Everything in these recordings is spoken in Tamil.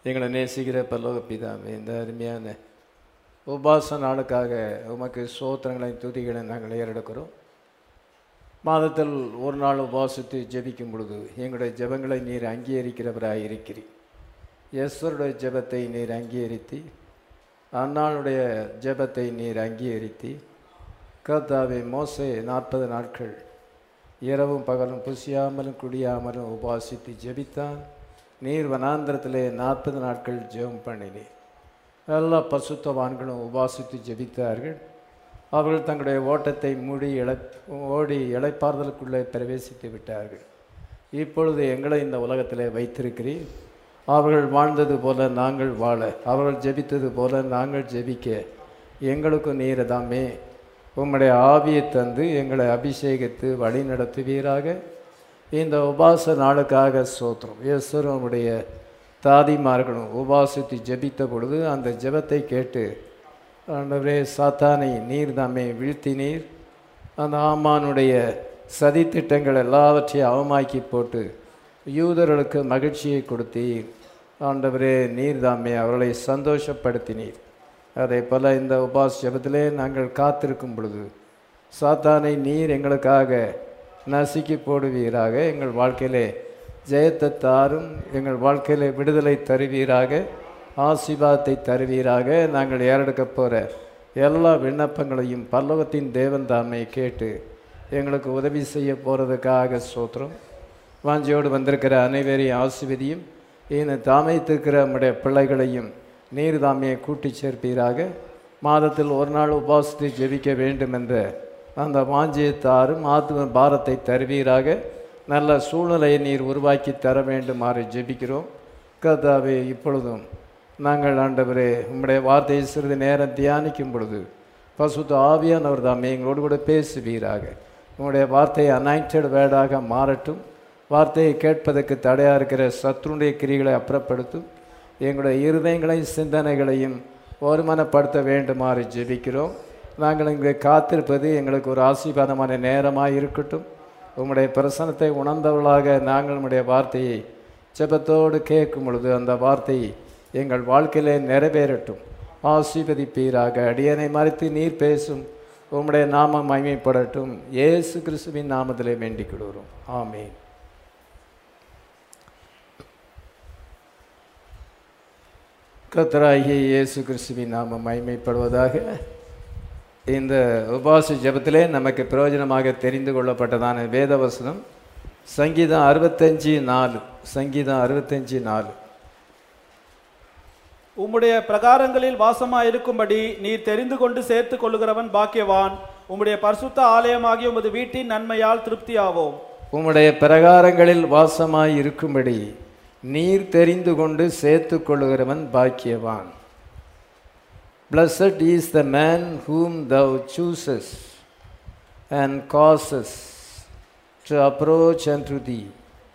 எங்களை நேசிக்கிற பல்லோக பிதாவே இந்த அருமையான உபாச நாளுக்காக உமக்கு சோத்திரங்களை துதிகளை நாங்கள் ஏறெடுக்கிறோம் மாதத்தில் ஒரு நாள் உபாசித்து ஜெபிக்கும் பொழுது எங்களுடைய ஜெபங்களை நீர் அங்கீகரிக்கிறவராக இருக்கிறீர் எஸ்வருடைய ஜெபத்தை நீர் அங்கீகரித்து அன்னாளுடைய ஜெபத்தை நீர் அங்கீகரித்து கர்த்தாவே மோசே நாற்பது நாட்கள் இரவும் பகலும் புசியாமலும் குடியாமலும் உபாசித்து ஜெபித்தான் நீர் வனாந்திரத்திலே நாற்பது நாட்கள் ஜெபம் பண்ணினீர் எல்லா பசுத்தவான்களும் உபாசித்து ஜெபித்தார்கள் அவர்கள் தங்களுடைய ஓட்டத்தை மூடி இழை ஓடி இழைப்பாறுதலுக்குள்ளே பிரவேசித்து விட்டார்கள் இப்பொழுது எங்களை இந்த உலகத்திலே வைத்திருக்கிறீர் அவர்கள் வாழ்ந்தது போல நாங்கள் வாழ அவர்கள் ஜெபித்தது போல நாங்கள் ஜெபிக்க எங்களுக்கு நீர் தாமே உம்முடைய ஆவியை தந்து எங்களை அபிஷேகித்து வழி நடத்துவீராக இந்த உபாச நாளுக்காக சோத்திரம் இயேசுடைய தாதிமார்களும் உபாசித்து ஜெபித்த பொழுது அந்த ஜெபத்தை கேட்டு ஆண்டவரே சாத்தானை நீர் தாமே வீழ்த்தினீர் அந்த ஆமானுடைய சதித்திட்டங்கள் எல்லாவற்றையும் அவமாக்கி போட்டு யூதர்களுக்கு மகிழ்ச்சியை கொடுத்தீர் ஆண்டவரே நீர் தாமே அவர்களை சந்தோஷப்படுத்தினீர் அதே போல் இந்த உபாஸ் ஜபத்திலே நாங்கள் காத்திருக்கும் பொழுது சாத்தானை நீர் எங்களுக்காக நசுக்கி போடுவீராக எங்கள் வாழ்க்கையிலே ஜெயத்தை தாரும் எங்கள் வாழ்க்கையிலே விடுதலை தருவீராக ஆசீர்வாதத்தை தருவீராக நாங்கள் ஏறெடுக்க போகிற எல்லா விண்ணப்பங்களையும் பல்லவத்தின் தேவன் தாமை கேட்டு எங்களுக்கு உதவி செய்ய போகிறதுக்காக சோத்திரம் வாஞ்சியோடு வந்திருக்கிற அனைவரையும் ஆசிர்வதியும் இந்த தாமைத்திருக்கிற நம்முடைய பிள்ளைகளையும் நீர் தாமையை கூட்டி சேர்ப்பீராக மாதத்தில் ஒரு நாள் உபாசத்தை ஜெபிக்க வேண்டும் என்ற அந்த வாஞ்சியை தாரும் ஆத்ம பாரத்தை தருவீராக நல்ல சூழ்நிலையை நீர் உருவாக்கி தர வேண்டுமாறு ஜெபிக்கிறோம் கர்த்தாவே இப்பொழுதும் நாங்கள் ஆண்டவரே உம்முடைய வார்த்தையை சிறிது நேரம் தியானிக்கும் பொழுது பசுத்த ஆவியானவர் தாமே எங்களோடு கூட பேசுவீராக உங்களுடைய வார்த்தை அனைண்டட் வேர்டாக மாறட்டும் வார்த்தையை கேட்பதற்கு தடையாக இருக்கிற சத்ருடைய கிரிகளை அப்புறப்படுத்தும் எங்களுடைய இருதயங்களையும் சிந்தனைகளையும் ஒருமனப்படுத்த வேண்டுமாறு ஜெபிக்கிறோம் நாங்கள் இங்கே காத்திருப்பது எங்களுக்கு ஒரு ஆசீர்வாதமான நேரமாக இருக்கட்டும் உம்முடைய பிரசனத்தை உணர்ந்தவர்களாக நாங்கள் உம்முடைய வார்த்தையை ஜெபத்தோடு கேட்கும் பொழுது அந்த வார்த்தை எங்கள் வாழ்க்கையிலே நிறைவேறட்டும் ஆசீர்வதிப்பீராக அடியனை மறைத்து நீர் பேசும் உம்முடைய நாமம் மகிமைப்படட்டும் இயேசு கிறிஸ்துவின் நாமத்திலே வேண்டிக் கொள்கிறோம் ஆமேன் கத்தராகிய இயேசு கிறிஸ்துவின் நாமம் மகிமைப்படுவதாக இந்த உபாச ஜபத்திலே நமக்கு பிரயோஜனமாக தெரிந்து கொள்ளப்பட்டதான வேதவசனம் சங்கீதம் அறுபத்தஞ்சு நாலு சங்கீதம் அறுபத்தஞ்சு நாலு உம்முடைய பிரகாரங்களில் வாசமாய் இருக்கும்படி நீர் தெரிந்து கொண்டு சேர்த்து கொள்ளுகிறவன் பாக்கியவான் உம்முடைய பரிசுத்த ஆலயமாகிய உமது வீட்டின் நன்மையால் திருப்தியாவோம் உம்முடைய பிரகாரங்களில் வாசமாய் இருக்கும்படி நீர் தெரிந்து கொண்டு சேர்த்து கொள்ளுகிறவன் பாக்கியவான் Blessed is the man whom thou choosest and causest to approach unto thee.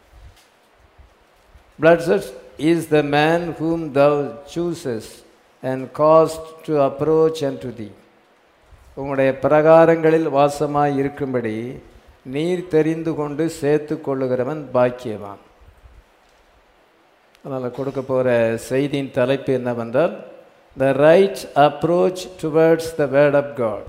Blessed is the man whom thou choosest and caused to approach unto thee. உம்முடைய பிரகாரங்களில் வாசமாய் இருக்கும்படி நீர் தெரிந்து கொண்டு சேர்த்து கொள்ளுகிறவன் பாக்கியவான் அதனால் கொடுக்க போகிற செய்தியின் தலைப்பு என்னவென்றால் the right approach towards the word of God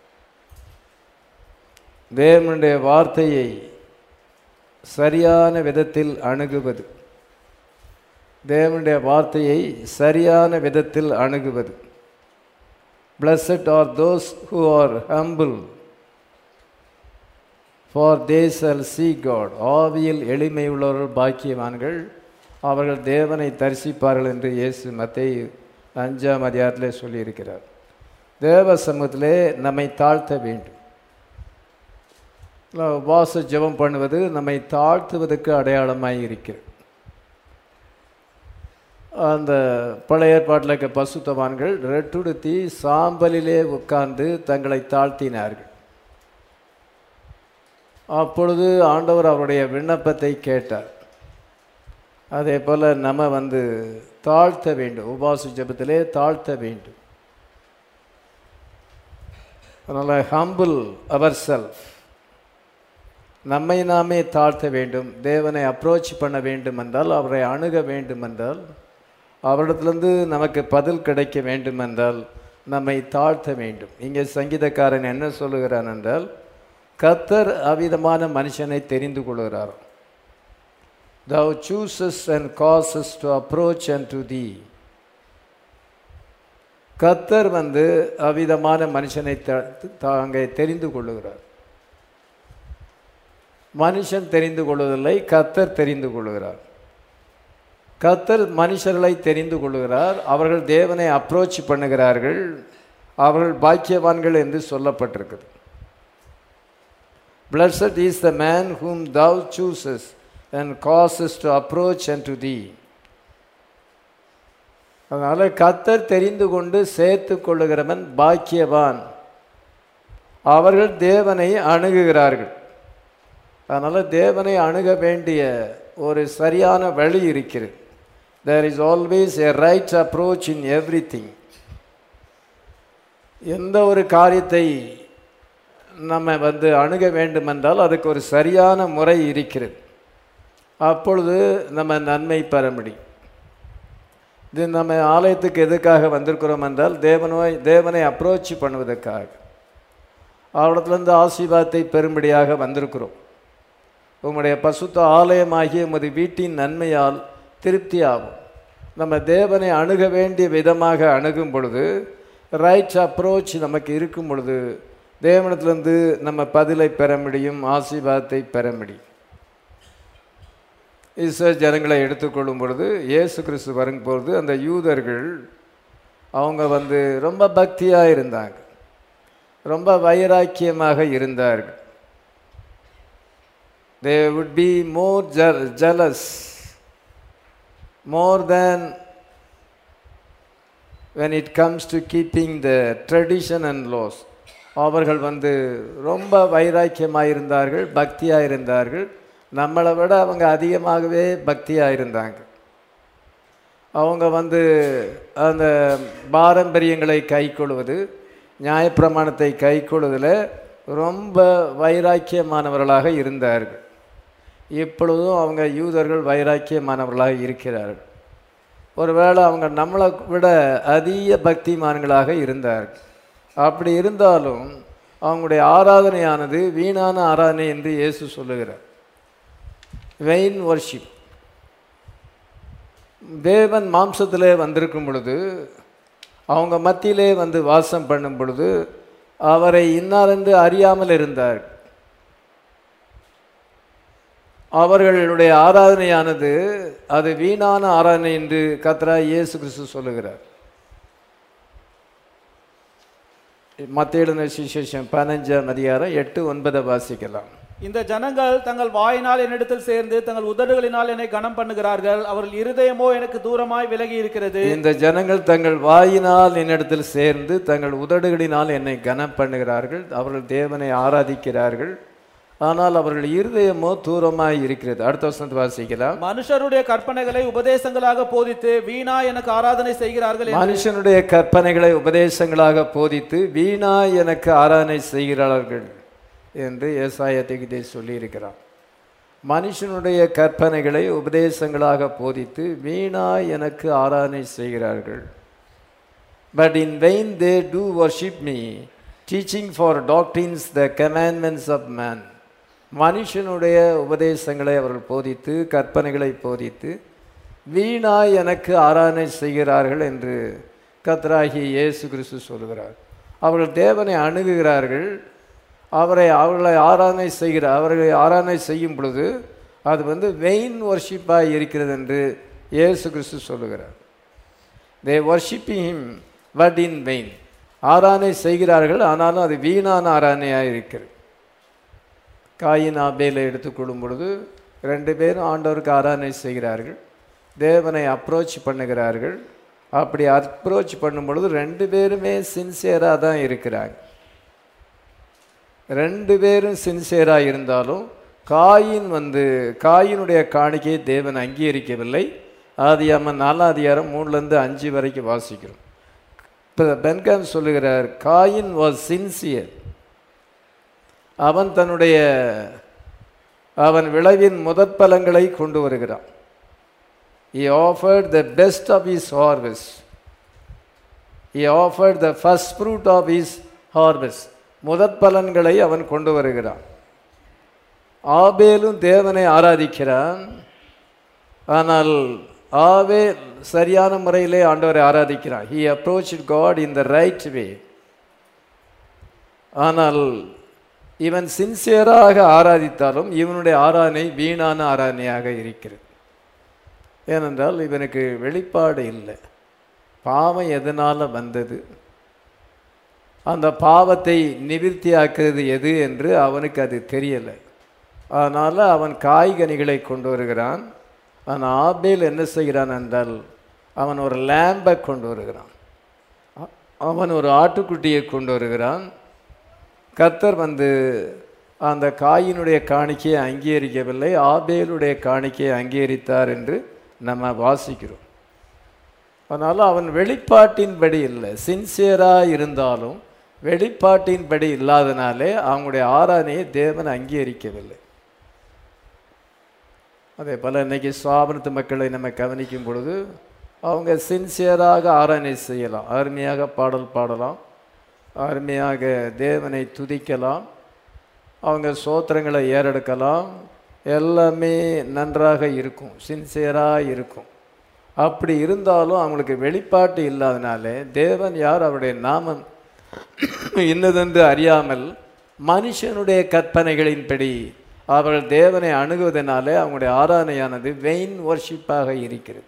தேவனுடைய வார்த்தையை சரியான விதத்தில் அணுகுவது தேவனுடைய வார்த்தையை சரியான விதத்தில் அணுகுவது blessed are those who are humble for they shall see God ஆவியில் எளிமை உள்ளவர்கள் பாக்கியவான்கள் அவர்கள் தேவனை தரிசிப்பார்கள் என்று இயேசு மத்திய அஞ்சாம் அதிகாரத்திலே சொல்லியிருக்கிறார் தேவ சமூகத்திலே நம்மை தாழ்த்த வேண்டும் உபாச ஜெபம் பண்ணுவது நம்மை தாழ்த்துவதற்கு அடையாளமாக இருக்கிறது அந்த பழைய ஏற்பாட்டில் இருக்க பசுத்தவான்கள் ரெட்டுடுத்தி சாம்பலிலே உட்கார்ந்து தங்களை தாழ்த்தினார்கள் அப்பொழுது ஆண்டவர் அவருடைய விண்ணப்பத்தை கேட்டார் அதே போல் நம்ம வந்து தாழ்த்த வேண்டும் உபாச ஜபத்திலே தாழ்த்த வேண்டும் அதனால் ஹம்பிள் அவர் செல்ஃப் நம்மை நாமே தாழ்த்த வேண்டும் தேவனை அப்ரோச் பண்ண வேண்டும் என்றால் அவரை அணுக வேண்டும் என்றால் அவரிடத்திலிருந்து நமக்கு பதில் கிடைக்க வேண்டும் என்றால் நம்மை தாழ்த்த வேண்டும் இங்கே சங்கீதக்காரன் என்ன சொல்லுகிறான் என்றால் கத்தர் அவ்விதமான மனுஷனை தெரிந்து கொள்கிறார் thou choosest and causes to approach unto thee கத்தர் வந்து அவ்விதமான மனுஷனை த- தாங்க தெரிந்து கொள்ளுகிறார் மனுஷன் தெரிந்து கொள்வதில்லை கத்தர் தெரிந்து கொள்கிறார் கத்தர் மனுஷர்களை தெரிந்து கொள்கிறார் அவர்கள் தேவனை அப்ரோச் பண்ணுகிறார்கள் அவர்கள் பாக்கியவான்கள் என்று சொல்லப்பட்டிருக்குது Blessed is the man whom thou choosest and causes to approach unto thee. அதனால் கத்தர் தெரிந்து கொண்டு சேர்த்து கொள்ளுகிறவன் பாக்கியவான் அவர்கள் தேவனை அணுகுகிறார்கள் அதனால் தேவனை அணுக வேண்டிய ஒரு சரியான வழி இருக்கிறது there is always a right approach in everything எந்த ஒரு காரியத்தை நம்ம வந்து அணுக வேண்டுமென்றால் அதுக்கு ஒரு சரியான முறை இருக்கிறது அப்பொழுது நம்ம நன்மை பெற முடியும் இது நம்ம ஆலயத்துக்கு எதுக்காக வந்திருக்கிறோம் என்றால் தேவனை தேவனை அப்ரோச் பண்ணுவதற்காக அவரிடத்துலேருந்து ஆசீர்வாதத்தை பெறும்படியாக வந்திருக்கிறோம் உம்முடைய பசுத்த ஆலயமாகிய உமது வீட்டின் நன்மையால் திருப்தி ஆகும் நம்ம தேவனை அணுக வேண்டிய விதமாக அணுகும் பொழுது ரைட் அப்ரோச் நமக்கு இருக்கும் பொழுது தேவனத்திலிருந்து நம்ம பதிலை பெற முடியும் ஆசீர்வாதத்தை பெற முடியும் இஸ்ரேல் ஜனங்களை எடுத்துக்கொள்ளும் பொழுது இயேசு கிறிஸ்து வரும்பொழுது அந்த யூதர்கள் அவங்க வந்து ரொம்ப பக்தியாக இருந்தாங்க ரொம்ப வைராக்கியமாக இருந்தார்கள் தே would be more je- jealous more than when it comes to keeping the tradition and laws அவர்கள் வந்து ரொம்ப வைராக்கியமாக இருந்தார்கள் பக்தியாக இருந்தார்கள் நம்மளை விட அவங்க அதிகமாகவே பக்தியாக இருந்தாங்க அவங்க வந்து அந்த பாரம்பரியங்களை கைக்கொள்வது நியாயப்பிரமாணத்தை கைக்கொள்வதில் ரொம்ப வைராக்கியமானவர்களாக இருந்தார்கள் இப்பொழுதும் அவங்க யூதர்கள் வைராக்கியமானவர்களாக இருக்கிறார்கள் ஒருவேளை அவங்க நம்மளை விட அதிக பக்திமான்களாக இருந்தார்கள் அப்படி இருந்தாலும் அவங்களுடைய ஆராதனையானது வீணான ஆராதனை என்று இயேசு சொல்லுகிறார் வெயின் worship தேவன் மாம்சத்திலே வந்திருக்கும் பொழுது அவங்க மத்தியிலே வந்து வாசம் பண்ணும் பொழுது அவரை இன்னாரென்று அறியாமல் இருந்தார் அவர்களுடைய ஆராதனையானது அது வீணான ஆராதனை என்று கத்ரா இயேசு கிறிஸ்து சொல்லுகிறார் மத்திய சுசேஷம் பதினஞ்சாம் அதிகாரம் எட்டு ஒன்பதை வாசிக்கலாம் இந்த ஜனங்கள் தங்கள் வாயினால் என்னிடத்தில் சேர்ந்து தங்கள் உதடுகளினால் என்னை கனம் பண்ணுகிறார்கள் அவர்கள் இருதயமோ எனக்கு தூரமாய் விலகி இருக்கிறது இந்த ஜனங்கள் தங்கள் வாயினால் என்னிடத்தில் சேர்ந்து தங்கள் உதடுகளினால் என்னை கனம் பண்ணுகிறார்கள் அவர்கள் தேவனை ஆராதிக்கிறார்கள் ஆனால் அவர்கள் இருதயமோ தூரமாய் இருக்கிறது அடுத்த வசனத்தை வாசிக்கலாம் மனுஷருடைய கற்பனைகளை உபதேசங்களாக போதித்து வீணா எனக்கு ஆராதனை செய்கிறார்கள் என்று மனுஷனுடைய கற்பனைகளை உபதேசங்களாக போதித்து வீணா எனக்கு ஆராதனை செய்கிறார்கள் என்று ஏசாயத்திகிதே சொல்லியிருக்கிறான் மனுஷனுடைய கற்பனைகளை உபதேசங்களாக போதித்து வீணா எனக்கு ஆராதனை செய்கிறார்கள் but in vain they do worship me teaching for doctrines the commandments of men மனுஷனுடைய உபதேசங்களை அவர்கள் போதித்து கற்பனைகளை போதித்து வீணா எனக்கு ஆராதனை செய்கிறார்கள் என்று கத்ராகி இயேசு கிறிஸ்து சொல்கிறார் அவர்கள் தேவனை அணுகுகிறார்கள் அவரை அவர்களை ஆராதனை செய்கிற அவர்களை ஆராதனை செய்யும் பொழுது அது வந்து வெயின் ஒர்ஷிப்பாக இருக்கிறது என்று இயேசு கிறிஸ்து சொல்லுகிறார் they worshipping him but in vain ஆராதனை செய்கிறார்கள் ஆனாலும் அது வீணான ஆராதனையாக இருக்கிறது காயின் ஆபேலை எடுத்துக்கொள்ளும் பொழுது ரெண்டு பேரும் ஆண்டவருக்கு ஆராதனை செய்கிறார்கள் தேவனை அப்ரோச் பண்ணுகிறார்கள் அப்படி அப்ரோச் பண்ணும் பொழுது ரெண்டு பேருமே சின்சியராக தான் இருக்கிறாங்க ரெண்டு பேரும் சின்சியராக இருந்தாலும் காயின் வந்து காயினுடைய காணிக்கையை தேவன் அங்கீகரிக்கவில்லை ஆதியாம நாலாம் அதிகாரம் மூணுலேருந்து அஞ்சு வரைக்கும் வாசிக்கிறோம் இப்போ பென்கான் சொல்லுகிறார் காயின் வாஸ் சின்சியர் அவன் தன்னுடைய அவன் விளைவின் முதற் பலங்களை கொண்டு வருகிறான் he offered the best of his harvest. He offered the first fruit of his harvest. முதற் பலன்களை அவன் கொண்டு வருகிறான் ஆபேலும் தேவனை ஆராதிக்கிறான் ஆனால் ஆவே சரியான முறையிலே ஆண்டவரை ஆராதிக்கிறான் he approached god in the right way ஆனால் இவன் சின்சியராக ஆராதித்தாலும் இவனுடைய ஆராதனை வீணான ஆராதனையாக இருக்கிறது ஏனென்றால் இவனுக்கு வெளிப்பாடு இல்லை பாவம் எதனால் வந்தது அந்த பாவத்தை நிவிர்த்தியாக்குறது எது என்று அவனுக்கு அது தெரியலை அதனால் அவன் காய்கனிகளை கொண்டு வருகிறான் ஆனால் ஆபேல் என்ன செய்கிறான் என்றால் அவன் ஒரு லேம்பை கொண்டு வருகிறான் அ- அவன் ஒரு ஆட்டுக்குட்டியை கொண்டு வருகிறான் கர்த்தர் வந்து அந்த காயினுடைய காணிக்கையை அங்கீகரிக்கவில்லை ஆபேலுடைய காணிக்கையை அங்கீகரித்தார் என்று நம்ம வாசிக்கிறோம் அதனால் அவன் வெளிப்பாட்டின்படி இல்லை சின்சியராக இருந்தாலும் வெளிப்பாட்டின்படி இல்லாதனாலே அவங்களுடைய ஆராதனையை தேவன் அங்கீகரிக்கவில்லை அதே போல் இன்னைக்கு சுவாபனத்து மக்களை நம்ம கவனிக்கும் பொழுது அவங்க சின்சியராக ஆராதனை செய்யலாம் அருமையாக பாடல் பாடலாம் அருமையாக தேவனை துதிக்கலாம் அவங்க சோத்திரங்களை ஏறெடுக்கலாம் எல்லாமே நன்றாக இருக்கும் சின்சியராக இருக்கும் அப்படி இருந்தாலும் அவங்களுக்கு வெளிப்பாட்டு இல்லாதனால தேவன் யார் அவருடைய நாமம் இன்னதென்று அறியாமல் மனுஷனுடைய கற்பனைகளின்படி அவர்கள் தேவனை அணுகுவதனாலே அவங்களுடைய ஆராதனையானது வெயின் வர்ஷிப்பாக இருக்கிறது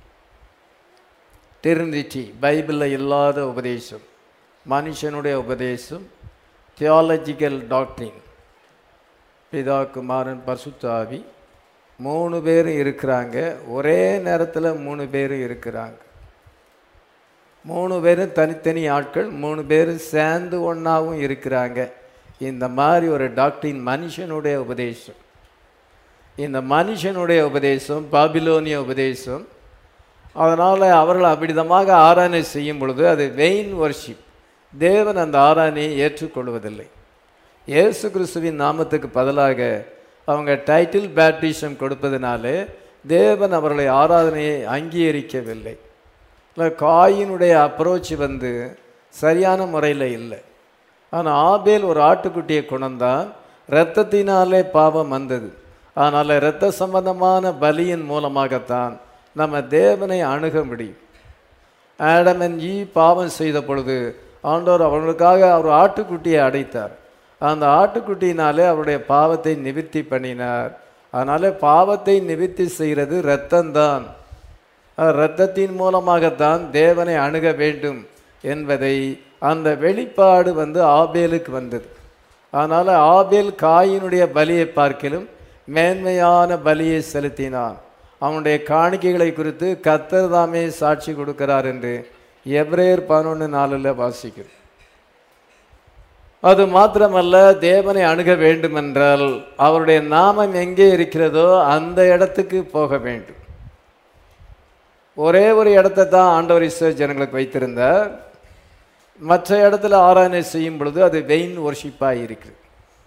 டெர்னிட்டி பைபிளில் இல்லாத உபதேசம் மனுஷனுடைய உபதேசம் தியாலஜிக்கல் டாக்டரின் பிதா குமாரன் பசுத்தாவி மூணு பேரும் இருக்கிறாங்க ஒரே நேரத்தில் மூணு பேரும் இருக்கிறாங்க மூணு பேரும் தனித்தனி ஆட்கள் மூணு பேரும் சேர்ந்து ஒன்றாவும் இருக்கிறாங்க இந்த மாதிரி ஒரு டாக்டரின் மனுஷனுடைய உபதேசம் இந்த மனுஷனுடைய உபதேசம் பாபிலோனிய உபதேசம் அதனால் அவர்கள் அவ்விதமாக ஆராதனை செய்யும் பொழுது அது வெயின் வர்ஷிப் தேவன் அந்த ஆராதனையை ஏற்றுக்கொள்வதில்லை இயேசு கிறிஸ்துவின் நாமத்துக்கு பதிலாக அவங்க டைட்டில் பேப்டிசம் கொடுப்பதனாலே தேவன் அவர்களை ஆராதனையை அங்கீகரிக்கவில்லை இல்லை காயினுடைய அப்ரோச் வந்து சரியான முறையில் இல்லை ஆனால் ஆபேல் ஒரு ஆட்டுக்குட்டியை கொண்டான் இரத்தத்தினாலே பாவம் வந்தது அதனால் இரத்த சம்பந்தமான பலியின் மூலமாகத்தான் நம்ம தேவனை அணுக முடியும் ஆடமன் ஈ பாவம் செய்த பொழுது ஆண்டவர் அவர்களுக்காக அவர் ஆட்டுக்குட்டியை அடைத்தார் அந்த ஆட்டுக்குட்டியினாலே அவருடைய பாவத்தை நிவிர்த்தி பண்ணினார் அதனால பாவத்தை நிவிர்த்தி செய்கிறது இரத்தம்தான் இரத்தத்தின் மூலமாகத்தான் தேவனை அணுக வேண்டும் என்பதை அந்த வெளிப்பாடு வந்து ஆபேலுக்கு வந்தது அதனால் ஆபேல் காயினுடைய பலியை பார்க்கிலும் மேன்மையான பலியை செலுத்தினான் அவனுடைய காணிக்கைகளை குறித்து கத்தர் தாமே சாட்சி கொடுக்கிறார் என்று எப்ரேயர் பதினொன்று நாளில் வாசிக்கிறோம் அது மாத்திரமல்ல தேவனை அணுக வேண்டுமென்றால் அவருடைய நாமம் எங்கே இருக்கிறதோ அந்த இடத்துக்கு போக வேண்டும் ஒரே ஒரு இடத்தை தான் ஆண்டவர் இஸ்ரேல் ஜனங்களுக்கு வைத்திருந்தார் மற்ற இடத்துல ஆராதனை செய்யும் பொழுது அது வெயின் ஒர்ஷிப்பாக இருக்குது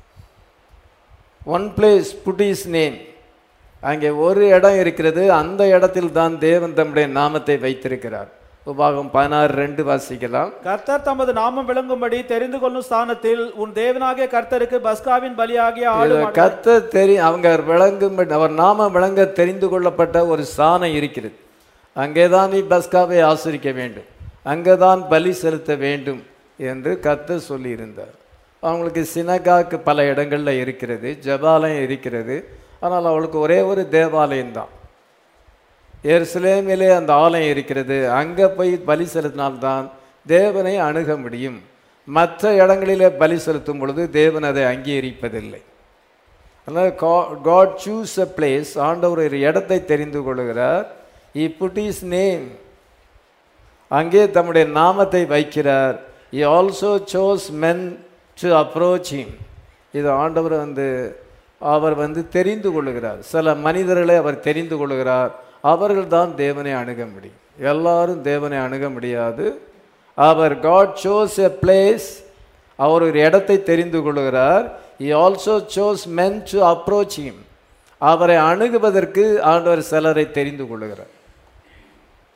one place put his name அங்கே ஒரு இடம் இருக்கிறது அந்த இடத்தில் தான் தேவன் தம்முடைய நாமத்தை வைத்திருக்கிறார் உபாகம் பதினாறு ரெண்டு வாசிக்கலாம் கர்த்தர் தமது நாமம் விளங்கும்படி தெரிந்து கொள்ளும் ஸ்தானத்தில் உன் தேவனாகிய கர்த்தருக்கு பஸ்காவின் பலியாகிய ஆடு இதுல கத்த தெரி அவங்க விளங்கும் அவர் நாம விளங்க தெரிந்து கொள்ளப்பட்ட ஒரு ஸ்தானம் இருக்கிறது அங்கேதான் நீ பஸ்காவை ஆசிரிக்க வேண்டும் அங்கேதான் பலி செலுத்த வேண்டும் என்று கத்த சொல்லியிருந்தார் அவங்களுக்கு சினகாக்கு பல இடங்கள்ல இருக்கிறது ஜபாலயம் இருக்கிறது ஆனால் அவளுக்கு ஒரே ஒரு தேவாலயம்தான் எருசலேமிலே அந்த ஆலயம் இருக்கிறது அங்கே போய் பலி செலுத்தினால்தான் தேவனை அணுக முடியும் மற்ற இடங்களிலே பலி செலுத்தும் பொழுது தேவன் அதை அங்கீகரிப்பதில்லை அதனால் காட் சூஸ் அ பிளேஸ் ஆண்டவர் ஒரு இடத்தை தெரிந்து கொள்கிறார் இ புட் இஸ் நேம் அங்கே தம்முடைய நாமத்தை வைக்கிறார் he also chose men to approach him இது ஆண்டவர் வந்து அவர் வந்து தெரிந்து கொள்ளுகிறார் சில மனிதர்களை அவர் தெரிந்து கொள்ளுகிறார் அவர்கள் தான் தேவனை அணுக முடியும் எல்லாரும் தேவனை அணுக முடியாது அவர் காட் சோஸ் எ பிளேஸ் அவர் ஒரு இடத்தை தெரிந்து கொள்ளுகிறார் he also chose men to approach him அவரை அணுகுவதற்கு ஆண்டவர் சிலரை தெரிந்து கொள்ளுகிறார்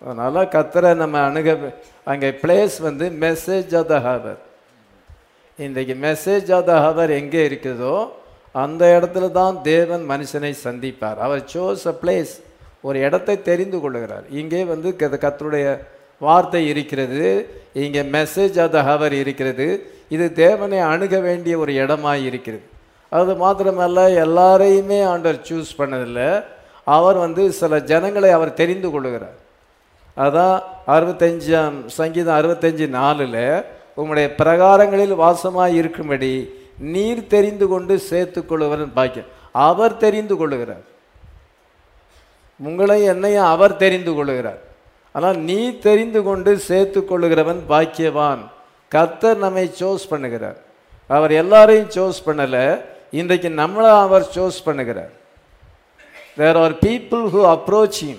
அதனால் கத்தரை நம்ம அணுக அங்கே பிளேஸ் வந்து மெசேஜ் ஆஃப் த ஹவர் இன்றைக்கு மெசேஜ் ஆஃப் த ஹவர் எங்கே இருக்குதோ அந்த இடத்துல தான் தேவன் மனுஷனை சந்திப்பார் அவர் சோஸ் அ பிளேஸ் ஒரு இடத்தை தெரிந்து கொள்ளுகிறார் இங்கே வந்து கத- கர்த்தருடைய வார்த்தை இருக்கிறது இங்கே மெசேஜ் ஆஃப் த ஹவர் இருக்கிறது இது தேவனை அணுக வேண்டிய ஒரு இடமாய் இருக்கிறது அது மாத்திரமல்ல எல்லாரையுமே ஆண்டவர் சூஸ் பண்ணதில்லை அவர் வந்து சில ஜனங்களை அவர் தெரிந்து கொள்ளுகிறார் அதான் அறுபத்தஞ்சாம் சங்கீதம் அறுபத்தஞ்சு நாலில் உம்முடைய பிரகாரங்களில் வாசமாய் இருக்கும்படி நீர் தெரிந்து கொண்டு சேர்த்துக் கொள்ளுவரன் பாக்கியம் அவர் தெரிந்து கொள்ளுகிறார் உங்களை என்னையும் அவர் தெரிந்து கொள்ளுகிறார் ஆனால் நீ தெரிந்து கொண்டு சேர்த்துக் கொள்ளுகிறவன் பாக்கியவான் கர்த்தர் நம்மை சோஸ் பண்ணுகிறார் அவர் எல்லாரையும் சோஸ் பண்ணலை இன்றைக்கு நம்மளை அவர் சோஸ் பண்ணுகிறார் there are people who approach him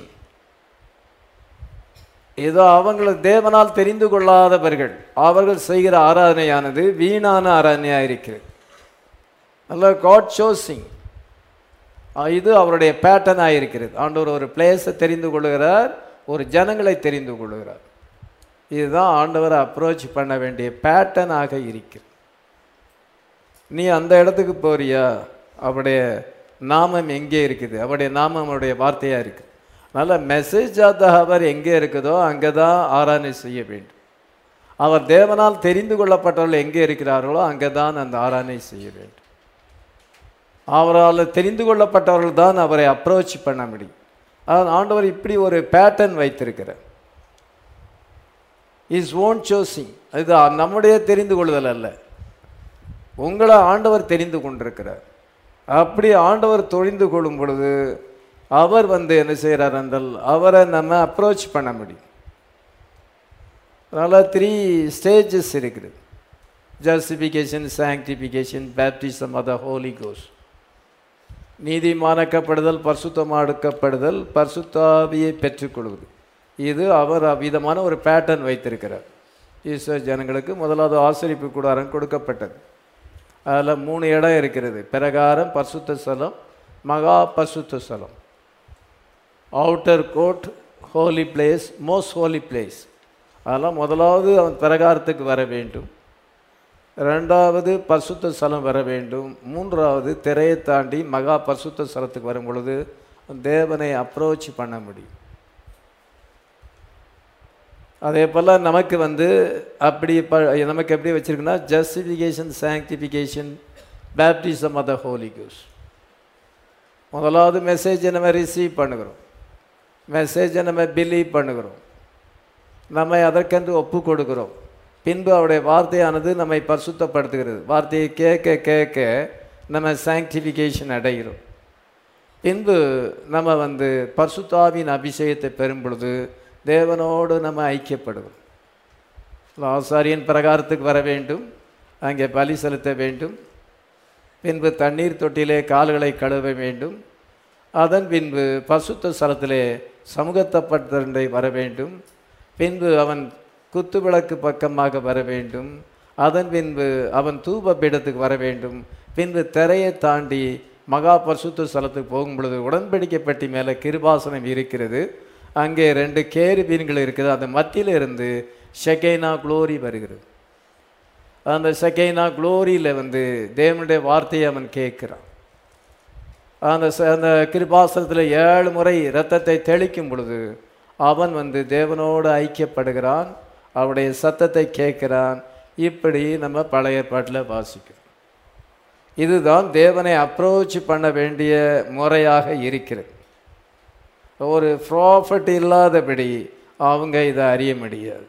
ஏதோ அவங்களை தேவனால் தெரிந்து கொள்ளாதவர்கள் அவர்கள் செய்கிற ஆராதனையானது வீணான ஆராதனையாக இருக்கிறது நல்ல காட் சோசிங் இது அவருடைய பேட்டர்னாக இருக்கிறது ஆண்டவர் ஒரு பிளேஸை தெரிந்து கொள்கிறார் ஒரு ஜனங்களை தெரிந்து கொள்கிறார் இதுதான் ஆண்டவரை அப்ரோச் பண்ண வேண்டிய பேட்டர்னாக இருக்கிறது நீ அந்த இடத்துக்கு போறியா அவருடைய நாமம் எங்கே இருக்குது அவருடைய நாமம் அவருடைய வார்த்தையாக இருக்குது அதனால் மெசேஜ் ஆஃப் த ஹவர் எங்கே இருக்குதோ அங்கே தான் ஆராதனை செய்ய வேண்டும் அவர் தேவனால் தெரிந்து கொள்ளப்பட்டவர்கள் எங்கே இருக்கிறார்களோ அங்கே தான் அந்த ஆராதனை செய்ய வேண்டும் அவரால் தெரிந்து கொள்ளப்பட்டவர்கள் தான் அவரை அப்ரோச் பண்ண முடியும் அதான் ஆண்டவர் இப்படி ஒரு பேட்டர்ன் வைத்திருக்கிறார் இஸ் ஓன் சோசிங் இது நம்முடைய தெரிந்து கொள்ளுதல் அல்ல உங்களை ஆண்டவர் தெரிந்து கொண்டிருக்கிறார் அப்படி ஆண்டவர் தொழிந்து கொள்ளும் பொழுது அவர் வந்து என்ன செய்கிறார் என்றால் அவரை நம்ம அப்ரோச் பண்ண முடியும் அதனால் த்ரீ ஸ்டேஜஸ் இருக்குது justification sanctification baptism of the holy கோஸ் நீதிமானக்கப்படுதல் பரிசுத்தமாடுக்கப்படுதல் பரிசுத்தாவியை பெற்றுக்கொள்வது இது அவர் அவ்விதமான ஒரு பேட்டர்ன் வைத்திருக்கிறார் ஈஸ்வர ஜனங்களுக்கு முதலாவது ஆசிரிப்பு கூடாரம் கொடுக்கப்பட்டது அதில் மூணு இடம் இருக்கிறது பிரகாரம் பரிசுத்த ஸ்தலம் மகா பரிசுத்த ஸ்தலம் outer court holy place most holy place அதெல்லாம் முதலாவது அவன் பிரகாரத்துக்கு வர வேண்டும் ரெண்டாவது பரிசுத்த ஸ்தலம் வர வேண்டும் மூன்றாவது திரையை தாண்டி மகா பரிசுத்த ஸ்தலத்துக்கு வரும் பொழுது தேவனை அப்ரோச் பண்ண முடியும் அதே போல் நமக்கு வந்து அப்படி ப நமக்கு எப்படி வச்சுருக்குன்னா justification sanctification baptism of the holy கோஸ் முதலாவது மெசேஜை நம்ம ரிசீவ் பண்ணுகிறோம் மெசேஜை நம்ம பிலீவ் பண்ணுகிறோம் நம்ம அதற்கென்று ஒப்பு கொடுக்கிறோம் பின்பு அவருடைய வார்த்தையானது நம்மை பரிசுத்தப்படுத்துகிறது வார்த்தையை கேட்க கேட்க நம்ம சாங்டிஃபிகேஷன் அடைகிறோம் பின்பு நம்ம வந்து பரிசுத்தாவின் அபிஷேகத்தை பெறும் பொழுது தேவனோடு நம்ம ஐக்கியப்படுவோம் ஆசாரியன் பிரகாரத்துக்கு வர வேண்டும் அங்கே பலி செலுத்த வேண்டும் பின்பு தண்ணீர் தொட்டிலே கால்களை கழுவ வேண்டும் அதன் பின்பு பசுத்த ஸ்தலத்திலே சமூகத்தப்பட்டை வர வேண்டும் பின்பு அவன் குத்துவிளக்கு பக்கமாக வர வேண்டும் அதன் பின்பு அவன் தூப பீடத்துக்கு வர வேண்டும் பின்பு திரையை தாண்டி மகா பரிசுத்த ஸ்தலத்துக்கு போகும் பொழுது உடன்படிக்கை பெட்டி மேலே கிருபாசனம் இருக்கிறது அங்கே ரெண்டு கேரு மீன்கள் இருக்குது அந்த மத்தியில் இருந்து ஷெகைனா குளோரி வருகிறது அந்த ஷெகைனா குளோரியில் வந்து தேவனுடைய வார்த்தையை அவன் கேட்குறான் அந்த ச- அந்த கிருபாசனத்தில் ஏழு முறை இரத்தத்தை தெளிக்கும் பொழுது அவன் வந்து தேவனோடு ஐக்கியப்படுகிறான் அவருடைய சத்தத்தை கேட்கிறான் இப்படி நம்ம பழைய பாட்டில் வாசிக்கிறோம் இதுதான் தேவனை அப்ரோச் பண்ண வேண்டிய முறையாக இருக்கிறது ஒரு ப்ராஃபிட் இல்லாதபடி அவங்க இதை அறிய முடியாது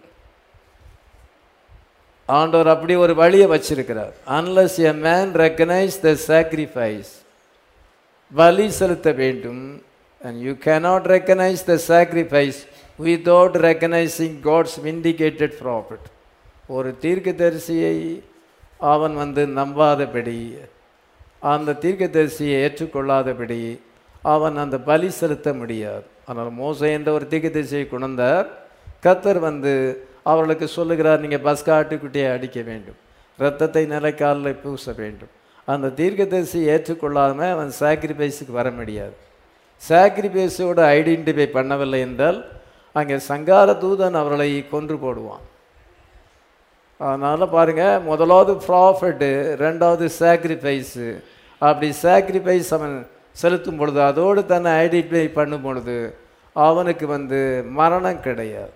ஆண்டவர் அப்படி ஒரு வழியை வச்சிருக்கிறார் unless a man recognise the sacrifice பலி செலுத்த வேண்டும் and you cannot recognise the sacrifice without recognising God's vindicated prophet ஒரு தீர்க்கதரிசியை அவன் வந்து நம்பாதபடி அந்த தீர்க்கதரிசியை ஏற்றுக்கொள்ளாதபடி அவன் அந்த பலி செலுத்த முடியாது ஆனால் மோசை என்ற ஒரு தீர்க்கதரிசியை கொண்டார் கத்தர் வந்து அவர்களுக்கு சொல்லுகிறார் நீங்கள் பஸ் காட்டுக்குட்டியை அடிக்க வேண்டும் இரத்தத்தை நிலைக்காலில் பூச வேண்டும் அந்த தீர்க்கதரிசி ஏற்றுக்கொள்ளாமல் அவன் சாக்ரிஃபைஸுக்கு வர முடியாது சாக்ரிஃபைஸோடு ஐடென்டிஃபை பண்ணவில்லை என்றால் அங்கே சங்கார தூதன் அவர்களை கொன்று போடுவான் அதனால் பாருங்கள் முதலாவது ப்ராஃபிட்டு ரெண்டாவது சாக்ரிஃபைஸு அப்படி சாக்ரிஃபைஸ் அவன் செலுத்தும் பொழுது அதோடு தன்னை ஐடென்டிஃபை பண்ணும் பொழுது அவனுக்கு வந்து மரணம் கிடையாது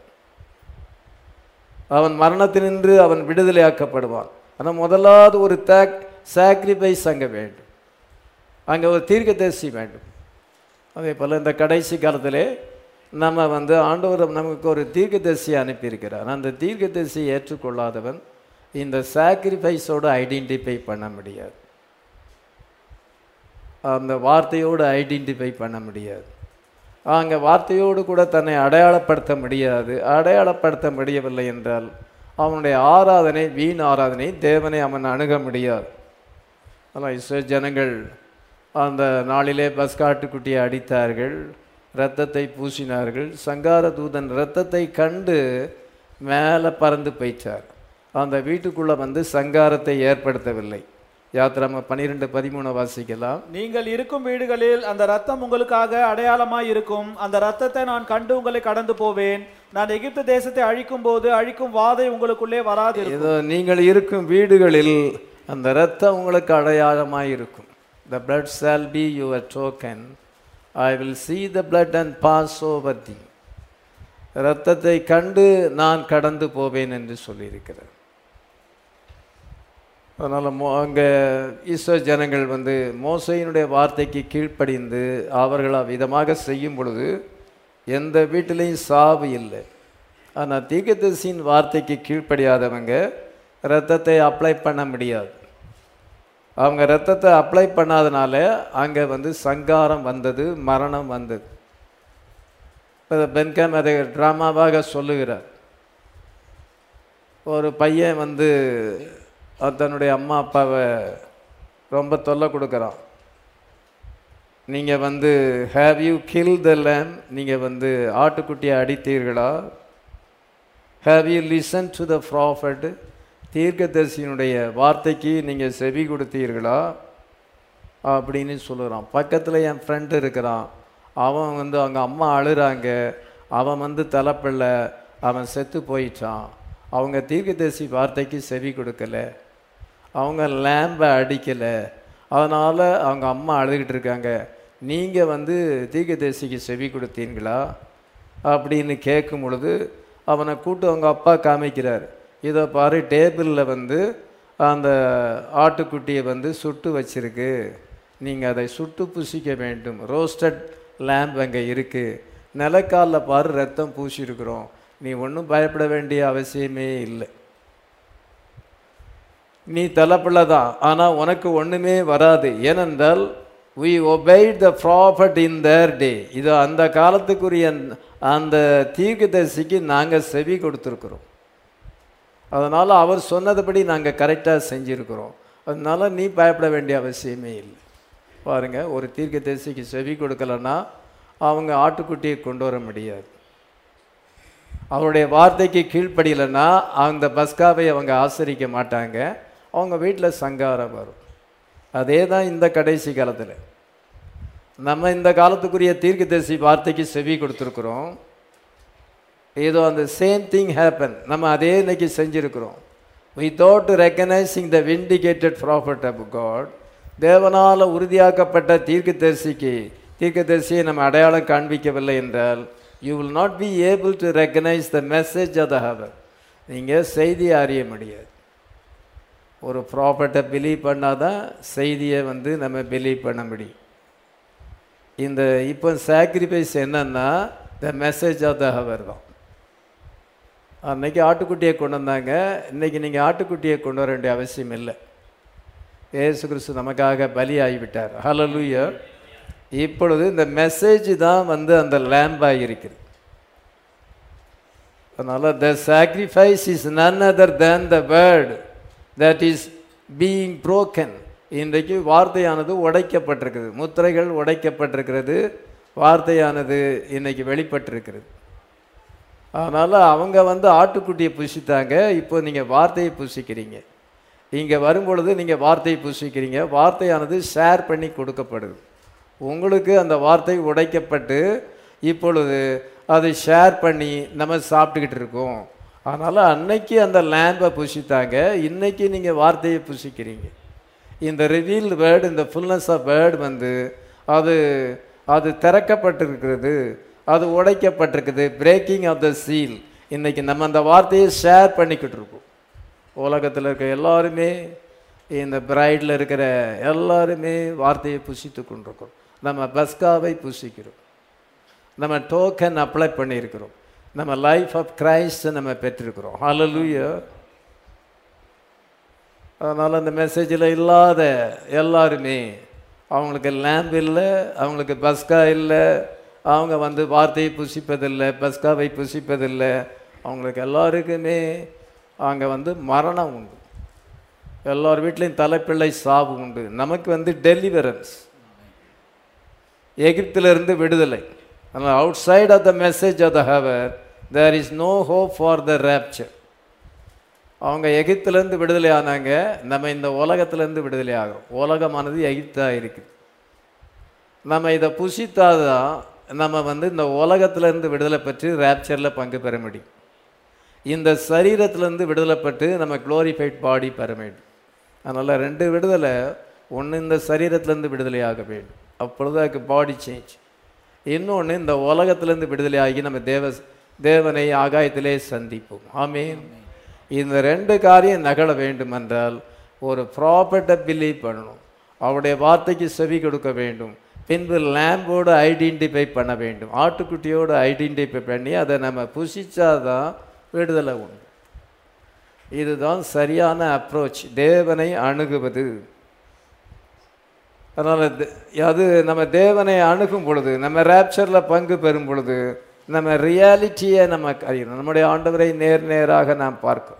அவன் மரணத்தினின்று அவன் விடுதலையாக்கப்படுவான் ஆனால் முதலாவது ஒரு தேக் சாக்ரிஃபைஸ் அங்கே வேண்டும் அங்கே ஒரு தீர்க்கதரிசி வேண்டும் அதே போல் இந்த கடைசி காலத்திலே நம்ம வந்து ஆண்டவர் நமக்கு ஒரு தீர்க்கதரிசியை அனுப்பியிருக்கிறார் அந்த தீர்க்கதரிசியை ஏற்றுக்கொள்ளாதவன் இந்த சாக்ரிஃபைஸோடு ஐடென்டிஃபை பண்ண முடியாது அந்த வார்த்தையோடு ஐடென்டிஃபை பண்ண முடியாது அங்கே வார்த்தையோடு கூட தன்னை அடையாளப்படுத்த முடியாது அடையாளப்படுத்த முடியவில்லை என்றால் அவனுடைய ஆராதனை வீண் ஆராதனை தேவனை அவன் அணுக முடியாது ஆனால் இஸ்ரோ ஜனங்கள் அந்த நாளிலே பஸ்காட்டுக்குட்டியை அடித்தார்கள் இரத்தத்தை பூசினார்கள் சங்கார தூதன் இரத்தத்தை கண்டு மேலே பறந்து போயிட்டார் அந்த வீட்டுக்குள்ளே வந்து சங்காரத்தை ஏற்படுத்தவில்லை யாத்திராம பன்னிரெண்டு பதிமூணு வாசிக்கலாம் நீங்கள் இருக்கும் வீடுகளில் அந்த ரத்தம் உங்களுக்காக அடையாளமாய் இருக்கும் அந்த ரத்தத்தை நான் கண்டு உங்களை கடந்து போவேன் நான் எகிப்து தேசத்தை அழிக்கும் போது அழிக்கும் வாதை உங்களுக்குள்ளே வராது இதோ நீங்கள் இருக்கும் வீடுகளில் அந்த இரத்தம் உங்களுக்கு அடையாளமாக இருக்கும் the blood shall be your token I will see the blood and pass over thee இரத்தத்தை கண்டு நான் கடந்து போவேன் என்று சொல்லியிருக்கிறார் அதனால் மோ அங்கே ஈஸ்வர ஜனங்கள் வந்து மோசையினுடைய வார்த்தைக்கு கீழ்ப்படிந்து அவர்கள் அவ்விதமாக செய்யும் பொழுது எந்த வீட்டிலையும் சாவு இல்லை ஆனால் தீர்க்கதரிசியின் வார்த்தைக்கு கீழ்ப்படியாதவங்க ரத்தத்தை அப்ளை பண்ண முடியாது அவங்க ரத்தத்தை அப்ளை பண்ணாதனால அங்கே வந்து சங்காரம் வந்தது மரணம் வந்தது இப்போ பென்காம் அதை ட்ராமாவாக சொல்லுகிறார் ஒரு பையன் வந்து அவன் தன்னுடைய அம்மா அப்பாவை ரொம்ப தொல்லை கொடுக்குறான் நீங்கள் வந்து have you kill the lamb நீங்கள் வந்து ஆட்டுக்குட்டியை அடித்தீர்களா have you listen to the prophet தீர்க்கதரிசியினுடைய வார்த்தைக்கு நீங்கள் செவி கொடுத்தீர்களா அப்படின்னு சொல்லுறான் பக்கத்தில் என் ஃப்ரெண்டு இருக்கிறான் அவன் வந்து அவங்க அம்மா அழுறாங்க அவன் வந்து தலைப்பில்லை அவன் செத்து போயிட்டான் அவங்க தீர்க்கதரிசி வார்த்தைக்கு செவி கொடுக்கல அவங்க லேம்பை அடிக்கலை அதனால் அவங்க அம்மா அழுதுகிட்டு இருக்காங்க நீங்கள் வந்து தீர்க்கதரிசிக்கு செவி கொடுத்தீங்களா அப்படின்னு கேட்கும் பொழுது அவனை கூட்டு அவங்க அப்பா காமிக்கிறார் இதை பாரு டேபிளில் வந்து அந்த ஆட்டுக்குட்டியை வந்து சுட்டு வச்சிருக்கு நீங்கள் அதை சுட்டு புசிக்க வேண்டும் ரோஸ்டட் லேம்ப் அங்கே இருக்குது நிலக்காலில் பாரு ரத்தம் பூசியிருக்கிறோம் நீ ஒன்றும் பயப்பட வேண்டிய அவசியமே இல்லை நீ தலைப்பிள்ளை தான் ஆனால் உனக்கு ஒன்றுமே வராது ஏனென்றால் we obeyed the prophet in their day இது அந்த காலத்துக்குரிய அந்த தீர்க்கதரிசிக்கு நாங்கள் செவி கொடுத்துருக்குறோம் அதனால் அவர் சொன்னதுபடி நாங்கள் கரெக்டாக செஞ்சுருக்கிறோம் அதனால நீ பயப்பட வேண்டிய அவசியமே இல்லை பாருங்கள் ஒரு தீர்க்கதரிசிக்கு செவி கொடுக்கலன்னா அவங்க ஆட்டுக்குட்டியை கொண்டு வர முடியாது அவருடைய வார்த்தைக்கு கீழ்ப்படியலைன்னா அந்த பஸ்காவை அவங்க ஆசரிக்க மாட்டாங்க அவங்க வீட்டில் சங்காரம் வரும் அதே தான் இந்த கடைசி காலத்தில் நம்ம இந்த காலத்துக்குரிய தீர்க்கதரிசி வார்த்தைக்கு செவி கொடுத்துருக்குறோம் ஏதோ அந்த சேம் திங் ஹேப்பன் நம்ம அதே இன்னைக்கு செஞ்சுருக்கிறோம் without recognising the vindicated prophet of God தேவனால் உறுதியாக்கப்பட்ட தீர்க்கதரிசிக்கு தீர்க்கதரிசியை நம்ம அடையாளம் காண்பிக்கவில்லை என்றால் you will not be able to recognise the message of the hour நீங்கள் செய்தியை அறிய முடியாது ஒரு ப்ராப்பர்ட்டை பிலீவ் பண்ணால் தான் செய்தியை வந்து நம்ம பிலீவ் பண்ண முடியும் இந்த இப்போ சாக்ரிஃபைஸ் என்னன்னா the message of the hour தான் அன்னைக்கு ஆட்டுக்குட்டியை கொண்டு வந்தாங்க இன்னைக்கு நீங்கள் ஆட்டுக்குட்டியை கொண்டு வர வேண்டிய அவசியம் இல்லை ஏசு கிறிஸ்து நமக்காக பலி ஆகிவிட்டார் ஹலலூயா இப்பொழுது இந்த மெசேஜ் தான் வந்து அந்த லேம்பாக இருக்குது அதனால் the sacrifice is none other than the word that is being broken இன்றைக்கு வார்த்தையானது உடைக்கப்பட்டிருக்கிறது முத்திரைகள் உடைக்கப்பட்டிருக்கிறது வார்த்தையானது இன்னைக்கு வெளிப்பட்டிருக்கிறது அதனால் அவங்க வந்து ஆட்டுக்குட்டியை புசித்தாங்க இப்போ நீங்கள் வார்த்தையை புசிக்கிறீங்க இங்கே வரும்பொழுது நீங்கள் வார்த்தையை புசிக்கிறீங்க வார்த்தையானது ஷேர் பண்ணி கொடுக்கப்படுது உங்களுக்கு அந்த வார்த்தை உடைக்கப்பட்டு இப்பொழுது அதை ஷேர் பண்ணி நம்ம சாப்பிட்டுக்கிட்டு இருக்கோம் அதனால் அன்னைக்கு அந்த லேம்பை புசித்தாங்க இன்னைக்கு நீங்கள் வார்த்தையை புசிக்கிறீங்க இந்த ரிவீல்டு வேர்டு இந்த ஃபுல்னஸ் ஆஃப் வேர்டு வந்து அது அது திறக்கப்பட்டிருக்கிறது அது உடைக்கப்பட்டிருக்குது பிரேக்கிங் ஆஃப் த சீல் இன்னைக்கு நம்ம அந்த வார்த்தையை ஷேர் பண்ணிக்கிட்டு இருக்கோம் உலகத்தில் இருக்க எல்லாருமே இந்த பிரைடில் இருக்கிற எல்லாருமே வார்த்தையை புசித்து கொண்டிருக்கிறோம் நம்ம பஸ்காவை புசிக்கிறோம் நம்ம டோக்கன் அப்ளை பண்ணியிருக்கிறோம் நம்ம லைஃப் ஆஃப் கிரைஸ்ட் நம்ம பெற்றிருக்கிறோம் ஹalleluya அதனால் அந்த மெசேஜில் இல்லாத எல்லாருமே அவங்களுக்கு லேம்ப் இல்லை அவங்களுக்கு பஸ்கா இல்லை அவங்க வந்து வார்த்தையை புசிப்பதில்லை பஸ்காவை புசிப்பதில்லை அவங்களுக்கு எல்லாருக்குமே அங்கே வந்து மரணம் உண்டு எல்லார் வீட்லேயும் தலைப்பிள்ளை சாவு உண்டு நமக்கு வந்து டெலிவரன்ஸ் எகிப்திலிருந்து விடுதலை ஆனால் outside of the message of the hour there is no hope for the rapture அவங்க எகிப்திலேருந்து விடுதலை ஆனாங்க நம்ம இந்த உலகத்திலேருந்து விடுதலை ஆகிறோம் உலகமானது எகிப்தாக இருக்குது நம்ம இதை புசித்தாதான் நம்ம வந்து இந்த உலகத்திலேருந்து விடுதலை பெற்று ரேப்சரில் பங்கு பெற முடியும் இந்த சரீரத்திலேருந்து விடுதலை பெற்று நம்ம குளோரிஃபைட் பாடி பெற வேண்டும் அதனால் ரெண்டு விடுதலை ஒன்று இந்த சரீரத்திலேருந்து விடுதலை ஆக வேண்டும் அப்பொழுது அதுக்கு பாடி சேஞ்ச் இன்னொன்று இந்த உலகத்திலேருந்து விடுதலை ஆகி நம்ம தேவ தேவனை ஆகாயத்திலே சந்திப்போம் ஆமீன் இந்த ரெண்டு காரியம் நகல வேண்டும் என்றால் ஒரு ப்ராப்பர்ட்டை பிலீவ் பண்ணணும் அவருடைய வார்த்தைக்கு செவி கொடுக்க வேண்டும் பின்பு லேம்போடு ஐடென்டிஃபை பண்ண வேண்டும் ஆட்டுக்குட்டியோடு ஐடென்டிஃபை பண்ணி அதை நம்ம புசிச்சாதான் விடுதலை உண்டு இதுதான் சரியான அப்ரோச் தேவனை அணுகுவது அதனால் அது நம்ம தேவனை அணுகும் பொழுது நம்ம ரேப்சரில் பங்கு பெறும் பொழுது நம்ம ரியாலிட்டியை நம்ம அறியணும் நம்முடைய ஆண்டவரை நேர் நேராக நாம் பார்க்கணும்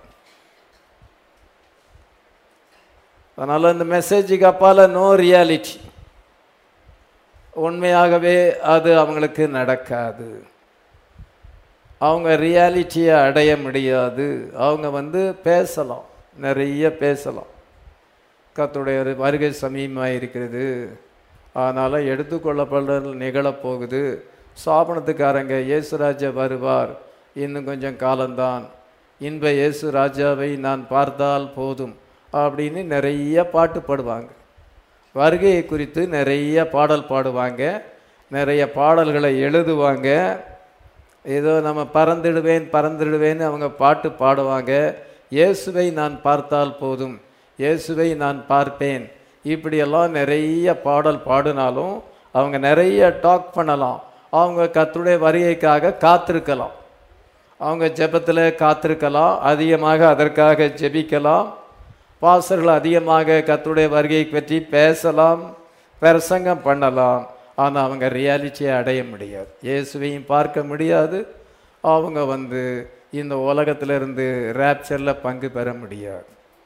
அதனால் இந்த மெசேஜுக்கு அப்பால் நோ ரியாலிட்டி உண்மையாகவே அது அவங்களுக்கு நடக்காது அவங்க ரியாலிட்டியை அடைய முடியாது அவங்க வந்து பேசலாம் நிறைய பேசலாம் கத்துடைய வருகை சமீபமாக இருக்கிறது அதனால் எடுத்துக்கொள்ளப்பட நிகழப்போகுது சாபனத்துக்காரங்க இயேசு ராஜா வருவார் இன்னும் கொஞ்சம் காலம்தான் இன்ப இயேசு ராஜாவை நான் பார்த்தால் போதும் அப்படின்னு நிறைய பாட்டு பாடுவாங்க வருகையை குறித்து நிறைய பாடல் பாடுவாங்க நிறைய பாடல்களை எழுதுவாங்க ஏதோ நம்ம பறந்துடுவேன் பறந்துடுவேன்னு அவங்க பாட்டு பாடுவாங்க இயேசுவை நான் பார்த்தால் போதும் இயேசுவை நான் பார்ப்பேன் இப்படியெல்லாம் நிறைய பாடல் பாடினாலும் அவங்க நிறைய டாக் பண்ணலாம் அவங்க கத்துடைய வருகைக்காக காத்திருக்கலாம் அவங்க ஜெபத்தில் காத்திருக்கலாம் அதிகமாக அதற்காக ஜெபிக்கலாம் பாசர்கள் அதிகமாக கத்துடைய வருகையை பற்றி பேசலாம் பிரசங்கம் பண்ணலாம் ஆனால் அவங்க ரியாலிட்டியை அடைய முடியாது இயேசுவையும் பார்க்க முடியாது அவங்க வந்து இந்த உலகத்திலிருந்து ரேப்சரில் பங்கு பெற முடியாது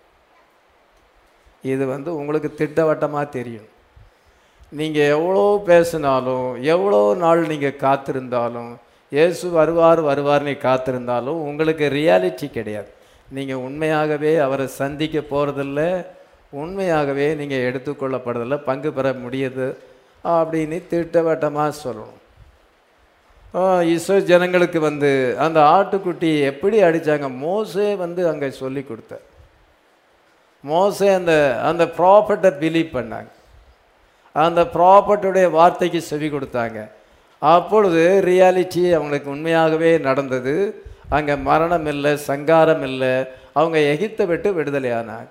இது வந்து உங்களுக்கு திட்டவட்டமாக தெரியும் நீங்கள் எவ்வளோ பேசினாலும் எவ்வளோ நாள் நீங்கள் காத்திருந்தாலும் இயேசு வருவார் வருவார்னு காத்திருந்தாலும் உங்களுக்கு ரியாலிட்டி கிடையாது நீங்கள் உண்மையாகவே அவரை சந்திக்க போகிறதில்ல உண்மையாகவே நீங்கள் எடுத்துக்கொள்ளப்படுறதில்ல பங்கு பெற முடியுது அப்படின்னு திட்டவட்டமாக சொல்லணும் இஸ்ரோ ஜனங்களுக்கு வந்து அந்த ஆட்டுக்குட்டி எப்படி அடித்தாங்க மோசே வந்து அங்கே சொல்லி கொடுத்தார் மோசே அந்த அந்த ப்ராப்பர்ட்டை பிலீவ் பண்ணாங்க அந்த ப்ராப்பர்ட்டுடைய வார்த்தைக்கு செவி கொடுத்தாங்க அப்பொழுது ரியாலிட்டி அவங்களுக்கு உண்மையாகவே நடந்தது அங்கே மரணம் இல்லை சங்காரம் இல்லை அவங்க எகிப்தை விட்டு விடுதலையானாங்க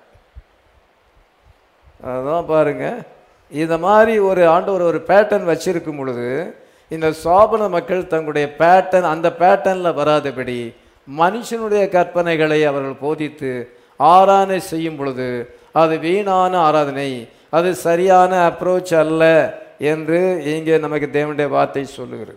அதான் பாருங்க இந்த மாதிரி ஒரு ஆண்டவர் ஒரு பேட்டர்ன் வச்சிருக்கும் பொழுது இந்த சோபன மக்கள் தங்களுடைய பேட்டர்ன் அந்த பேட்டர்னில் வராதபடி மனுஷனுடைய கற்பனைகளை அவர்கள் போதித்து ஆராதனை செய்யும் பொழுது அது வீணான ஆராதனை அது சரியான அப்ரோச் அல்ல என்று இங்கே நமக்கு தேவனுடைய வார்த்தை சொல்லுகிறது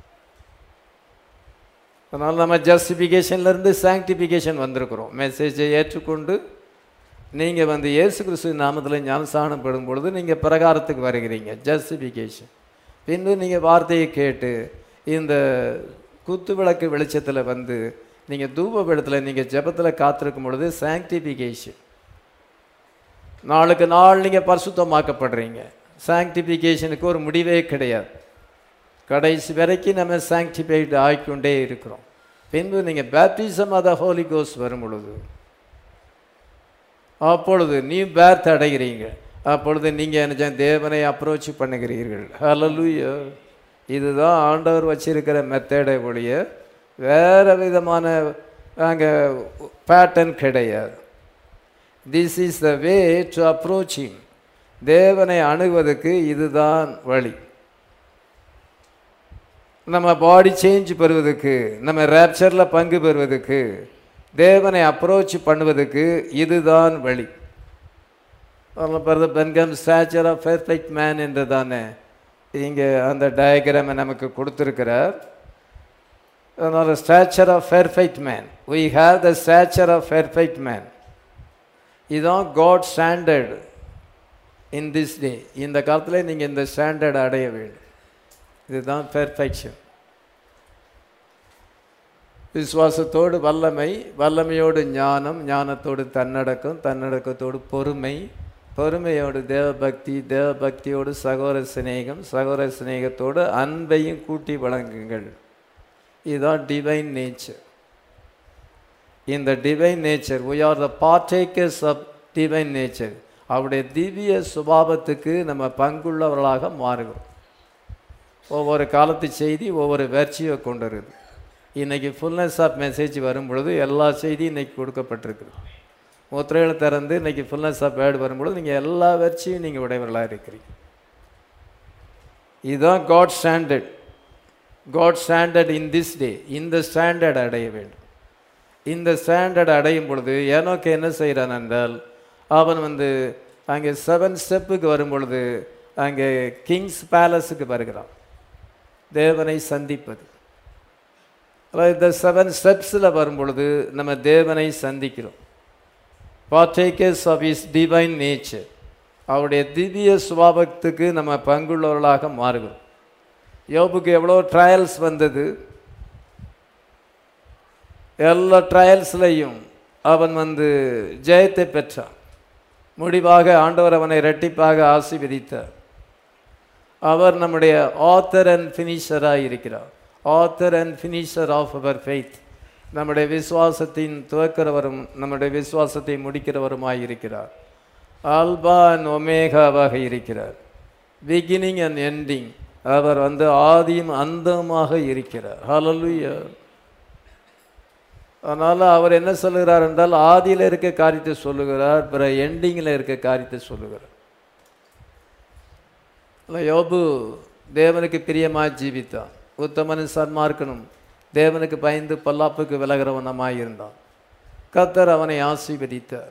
அதனால் நம்ம ஜஸ்டிஃபிகேஷன்லேருந்து சாங்டிஃபிகேஷன் வந்திருக்கிறோம் மெசேஜை ஏற்றுக்கொண்டு நீங்கள் வந்து இயேசு கிறிஸ்து நாமத்தில் ஞானசானம் படும் பொழுது நீங்கள் பிரகாரத்துக்கு வருகிறீங்க ஜஸ்டிஃபிகேஷன் பின்பு நீங்கள் வார்த்தையை கேட்டு இந்த குத்து விளக்கு வெளிச்சத்தில் வந்து நீங்கள் தூப பீடத்தில் நீங்கள் ஜெபத்தில் காத்திருக்கும் பொழுது சாங்டிஃபிகேஷன் நாளுக்கு நாள் நீங்கள் பரிசுத்தமாக்கப்படுறீங்க சாங்டிஃபிகேஷனுக்கு ஒரு முடிவே கிடையாது கடைசி வரைக்கும் நம்ம சாங்டிஃபைடு ஆகிக்கொண்டே இருக்கிறோம் பின்பு நீங்கள் பேப்டிசம் ஆத ஹோலி கோஸ் வரும் பொழுது அப்பொழுது நீ பேர்த் அடைகிறீங்க அப்பொழுது நீங்கள் என்ன தேவனை அப்ரோச் பண்ணுகிறீர்கள் ஹalleluya இதுதான் ஆண்டவர் வச்சிருக்கிற மெத்தடை ஒழிய வேறு விதமான அங்கே பேட்டர்ன் கிடையாது this is the way to approaching தேவனை அணுகுவதற்கு இதுதான் வழி நம்ம பாடி சேஞ்ச் பெறுவதற்கு நம்ம ரேப்சரில் பங்கு பெறுவதற்கு தேவனை அப்ரோச் பண்ணுவதற்கு இதுதான் வழி Branham stature of perfect man என்று தானே இங்கே அந்த டயக்ராமை நமக்கு கொடுத்துருக்கிறார் அதனால் stature of perfect man we have the stature of perfect man இதுதான் God standard in this day இந்த காலத்தில் நீங்கள் இந்த ஸ்டாண்டர்ட் அடைய வேண்டும் இதுதான் பெர்ஃபெக்ஷன் விசுவாசத்தோடு வல்லமை வல்லமையோடு ஞானம் ஞானத்தோடு தன்னடக்கம் தன்னடக்கத்தோடு பொறுமை பொறுமையோடு தேவபக்தி தேவபக்தியோடு சகோதர சிநேகம் சகோதர சிநேகத்தோடு அன்பையும் கூட்டி வழங்குங்கள் இதுதான் டிவைன் நேச்சர் இந்த divine nature we are the partakers of divine nature அவருடைய திவ்ய சுபாவத்துக்கு நம்ம பங்குள்ளவர்களாக மாறுகிறோம் ஒவ்வொரு காலத்து செய்தி ஒவ்வொரு வேர்ச்சியை கொண்டிருக்குது இன்றைக்கி ஃபுல்னஸ் ஆஃப் மெசேஜ் வரும் பொழுது எல்லா செய்தியும் இன்றைக்கி கொடுக்கப்பட்டிருக்குது முத்திரையில் திறந்து இன்றைக்கி ஃபுல்னஸ் ஆஃப் வேர்டு வரும்பொழுது நீங்கள் எல்லா வெற்றியும் நீங்கள் உடையவர்களாக இருக்கிறீங்க இதுதான் God standard God standard in this day இந்த ஸ்டாண்டர்ட் அடைய வேண்டும் இந்த ஸ்டாண்டர்ட் அடையும் பொழுது ஏனோக்கு என்ன செய்கிறான் என்றால் அவன் வந்து அங்கே செவன் ஸ்டெப்புக்கு வரும் பொழுது அங்கே கிங்ஸ் பேலஸுக்கு வருகிறான் தேவனை சந்திப்பது அதாவது இந்த செவன் ஸ்டெப்ஸில் வரும் பொழுது நம்ம தேவனை சந்திக்கிறோம் partakers of his divine nature அவருடைய திவ்ய சுபாவத்துக்கு நம்ம பங்குள்ளவர்களாக மாறுகிறோம் யோபுக்கு எவ்வளோ ட்ரையல்ஸ் வந்தது எல்லா ட்ரையல்ஸ்லையும் அவன் வந்து ஜெயத்தை பெற்றான் முடிவாக ஆண்டவர் அவனை இரட்டிப்பாக ஆசீர்வதித்தார் அவர் நம்முடைய ஆத்தர் அண்ட் ஃபினிஷராக இருக்கிறார் author and finisher of our faith நம்முடைய விசுவாசத்தின் துவக்கிறவரும் நம்முடைய விசுவாசத்தை முடிக்கிறவருமாய் இருக்கிறார் ஆல்பா அண்ட் ஒமேகாவாக இருக்கிறார் பிகினிங் அண்ட் எண்டிங் அவர் வந்து ஆதியும் அந்தமாக இருக்கிறார் ஹalleluya அதனால் அவர் என்ன சொல்லுகிறார் என்றால் ஆதியில் இருக்க காரியத்தை சொல்லுகிறார் பிற எண்டிங்கில் இருக்க காரியத்தை சொல்லுகிறார் அல்ல, யோபு தேவனுக்கு பிரியமாக ஜீவித்தான் உத்தமனும் சன்மார்க்கனும் தேவனுக்கு பயந்து பல்லாப்புக்கு விலகிறவனமாய் இருந்தான் கத்தர் அவனை ஆசீர்வதித்தார்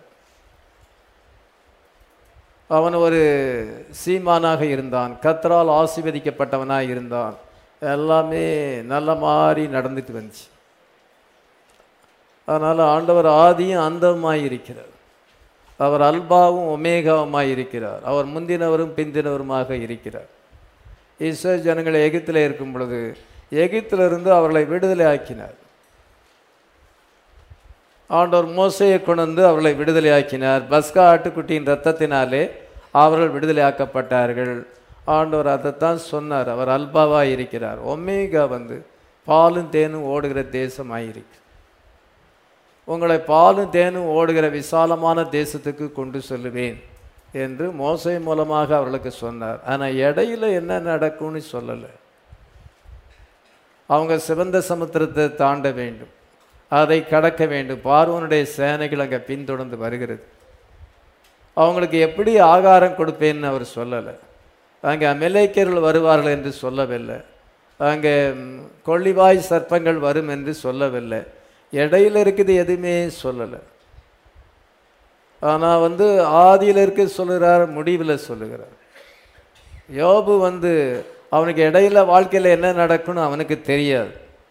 அவன் ஒரு சீமானாக இருந்தான் கத்தரால் ஆசீர்வதிக்கப்பட்டவனாக இருந்தான் எல்லாமே நல்ல மாதிரி நடந்துட்டு வந்துச்சு அதனால் ஆண்டவர் ஆதியும் அந்தமாய் இருக்கிறார் அவர் அல்பாவும் ஒமேகாவுமாய் இருக்கிறார் அவர் முந்தினவரும் பிந்தினவருமாக இருக்கிறார் இஸ்ரேல் ஜனங்கள் எகிப்தில் இருக்கும் பொழுது எகிப்திலிருந்து அவர்களை விடுதலை ஆக்கினார் ஆண்டவர் மோசையை கொண்டு வந்து அவர்களை விடுதலை ஆக்கினார் பஸ்கா ஆட்டுக்குட்டியின் ரத்தத்தினாலே அவர்கள் விடுதலை ஆக்கப்பட்டார்கள் ஆண்டவர் அதைத்தான் சொன்னார் அவர் அல்பாவாக இருக்கிறார் ஒமேகா வந்து பாலும் தேனும் ஓடுகிற தேசமாயிருக்கு உங்களை பாலும் தேனும் ஓடுகிற விசாலமான தேசத்துக்கு கொண்டு செல்லுவேன் என்று மோசை மூலமாக அவர்களுக்கு சொன்னார் ஆனால் இடையில என்ன நடக்கும்னு சொல்லலை அவங்க சிவந்த சமுத்திரத்தை தாண்ட வேண்டும் அதை கடக்க வேண்டும் பார்வனுடைய சேனைகள் அங்கே பின்தொடர்ந்து வருகிறது அவங்களுக்கு எப்படி ஆகாரம் கொடுப்பேன்னு அவர் சொல்லலை அங்கே அமெலேக்கர்கள் வருவார்கள் என்று சொல்லவில்லை அங்கே ம், கொள்ளிவாய் சர்ப்பங்கள் வரும் என்று சொல்லவில்லை இடையில இருக்குது எதுவுமே சொல்லலை ஆனால் வந்து ஆதியில் இருக்க சொல்லுகிறார் முடிவில் சொல்லுகிறார் யோபு வந்து அவனுக்கு இடையில வாழ்க்கையில் என்ன நடக்கும்னு அவனுக்கு தெரியாது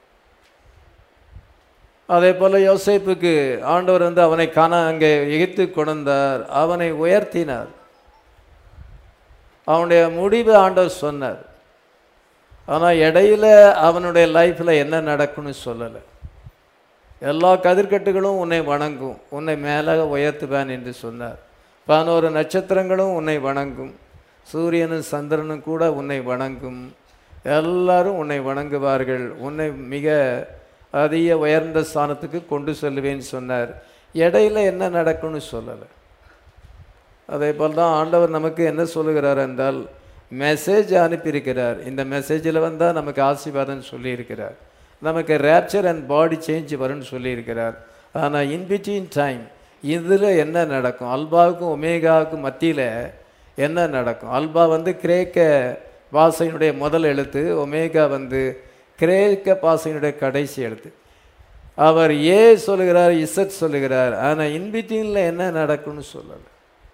அதே போல் யோசேப்புக்கு ஆண்டவர் வந்து அவனை காண அங்கே எகித்து கொண்டார் அவனை உயர்த்தினார் அவனுடைய முடிவு ஆண்டவர் சொன்னார் ஆனால் இடையில அவனுடைய லைஃப்பில் என்ன நடக்கும்னு சொல்லலை எல்லா கதிர்கட்டுகளும் உன்னை வணங்கும் உன்னை மேலே உயர்த்துவேன் என்று சொன்னார் பதினோரு நட்சத்திரங்களும் உன்னை வணங்கும் சூரியனும் சந்திரனும் கூட உன்னை வணங்கும் எல்லாரும் உன்னை வணங்குவார்கள் உன்னை மிக அதிக உயர்ந்த ஸ்தானத்துக்கு கொண்டு செல்லுவேன்னு சொன்னார் இடையில என்ன நடக்கும்னு சொல்லலை அதே போல் தான் ஆண்டவர் நமக்கு என்ன சொல்லுகிறார் என்றால் மெசேஜ் அனுப்பியிருக்கிறார் இந்த மெசேஜில் வந்தால் நமக்கு ஆசீர்வாதம் சொல்லியிருக்கிறார் நமக்கு ரேப்சர் அண்ட் பாடி சேஞ்ச் வரும்னு சொல்லியிருக்கிறார் ஆனால் இன்பிட்வீன் டைம் இதில் என்ன நடக்கும் அல்பாவுக்கும் ஒமேகாவுக்கும் மத்தியில் என்ன நடக்கும் அல்பா வந்து கிரேக்க பாசையினுடைய முதல் எழுத்து ஒமேகா வந்து கிரேக்க பாசையினுடைய கடைசி எழுத்து அவர் ஏ சொல்லுகிறார் இசட் சொல்லுகிறார் ஆனால் இன்பிட்வீனில் என்ன நடக்கும்னு சொல்லலை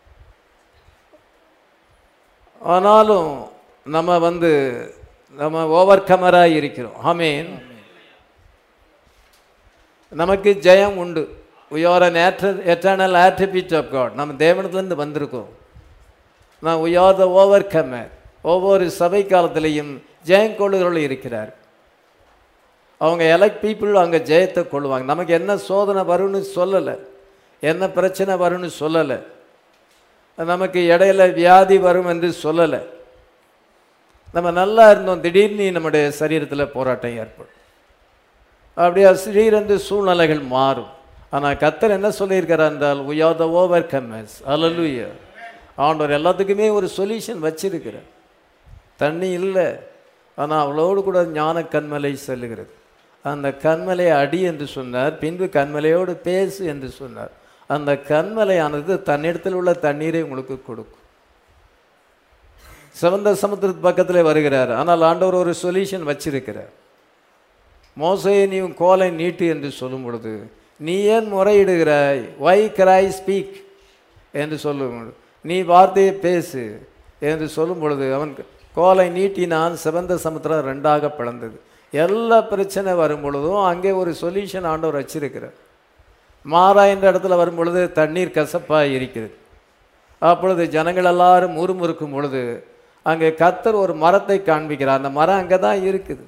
ஆனாலும் நம்ம வந்து நம்ம ஓவர் கமராக இருக்கிறோம் ஆமீன் நமக்கு ஜெயம் உண்டு we are an eternal attribute of God நம்ம தேவனத்துலேருந்து வந்திருக்கோம் நான் we are the overcomer ஒவ்வொரு சபை காலத்திலையும் ஜெயம் கொள்ளுகிறவர்கள் இருக்கிறார் அவங்க எலக்ட் பீப்புள் அங்கே ஜெயத்தை கொள்ளுவாங்க நமக்கு என்ன சோதனை வரும்னு சொல்லலை என்ன பிரச்சனை வரும்னு சொல்லலை நமக்கு இடையில வியாதி வரும் என்று சொல்லலை நம்ம நல்லா இருந்தோம் திடீர்னு நம்முடைய சரீரத்தில் போராட்டம் ஏற்படும் அப்படியே திடீரென்று சூழ்நிலைகள் மாறும் ஆனால் கத்தர் என்ன சொல்லியிருக்கிறார் என்றால் we are the overcomers hallelujah ஆண்டவர் எல்லாத்துக்குமே ஒரு சொல்யூஷன் வச்சிருக்கிறார் தண்ணி இல்லை ஆனால் அவளோடு கூட ஞான கண்மலை செல்லுகிறது அந்த கண்மலை அடி என்று சொன்னார் பின்பு கண்மலையோடு பேசு என்று சொன்னார் அந்த கண்மலையானது தன்னிடத்தில் உள்ள தண்ணீரை உங்களுக்கு கொடுக்கும் சிவந்த சமுத்திரத்து பக்கத்தில் வருகிறார் ஆனால் ஆண்டவர் ஒரு சொல்யூஷன் வச்சிருக்கிறார் மோசையை நீ உன் கோலை நீட்டு என்று சொல்லும் பொழுது நீ ஏன் முறையிடுகிறாய் வை கிராய் ஸ்பீக் என்று சொல்லும் பொழுது, நீ வார்த்தையை பேசு என்று சொல்லும் பொழுது அவன் கோலை நீட்டினான் சிவந்த சமுத்திரம் ரெண்டாக பிளந்தது எல்லா பிரச்சனை வரும் பொழுதும் அங்கே ஒரு சொல்யூஷன் ஆண்டவர் வச்சிருக்கிறார் மாறா என்ற இடத்துல வரும் பொழுது தண்ணீர் கசப்பாக இருக்கிறது அப்பொழுது ஜனங்கள் எல்லாரும் முறுமுறுக்கும் பொழுது அங்கே கத்தர் ஒரு மரத்தை காண்பிக்கிறார் அந்த மரம் அங்கே தான் இருக்குது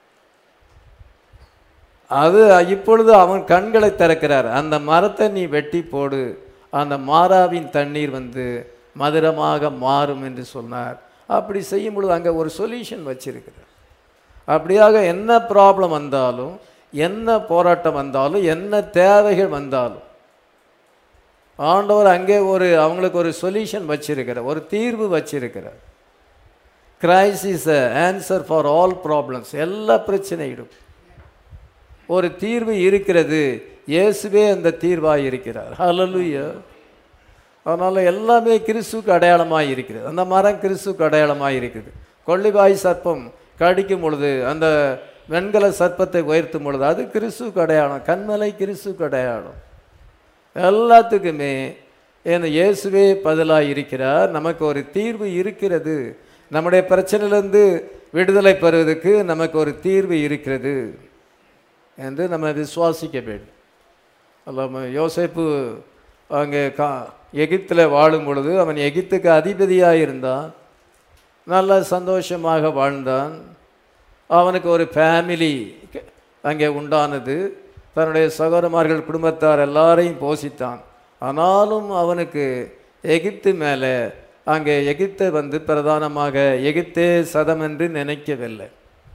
அது இப்பொழுது அவன் கண்களை திறக்கிறார் அந்த மரத்தை நீ வெட்டி போடு அந்த மாறாவின் தண்ணீர் வந்து மதுரமாக மாறும் என்று சொன்னார் அப்படி செய்யும் பொழுது அங்கே ஒரு சொல்யூஷன் வச்சிருக்கிறார் அப்படியாக என்ன ப்ராப்ளம் வந்தாலும் என்ன போராட்டம் வந்தாலும் என்ன தேவைகள் வந்தாலும் ஆண்டவர் அங்கே ஒரு அவங்களுக்கு ஒரு சொல்யூஷன் வச்சிருக்கிறார் ஒரு தீர்வு வச்சிருக்கிறார் Christ is a answer for all problems எல்லா பிரச்சனையிடும் ஒரு தீர்வு இருக்கிறது இயேசுவே அந்த தீர்வாக இருக்கிறார் ஹalleluya அதனால் எல்லாமே கிறிஸ்துக்கு அடையாளமாக இருக்கிறது அந்த மரம் கிறிஸ்துக்கு அடையாளமாக இருக்குது கொள்ளிவாய் சர்ப்பம் கடிக்கும் பொழுது அந்த வெண்கல சர்ப்பத்தை உயர்த்தும் பொழுது அது கிறிஸ்துக்கு அடையாளம் கண்மலை கிறிஸ்துக்கு அடையாளம் எல்லாத்துக்குமே இந்த இயேசுவே பதிலாக இருக்கிறார் நமக்கு ஒரு தீர்வு இருக்கிறது நம்முடைய பிரச்சனையிலிருந்து விடுதலை பெறுவதற்கு நமக்கு ஒரு தீர்வு இருக்கிறது என்று நம்ம விசுவாசிக்க வேண்டும் அல்ல யோசேப்பு அங்கே கா எகிப்தில் வாழும் பொழுது அவன் எகிப்துக்கு அதிபதியாக இருந்தான் நல்ல சந்தோஷமாக வாழ்ந்தான் அவனுக்கு ஒரு ஃபேமிலி அங்கே உண்டானது தன்னுடைய சகோதரமார்கள் குடும்பத்தார் எல்லாரையும் போஷித்தான் ஆனாலும் அவனுக்கு எகிப்து மேலே அங்கே எகிப்தை வந்து பிரதானமாக எகிப்தே சதம் என்று நினைக்கவில்லை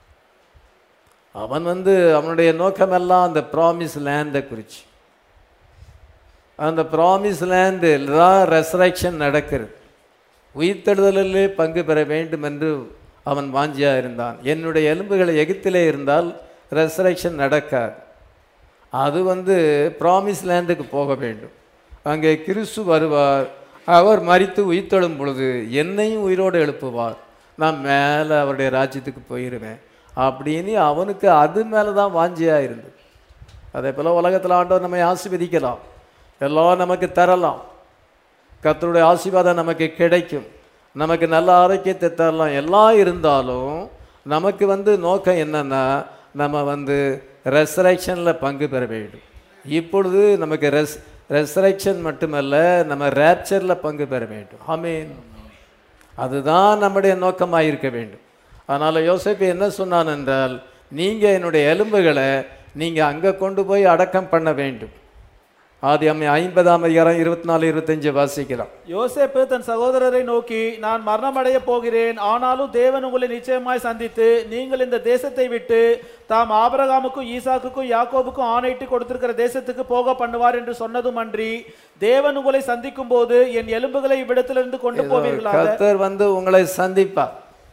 அவன் வந்து அவனுடைய நோக்கமெல்லாம் அந்த ப்ராமிஸ் லேண்டை குறித்து அந்த ப்ராமிஸ் லேண்டில் தான் ரெசரக்ஷன் நடக்கிறது உயிர்த்தெழுதலிலே பங்கு பெற வேண்டும் என்று அவன் வாஞ்சியாக இருந்தான் என்னுடைய எலும்புகள் எகிப்திலே இருந்தால் ரெசரக்ஷன் நடக்காது அது வந்து ப்ராமிஸ் லேண்டுக்கு போக வேண்டும் அங்கே கிறிஸ்து வருவார் அவர் மறித்து உயிர்த்தெழும் பொழுது என்னையும் உயிரோடு எழுப்புவார் நான் மேலே அவருடைய ராஜ்யத்துக்கு போயிடுவேன் அப்படின்னு அவனுக்கு அது மேலே தான் வாஞ்சியாக இருந்தது அதே போல் உலகத்தில் ஆண்டவர் நம்மை ஆசீர்வதிக்கலாம் எல்லாம் நமக்கு தரலாம் கர்த்தருடைய ஆசீர்வாதம் நமக்கு கிடைக்கும் நமக்கு நல்ல ஆரோக்கியத்தை தரலாம் எல்லாம் இருந்தாலும் நமக்கு வந்து நோக்கம் என்னன்னா நம்ம வந்து ரெசரக்ஷனில் பங்கு பெற வேண்டும் இப்பொழுது நமக்கு ரெஸ் ரெசரக்ஷன் மட்டுமல்ல நம்ம ரேப்சரில் பங்கு பெற வேண்டும் ஆமீன் அதுதான் நம்முடைய நோக்கமாக இருக்க வேண்டும் அதனால் யோசிப்பு என்ன சொன்னான் என்றால் நீங்கள் என்னுடைய எலும்புகளை நீங்கள் அங்கே கொண்டு போய் அடக்கம் பண்ண வேண்டும் ஆதி அம்மை ஐம்பதாம் அதிகாரம் இருபத்தி நாலு இருபத்தஞ்சு வாசிக்கலாம் யோசேப்பு தன் சகோதரரை நோக்கி நான் மரணமடைய போகிறேன் ஆனாலும் தேவன் உங்களை நிச்சயமாய் சந்தித்து நீங்கள் இந்த தேசத்தை விட்டு தாம் ஆபிரகாமுக்கும் ஈசாக்குக்கும் யாக்கோபுக்கும் ஆணையிட்டு கொடுத்திருக்கிற தேசத்துக்கு போக பண்ணுவார் என்று சொன்னதும் அன்றி தேவன் உங்களை சந்திக்கும் போது என் எலும்புகளை இவ்விடத்திலிருந்து கொண்டு போவீர்களாக கர்த்தர் வந்து உங்களை சந்திப்பார்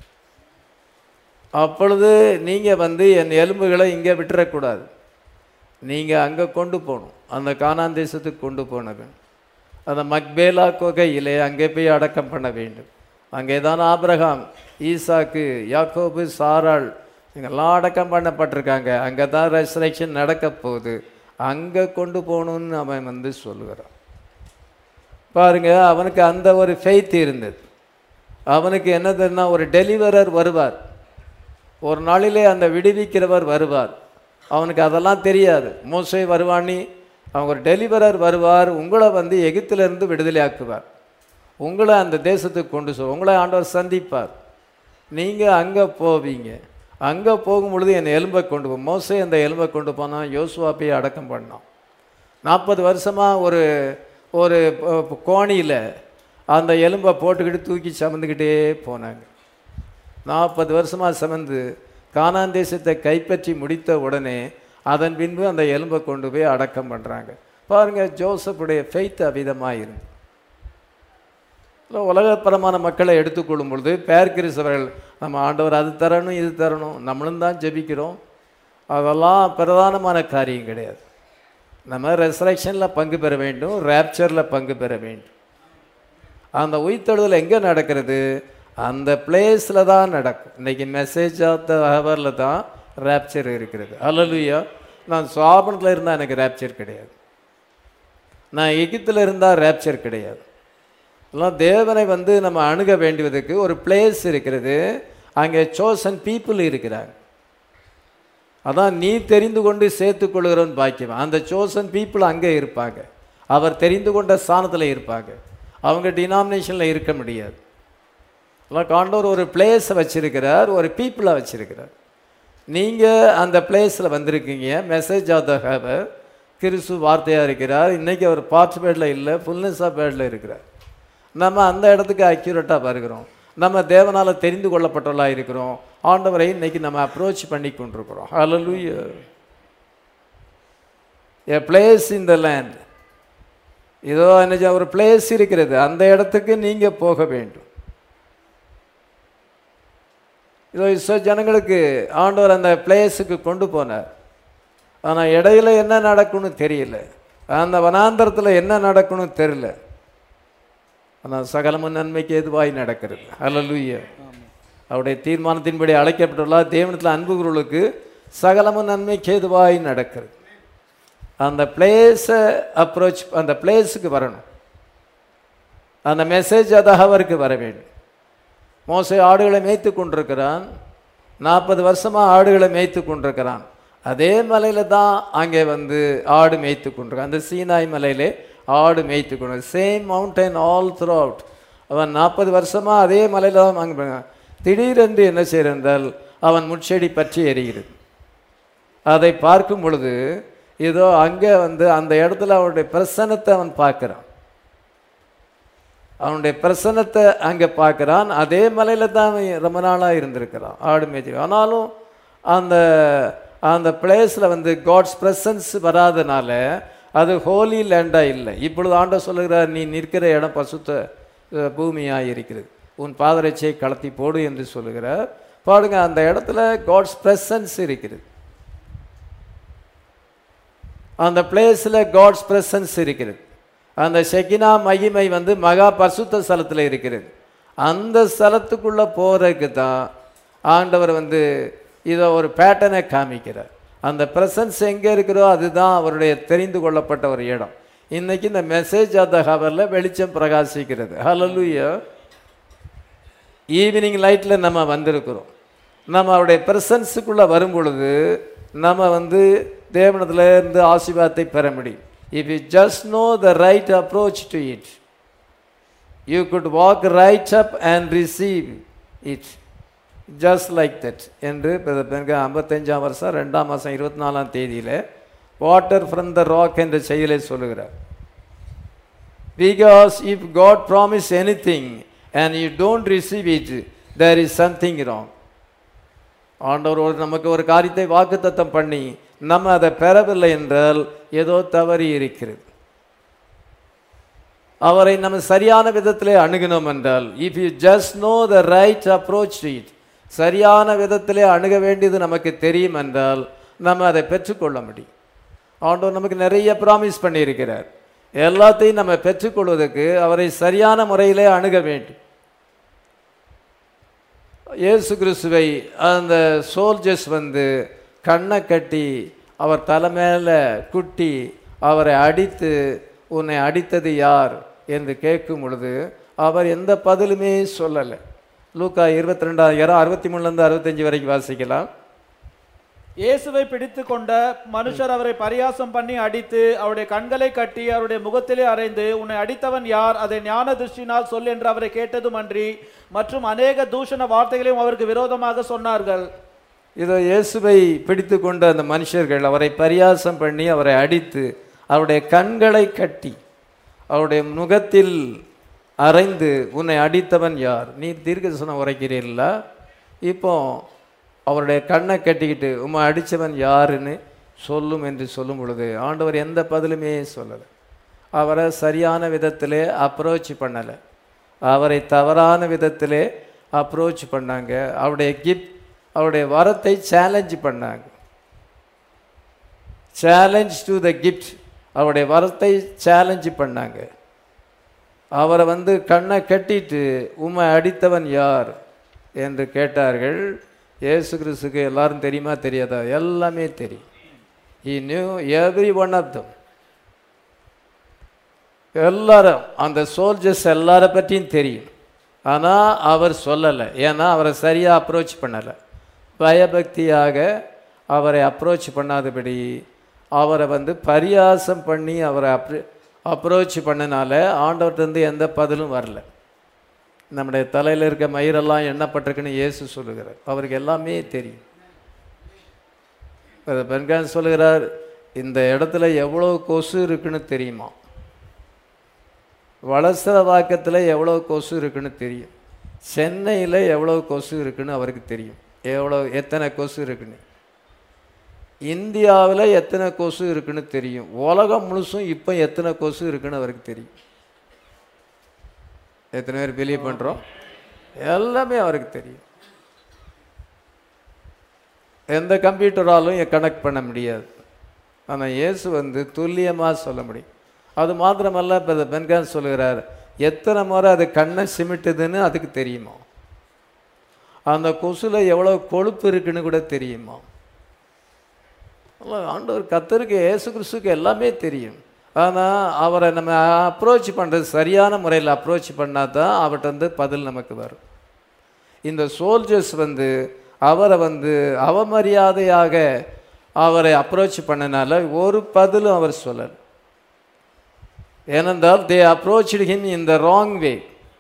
அப்பொழுது நீங்க வந்து என் எலும்புகளை இங்கே விட்டுறக்கூடாது நீங்க அங்க கொண்டு போகணும் அந்த கானான் தேசத்துக்கு கொண்டு போனது அந்த மக்பேலா குகையிலே அங்கே போய் அடக்கம் பண்ண வேண்டும் அங்கே தான் ஆபிரகாம் ஈசாக்கு யாக்கோபு சாராள் இங்கெல்லாம் அடக்கம் பண்ணப்பட்டிருக்காங்க அங்கே தான் ரெசரக்ஷன் நடக்க போகுது அங்கே கொண்டு போகணும்னு அவன் வந்து சொல்லுகிறான் பாருங்க அவனுக்கு அந்த ஒரு ஃபெய்த் இருந்தது அவனுக்கு என்னதுன்னா ஒரு டெலிவரர் வருவார் ஒரு நாளிலே அந்த விடுவிக்கிறவர் வருவார் அவனுக்கு அதெல்லாம் தெரியாது மோசே வருவானி அவன் ஒரு டெலிவரர் வருவார் உங்களை வந்து எகிப்திலிருந்து விடுதலையாக்குவார் உங்களை அந்த தேசத்துக்கு கொண்டு சொல் உங்களை ஆண்டவர் சந்திப்பார் நீங்கள் அங்கே போவீங்க அங்கே போகும் பொழுது என் எலும்பை கொண்டு போ மோசே அந்த எலும்பை கொண்டு போனான் யோசுவா போய் அடக்கம் பண்ணான் நாற்பது வருஷமாக ஒரு ஒரு கோணியில் அந்த எலும்பை போட்டுக்கிட்டு தூக்கி சுமந்துக்கிட்டே போனாங்க நாற்பது வருஷமாக சுமந்து கானான் தேசத்தை கைப்பற்றி முடித்த உடனே அதன் பின்பு அந்த எலும்பை கொண்டு போய் அடக்கம் பண்ணுறாங்க பாருங்கள் ஜோசப்புடைய ஃபெய்த் அவிதமாக இருந்து இல்லை உலகப்பரமான மக்களை எடுத்துக்கொள்ளும் பொழுது பேர் கிறிஸ்தவர்கள் நம்ம ஆண்டவர் அது தரணும் இது தரணும் நம்மளும் தான் ஜெபிக்கிறோம் அதெல்லாம் பிரதானமான காரியம் கிடையாது நம்ம ரெசரக்ஷனில் பங்கு பெற வேண்டும் ரேப்சரில் பங்கு பெற வேண்டும் அந்த உயிர்த்தெழுதல் எங்கே நடக்கிறது அந்த பிளேஸில் தான் நடக்கும் இன்னைக்கு மெசேஜ் ஆஃப் த ஹவரில் தான் ரேப்சர் இருக்கிறது அல்லலுயா நான் சுவாபனத்தில் இருந்தால் எனக்கு ரேப்சர் கிடையாது நான் எகித்தில் இருந்தால் ரேப்சர் கிடையாது எல்லாம் தேவனை வந்து நம்ம அணுக வேண்டுவதற்கு ஒரு பிளேஸ் இருக்கிறது அங்கே சோசன் பீப்புள் இருக்கிறாங்க அதான் நீ தெரிந்து கொண்டு சேர்த்து கொள்கிறவன் பாக்கியம் அந்த சோசன் பீப்புள் அங்கே இருப்பாங்க அவர் தெரிந்து கொண்ட ஸ்தானத்தில் இருப்பாங்க அவங்க டினாமினேஷனில் இருக்க முடியாது எல்லாம் காண்டவர் ஒரு பிளேஸை வச்சிருக்கிறார் ஒரு பீப்புளை வச்சிருக்கிறார் நீங்கள் அந்த பிளேஸில் வந்திருக்கீங்க மெசேஜ் ஆஃப் த ஹேவர் கிறிஸ்து வார்த்தையாக இருக்கிறார் இன்றைக்கி அவர் பார்ட் பேடில் இல்லை ஃபுல்னஸ் ஆஃப் பேடில் இருக்கிறார் நம்ம அந்த இடத்துக்கு அக்யூரேட்டாக வருகிறோம் நம்ம தேவனால் தெரிந்து கொள்ளப்பட்டவர்களாக இருக்கிறோம் ஆண்டவரை இன்னைக்கு நம்ம அப்ரோச் பண்ணி கொண்டிருக்கிறோம் ஹalleluya எ பிளேஸ் இன் த லேண்ட் இதோ என்ன ஒரு பிளேஸ் இருக்கிறது அந்த இடத்துக்கு நீங்கள் போக வேண்டும் இதோ இஸ்ரோ ஜனங்களுக்கு ஆண்டவர் அந்த பிளேஸுக்கு கொண்டு போனார் ஆனால் இடையில என்ன நடக்கும்னு தெரியல அந்த வனாந்தரத்தில் என்ன நடக்கும்னு தெரியல ஆனால் சகலமும் நன்மைக்கு எதுவாய் நடக்கிறது அல்லலுய்ய அவருடைய தீர்மானத்தின்படி அழைக்கப்பட்டுள்ள தேவனத்தில் அன்புகளுக்கு சகலமும் நன்மைக்கு எதுவாய் நடக்கிறது அந்த பிளேஸை அப்ரோச் அந்த பிளேஸுக்கு வரணும் அந்த மெசேஜ் அதாக அவருக்கு வர வேண்டும் மோசை ஆடுகளை மேய்த்து கொண்டிருக்கிறான் நாற்பது வருஷமாக ஆடுகளை மேய்த்து கொண்டிருக்கிறான் அதே மலையில் தான் அங்கே வந்து ஆடு மேய்த்து கொண்டிருக்கான் அந்த சீனாய் மலையிலே ஆடு மேய்த்து கொண்டு same mountain all throughout அவன் நாற்பது வருஷமாக அதே மலையில் தான் அங்கே திடீரென்று என்ன செய்கிறால் அவன் முட்செடி பற்றி எரிகிறது அதை பார்க்கும் பொழுது ஏதோ அங்கே வந்து அந்த இடத்துல அவனுடைய பிரசனத்தை அவன் பார்க்குறான் அவனுடைய பிரசனத்தை அங்கே பார்க்குறான் அதே மலையில் தான் அவன் ரொம்ப நாளாக இருந்திருக்கிறான் ஆடு மேய்ச்சி ஆனாலும் அந்த அந்த பிளேஸில் வந்து காட்ஸ் ப்ரெசன்ஸ் வராதனால அது ஹோலி லேண்டாக இல்லை இப்பொழுது ஆண்ட சொல்லுகிறார் நீ நிற்கிற இடம் பசுத்த பூமியாக இருக்கிறது உன் பாதரட்சியை கலத்தி போடு என்று சொல்லுகிறார் பாருங்க அந்த இடத்துல காட்ஸ் ப்ரெசன்ஸ் இருக்கிறது அந்த பிளேஸில் காட்ஸ் ப்ரெசன்ஸ் இருக்கிறது அந்த ஷெகினா மகிமை வந்து மகா பசுத்த ஸ்தலத்தில் இருக்கிறது அந்த ஸ்தலத்துக்குள்ளே போகிறதுக்கு தான் ஆண்டவர் வந்து இதை ஒரு பேட்டர்னை காமிக்கிறார் அந்த ப்ரெசன்ஸ் எங்கே இருக்கிறோ அதுதான் அவருடைய தெரிந்து கொள்ளப்பட்ட ஒரு இடம் இன்னைக்கு இந்த மெசேஜ் ஆஃப் த ஹவரில் வெளிச்சம் பிரகாசிக்கிறது ஹலலுயா ஈவினிங் லைட்டில் நம்ம வந்திருக்கிறோம் நம்ம அவருடைய ப்ரெசன்ஸுக்குள்ளே வரும் பொழுது நம்ம வந்து தேவனத்தில் இருந்து ஆசீர்வாதத்தை பெற முடியும் if you just know the right approach to it you could walk right up and receive it just like that என்று பிறகு ஐம்பத்தஞ்சாம் வருஷம் ரெண்டாம் மாதம் இருபத்தி நாலாம் தேதியில் வாட்டர் ஃப்ரம் த ராக் என்ற செயலை சொல்லுகிறார் because if God promise anything and you don't receive it there is something wrong ஆண்டவர் ஒரு நமக்கு ஒரு காரியத்தை வாக்குத்தத்தம் பண்ணி நம்ம அதை பெறவில்லை என்றால் ஏதோ தவறி இருக்கிறது அவரை நம்ம சரியான விதத்திலே அணுகினோம் என்றால் if you just know the right approach it சரியான விதத்திலே அணுக வேண்டியது நமக்கு தெரியும் என்றால் நம்ம அதை பெற்றுக்கொள்ள முடியும் ஆண்டவர் நமக்கு நிறைய ப்ராமிஸ் பண்ணியிருக்கிறார் எல்லாத்தையும் நம்ம பெற்றுக்கொள்வதற்கு அவரை சரியான முறையிலே அணுக வேண்டும் இயேசு கிறிஸ்துவை அந்த சோல்ஜர்ஸ் வந்து கண்ணை கட்டி அவர் தலை மேலே குட்டி அவரை அடித்து உன்னை அடித்தது யார் என்று கேட்கும் பொழுது அவர் எந்த பதிலுமே சொல்லலை லூக்கா இருபத்தி ரெண்டாயிரம் அறுபத்தி மூணுலேருந்து அறுபத்தஞ்சு வரைக்கும் வாசிக்கலாம் இயேசுவை பிடித்து கொண்ட மனுஷர் அவரை பரியாசம் பண்ணி அடித்து அவருடைய கண்களை கட்டி அவருடைய முகத்திலே அறைந்து உன்னை அடித்தவன் யார் அதை ஞான திருஷ்டினால் சொல் என்று அவரை கேட்டதும் அன்றி மற்றும் அநேக தூஷண வார்த்தைகளையும் அவருக்கு விரோதமாக சொன்னார்கள் இதோ இயேசுவை பிடித்து கொண்ட அந்த மனுஷர்கள் அவரை பரியாசம் பண்ணி அவரை அடித்து அவருடைய கண்களை கட்டி அவருடைய முகத்தில் அறைந்து உன்னை அடித்தவன் யார் நீ தீர்க்கதரிசனம் உரைக்கிறீர்களா இப்போ அவருடைய கண்ணை கட்டிக்கிட்டு உம்மை அடித்தவன் யாருன்னு சொல்லும் என்று சொல்லும் பொழுது ஆண்டவர் எந்த பதிலுமே சொல்லலை அவரை சரியான விதத்திலே அப்ரோச் பண்ணலை அவரை தவறான விதத்திலே அப்ரோச் பண்ணாங்க அவருடைய கிஃப்ட் அவருடைய வரத்தை சேலஞ்ச் பண்ணாங்க சேலஞ்ச் டு த கிஃப்ட் அவருடைய வரத்தை சேலஞ்ச் பண்ணாங்க அவரை வந்து கண்ணை கட்டிட்டு உம்மை அடித்தவன் யார் என்று கேட்டார்கள் இயேசு கிறிஸ்துக்கு எல்லாரும் தெரியுமா தெரியாதா எல்லாமே தெரியும் he knew every one of them எல்லாரும் அந்த சோல்ஜர்ஸ் எல்லார பற்றியும் தெரியும் ஆனால் அவர் சொல்லலை ஏன்னா அவரை சரியாக அப்ரோச் பண்ணலை பயபக்தியாக அவரை அப்ரோச் பண்ணாதபடி அவரை வந்து பரியாசம் பண்ணி அவரை அப்ரோ அப்ரோச் பண்ணனால ஆண்டவர்கிட்டருந்து எந்த பதிலும் வரல நம்முடைய தலையில் இருக்க மயிரெல்லாம் எண்ணப்பட்டிருக்குன்னு இயேசு சொல்லுகிறார் அவருக்கு எல்லாமே தெரியும் இப்போ பெண்கான் சொல்லுகிறார் இந்த இடத்துல எவ்வளோ கொசு இருக்குன்னு தெரியுமா வளசர வாக்கத்தில் எவ்வளோ கொசு இருக்குன்னு தெரியும் சென்னையில் எவ்வளோ கொசு இருக்குன்னு அவருக்கு தெரியும் எவ்வளோ எத்தனை கொசு இருக்குன்னு இந்தியாவில் எத்தனை கொசு இருக்குன்னு தெரியும் உலகம் முழுசும் இப்போ எத்தனை கொசு இருக்குன்னு அவருக்கு தெரியும் எத்தனை பேர் பிலீவ் பண்ணுறோம் எல்லாமே அவருக்கு தெரியும் எந்த கம்ப்யூட்டராலும் கனெக்ட் பண்ண முடியாது ஆனால் இயேசு வந்து துல்லியமாக சொல்ல முடியும் அது மாத்திரமல்ல இப்போ பென்கான் சொல்லுகிறார் எத்தனை முறை அது கண்ணை சிமிட்டுதுன்னு அதுக்கு தெரியுமா அந்த கொசுல எவ்வளோ கொழுப்பு இருக்குன்னு கூட தெரியுமா அல்லாஹ் ஆண்டவர் கத்தருக்கு இயேசு கிறிஸ்துக்கு எல்லாமே தெரியும் ஆனால் அவரை நம்ம அப்ரோச் பண்ணுறது சரியான முறையில் அப்ரோச் பண்ணால் தான் அவர்கிட்ட வந்து பதில் நமக்கு வரும் இந்த சோல்ஜர்ஸ் வந்து அவரை வந்து அவமரியாதையாக அவரை அப்ரோச் பண்ணனால ஒரு பதிலும் அவர் சொல்லலை ஏனென்றால் they approach him in the wrong way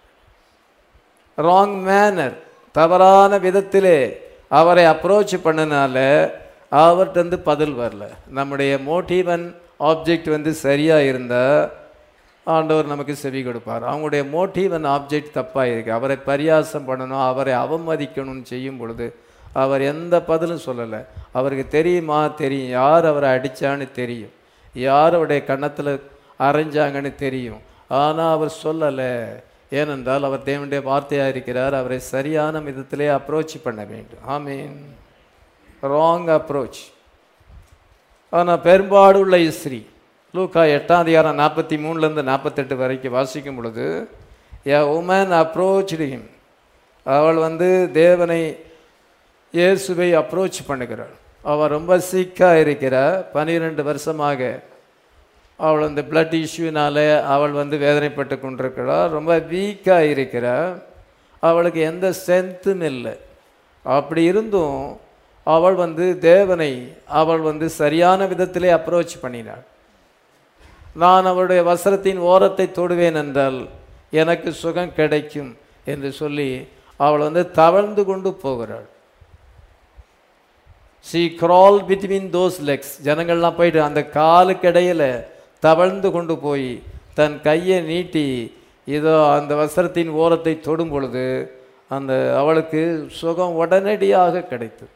wrong manner தவறான விதத்திலே அவரை அப்ரோச் பண்ணனால அவர்கிட்ட வந்து பதில் வரல நம்முடைய மோட்டிவ் அண்ட் ஆப்ஜெக்ட் வந்து சரியாக இருந்தால் ஆண்டவர் நமக்கு செவி கொடுப்பார் அவங்களுடைய மோட்டிவ் அண்ட் ஆப்ஜெக்ட் தப்பாக இருக்கு அவரை பரியாசம் பண்ணணும் அவரை அவமதிக்கணும்னு செய்யும் பொழுது அவர் எந்த பதிலும் சொல்லலை அவருக்கு தெரியுமா தெரியும் யார் அவரை அடித்தான்னு தெரியும் யார் அவருடைய கன்னத்தில் அரைஞ்சாங்கன்னு தெரியும் ஆனால் அவர் சொல்லலை ஏனென்றால் அவர் தேவனுடைய வார்த்தையாக இருக்கிறார் அவரை சரியான விதத்திலே அப்ரோச் பண்ண வேண்டும் ஆமீன் ராங் அப்ரோச் ஆனால் பெரும்பாடு உள்ள இஸ்ரீ லூக்கா எட்டாம் அதிகாரம் நாற்பத்தி மூணுலேருந்து நாற்பத்தெட்டு வரைக்கும் வாசிக்கும் பொழுது எ உமன் அப்ரோச் ஹிம் அவள் வந்து தேவனை இயேசுவை அப்ரோச் பண்ணுகிறாள் அவள் ரொம்ப சிக்காக இருக்கிறார் பன்னிரெண்டு வருஷமாக அவள் அந்த பிளட் இஷ்யூனால அவள் வந்து வேதனைப்பட்டு கொண்டிருக்கிறாள் ரொம்ப வீக்காக இருக்கிறாள் அவளுக்கு எந்த ஸ்ட்ரென்த்தும் இல்லை அப்படி இருந்தும் அவள் வந்து தேவனை அவள் வந்து சரியான விதத்திலே அப்ரோச் பண்ணினாள் நான் அவளுடைய வஸ்திரத்தின் ஓரத்தை தொடுவேன் என்றால் எனக்கு சுகம் கிடைக்கும் என்று சொல்லி அவள் வந்து தவழ்ந்து கொண்டு போகிறாள் she crawled between those legs ஜனங்கள்லாம் போயிட்டு அந்த காலுக்கு இடையில தவழ்ந்து கொண்டு போய் தன் கையை நீட்டி இதோ அந்த வஸ்திரத்தின் ஓரத்தை தொடும் பொழுது அந்த அவளுக்கு சுகம் உடனடியாக கிடைத்தது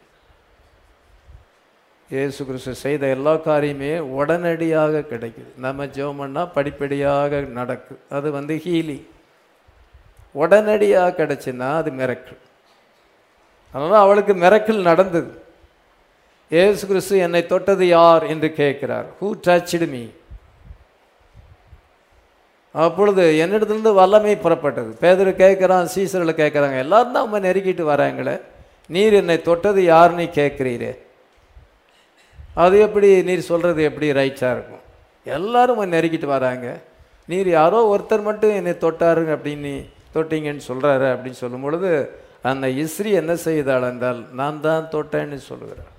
இயேசு கிறிஸ்து செய்த எல்லா காரியமே உடனடியாக கிடைக்குது நம்ம ஜெபம் பண்ணா படிப்படியாக நடக்கும் அது வந்து ஹீலிங் உடனடியாக கிடைச்சுன்னா அது மிரக்கல் அதனால் அவளுக்கு மிரக்கல் நடந்தது இயேசு கிறிஸ்து என்னை தொட்டது யார் என்று கேட்கிறார் ஹூ டச்டு மீ அப்பொழுது என்னிடத்துலேருந்து வல்லமை புறப்பட்டது பேதர் கேட்குறான் சீசரில் கேட்குறாங்க எல்லாரும் தான் அவங்க நெருக்கிட்டு வராங்களே நீர் என்னை தொட்டது யாருன்னு கேட்குறீரே அது எப்படி நீர் சொல்கிறது எப்படி ரைட்டாக இருக்கும் எல்லாரும் உன்னை நெருக்கிட்டு வராங்க நீர் யாரோ ஒருத்தர் மட்டும் என்னை தொட்டாருங்க அப்படின்னு தொட்டீங்கன்னு சொல்கிறாரு அப்படின்னு சொல்லும் பொழுது அந்த இஸ்ரி என்ன செய்தாள் என்றால் நான் தான் தொட்டேன்னு சொல்லுகிறார்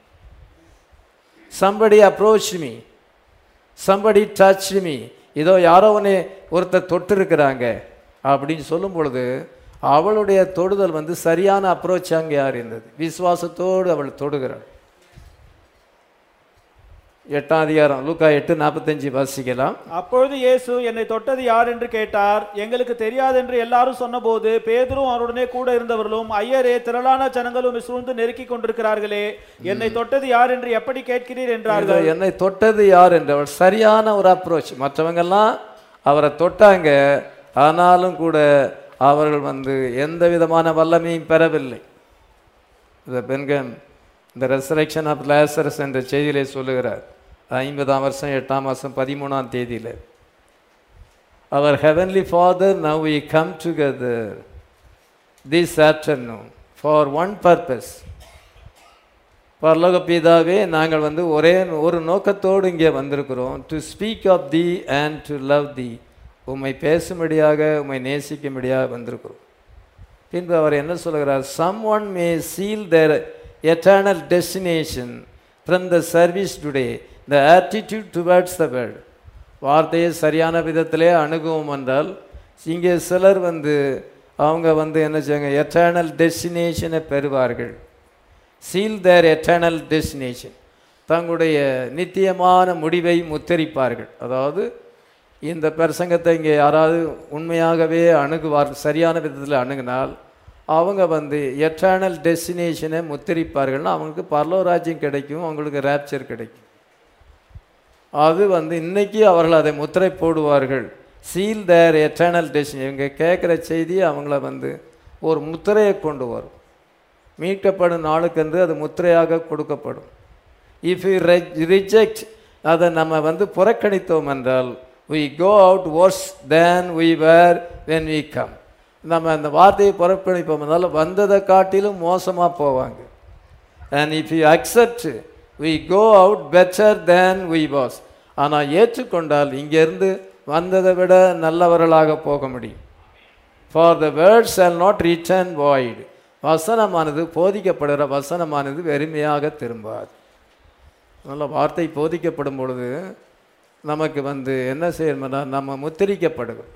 somebody approach me somebody touch me இதோ யாரோ உன்னை ஒருத்தர் தொட்டிருக்கிறாங்க அப்படின்னு சொல்லும் பொழுது அவளுடைய தொடுதல் வந்து சரியான அப்ரோச் அங்கே யார் இருந்தது விசுவாசத்தோடு அவள் தொடுகிறாள் எட்டாம் அதிகாரம் லூக்கா எட்டு நாற்பத்தஞ்சு வாசிக்கலாம் அப்பொழுது இயேசு என்னை தொட்டது யார் என்று கேட்டார் எங்களுக்கு தெரியாது என்று எல்லாரும் சொன்னபோது பேதுரும் அவருடனே கூட இருந்தவர்களும் ஐயரே திரளான ஜனங்களும் சூழ்ந்து நெருக்கிக் கொண்டிருக்கிறார்களே என்னை தொட்டது யார் என்று எப்படி கேட்கிறீர் என்றார்கள் இதோ என்னை தொட்டது யார் என்று அவள் சரியான ஒரு அப்ரோச் மற்றவங்கெல்லாம் அவரை தொட்டாங்க ஆனாலும் கூட அவர்கள் வந்து எந்த விதமான வல்லமையும் பெறவில்லை இந்த பெண்கள் இந்த ரெசரக்ஷன் ஆஃப் லேசரஸ் என்ற செய்தியிலே சொல்லுகிறார் ஐம்பதாம் வருஷம் எட்டாம் மாதம் பதிமூணாம் தேதியில் அவர் heavenly father now we come together this afternoon for one purpose பரலோக பிதாவே நாங்கள் வந்து ஒரே ஒரு நோக்கத்தோடு இங்கே வந்திருக்கிறோம் to speak of the and to love the உம்மை பேசும்படியாக உம்மை நேசிக்கும்படியாக வந்திருக்கிறோம் பின்பு அவர் என்ன சொல்கிறார் someone may seal their eternal destination from the service today the attitude towards the world வார்த்தையை சரியான விதத்திலே அணுகுவோம் என்றால் இங்கே சிலர் வந்து அவங்க வந்து என்ன செய்வாங்க எட்டர்னல் டெஸ்டினேஷனை பெறுவார்கள் சீல் தேர் எட்டர்னல் டெஸ்டினேஷன் தங்களுடைய நித்தியமான முடிவை முத்தரிப்பார்கள் அதாவது இந்த பிரசங்கத்தை இங்கே யாராவது உண்மையாகவே அணுகுவார் சரியான விதத்தில் அணுகினால் அவங்க வந்து எட்டர்னல் டெஸ்டினேஷனை முத்தரிப்பார்கள்னா அவங்களுக்கு பரலோராஜ்யம் கிடைக்கும் அவங்களுக்கு ரேப்சர் கிடைக்கும் அது வந்து இன்னைக்கு அவர்கள் அதை முத்திரை போடுவார்கள் சீல் தேர் எட்டர்னல் டெஸ்டினேஷன் இவங்க கேட்குற செய்தி அவங்கள வந்து ஒரு முத்திரையை கொண்டு வரும் மீட்கப்படும் நாளுக்கென்று அது முத்திரையாக கொடுக்கப்படும் இஃப் யூ ரிஜெக்ட் அதை நம்ம வந்து புறக்கணித்தோம் என்றால் we go out worse than we were when we come நம்ம அந்த வார்த்தையை புறக்கணிப்போம் என்றால் வந்ததை காட்டிலும் மோசமாக போவாங்க and if you accept we go out better than we was ஆனால் ஏற்றுக்கொண்டால் இங்கேருந்து வந்ததை விட நல்லவர்களாக போக முடியும் for the words shall not return void வசனமானது போதிக்கப்படுகிற வசனமானது வெறுமையாக திரும்பாது நல்ல வார்த்தை போதிக்கப்படும் பொழுது நமக்கு வந்து என்ன செய்யணும்னா நம்ம முத்திரிக்கப்படுகிறோம்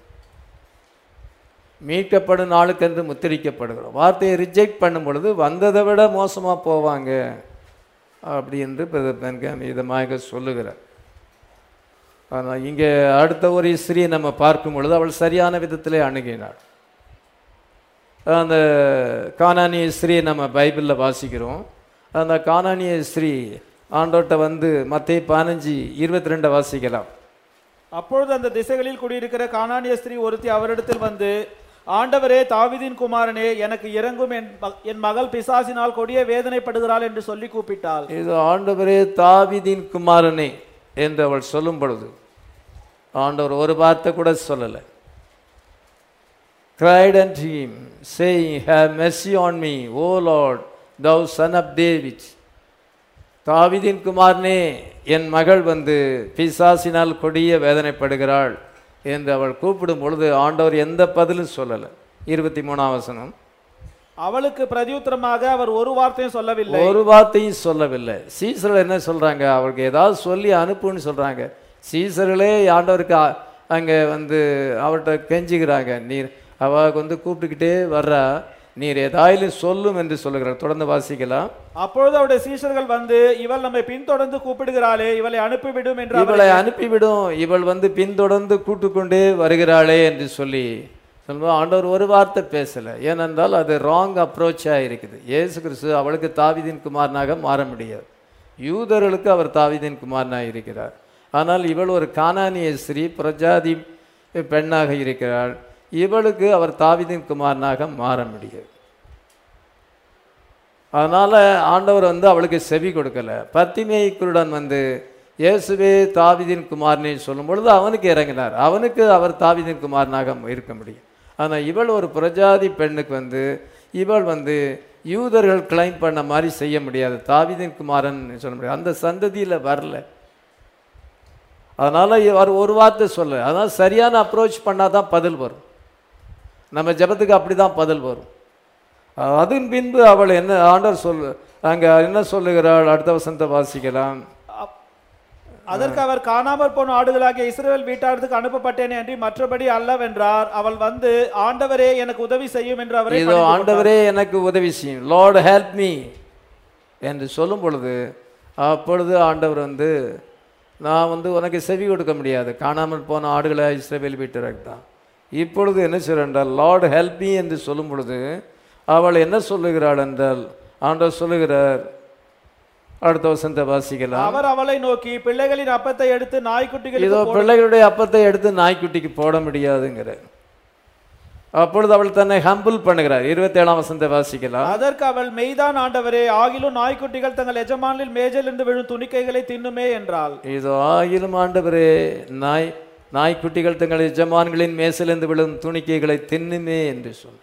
மீட்கப்படும் நாளுக்கென்று முத்திரிக்கப்படுகிறோம் வார்த்தையை ரிஜெக்ட் பண்ணும் பொழுது வந்ததை விட மோசமாக போவாங்க அப்படி என்று பெண்கள் இதமாக சொல்லுகிறார் ஆனால் இங்கே அடுத்த ஒரு ஸ்திரீ நம்ம பார்க்கும் பொழுது அவள் சரியான விதத்திலே அணுகினாள் அந்த கானானிய ஸ்திரீ நம்ம பைபிளில் வாசிக்கிறோம் அந்த கானானிய ஸ்திரீ ஆண்டோட்ட வந்து மத்திய பதினஞ்சு இருபத்தி ரெண்டை வாசிக்கலாம் அப்பொழுது அந்த திசைகளில் குடியிருக்கிற கானானிய ஸ்திரீ ஒருத்தி அவரிடத்தில் வந்து ஆண்டவரே தாவீதின் குமாரனே எனக்கு இறங்கும் என் ம- என் மகள் பிசாசினால் கொடிய வேதனைப்படுகிறாள் என்று சொல்லி கூப்பிட்டாள் இது ஆண்டவரே தாவீதின் குமாரனே என்று அவள் சொல்லும் பொழுது ஆண்டவர் ஒரு வார்த்தை கூட சொல்லலை cried unto him, saying, Have mercy on me, O Lord, thou son of David. தாவீதின் குமாரனே என் மகள் வந்து பிசாசினால் கொடிய வேதனைப்படுகிறாள் என்று அவள் கூப்பிடும் பொழுது ஆண்டவர் எந்த பதிலும் சொல்லலை இருபத்தி மூணாம் வசனம் அவளுக்கு பிரதியுத்தரமாக அவர் ஒரு வார்த்தையும் சொல்லவில்லை ஒரு வார்த்தையும் சொல்லவில்லை சீசர்கள் என்ன சொல்றாங்க அவருக்கு ஏதாவது சொல்லி அனுப்புன்னு சொல்றாங்க சீசர்களே ஆண்டவருக்கு அ- அங்கே வந்து அவர்கிட்ட கெஞ்சுகிறாங்க நீர் அவ வந்து கூப்பிட்டுக்கிட்டே வர்றா நீர் ஏதாயிலும் சொல்லும் என்று சொல்லுகிறார் தொடர்ந்து வாசிக்கலாம் அப்பொழுது அவருடைய சீஷர்கள் வந்து இவள் நம்மை பின்தொடர்ந்து கூப்பிடுகிறாளே இவளை அனுப்பிவிடும் என்று அவரை இவளை அனுப்பிவிடும் இவள் வந்து பின்தொடர்ந்து கூட்டுக்கொண்டே வருகிறாளே என்று சொல்லி சொல்லுவோம் ஆண்டவர் ஒரு வார்த்தை பேசலை ஏனென்றால் அது ராங் அப்ரோச்சாக இருக்குது இயேசு கிறிஸ்து அவளுக்கு தாவீதின் குமாரனாக மாற முடியாது யூதர்களுக்கு அவர் தாவீதின் குமாரனாக இருக்கிறார் ஆனால் இவள் ஒரு கானானிய ஸ்ரீ பிரஜாதி பெண்ணாக இருக்கிறாள் இவளுக்கு அவர் தாவீதின் குமாரனாக மாற முடியாது அதனால் ஆண்டவர் வந்து அவளுக்கு செவி கொடுக்கல பத்திமை குருடன் வந்து இயேசுவே தாவீதின் குமாரனை சொல்லும் பொழுது அவனுக்கு இறங்கினார் அவனுக்கு அவர் தாவீதின் குமாரனாக இருக்க முடியும் ஆனால் இவள் ஒரு பிரஜாதி பெண்ணுக்கு வந்து இவள் வந்து யூதர்கள் கிளைம் பண்ண மாதிரி செய்ய முடியாது தாவீதின் குமாரன் சொல்ல முடியாது அந்த சந்ததியில் வரல அதனால் அவர் ஒரு வார்த்தை சொல்ல அதனால் சரியான அப்ரோச் பண்ணால் தான் பதில் வரும் நம்ம ஜெபத்துக்கு அப்படி தான் பதில் வரும் அதன் பின்பு அவள் என்ன ஆண்டவர் சொல் அங்கே என்ன சொல்லுகிறாள் அடுத்த வசனத்தை வாசிக்கலாம் அப்- அதற்கு அவர் காணாமற் போன ஆடுகளாகிய இஸ்ரவேல் வீட்டாரத்துக்கு அனுப்பப்பட்டேன் என்று மற்றபடி அல்லவென்றார் அவள் வந்து ஆண்டவரே எனக்கு உதவி செய்யும் என்று அவரை இதோ ஆண்டவரே எனக்கு உதவி செய்யும் லார்ட் ஹெல்ப் மீ என்று சொல்லும் பொழுது அப்பொழுது ஆண்டவர் வந்து நான் வந்து உனக்கு செவி கொடுக்க முடியாது காணாமல் போன ஆடுகளை இஸ்ரவேல் வீட்டருக்கு தான் இப்பொழுது என்ன சொல்கிறால் லார்ட் ஹெல்ப் மீ என்று சொல்லும் பொழுது அவள் என்ன சொல்லுகிறாள் என்றால் ஆண்டவர் சொல்லுகிறார் அடுத்த வசனத்தை வாசிக்கலாம் அவர் அவளை நோக்கி பிள்ளைகளின் அப்பத்தை எடுத்து இதோ நாய்க்குட்டிகளுக்கு போடு- பிள்ளைகளுடைய அப்பத்தை எடுத்து நாய்க்குட்டிக்கு போட முடியாதுங்கிற அப்பொழுது அவள் தன்னை ஹம்பிள் பண்ணுகிறார் இருபத்தேழாம் வசனத்தை வாசிக்கலாம் அதற்கு அவள் மெய்தான் ஆண்டவரே ஆகிலும் நாய்க்குட்டிகள் தங்கள் எஜமானில் மேஜிலிருந்து விழும் துணிக்கைகளை தின்னுமே என்றாள் இதோ ஆகிலும் ஆண்டவரே நாய் நாய்க்குட்டிகள் தங்கள் எஜமான்களின் மேசிலிருந்து விழும் துணிக்கைகளை தின்னுமே என்று சொன்னார்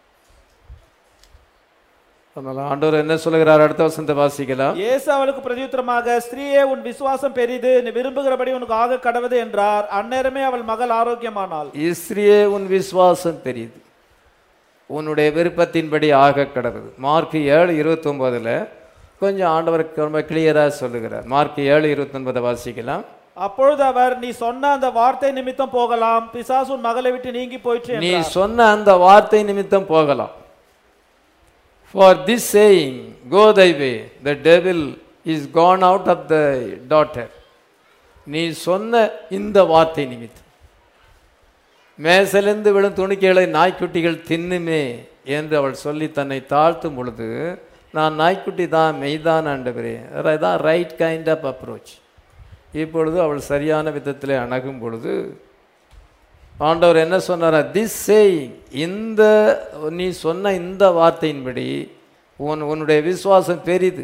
அதனால் ஆண்டவர் என்ன சொல்லுகிறார் அடுத்த வசனத்தை வாசிக்கலாம் இயேசு அவளுக்கு பிரதியுத்தரமாக ஸ்திரீயே உன் விசுவாசம் பெரிது நீ விரும்புகிறபடி உனக்கு ஆக கடவது என்றார் அந்நேரமே அவள் மகள் ஆரோக்கியமானாள் இஸ்ரியே உன் விசுவாசம் பெரியது உன்னுடைய விருப்பத்தின்படி ஆக கடவுது மார்க் ஏழு இருபத்தொம்போதில் கொஞ்சம் ஆண்டவருக்கு ரொம்ப கிளியராக சொல்லுகிறார் மார்க் ஏழு இருபத்தொன்பதை வாசிக்கலாம் அப்பொழுது அவர் நீ சொன்ன அந்த வார்த்தை நிமித்தம் போகலாம் பிசாசு உன் மகளை விட்டு நீங்கி போயிற்று நீ என்றார். சொன்ன அந்த வார்த்தை நிமித்தம் போகலாம் for this saying go thy way the devil is gone out of the daughter நீ சொன்ன இந்த வார்த்தை நிமித்தம் மேசிலிருந்து விழும் துணிக்கைகளை நாய்க்குட்டிகள் தின்னுமே என்று அவள் சொல்லி தன்னை தாழ்த்தும் பொழுது நான் நாய்க்குட்டி தான் மெய்தான் ஆண்டவரே அதான் ரைட் கைண்ட் ஆஃப் அப்ரோச் இப்பொழுது அவள் சரியான விதத்திலே அணுகும் பொழுது ஆண்டவர் என்ன சொன்னார் திஸ் சேயிங் இந்த நீ சொன்ன இந்த வார்த்தையின்படி உன் உன்னுடைய விசுவாசம் பெரிது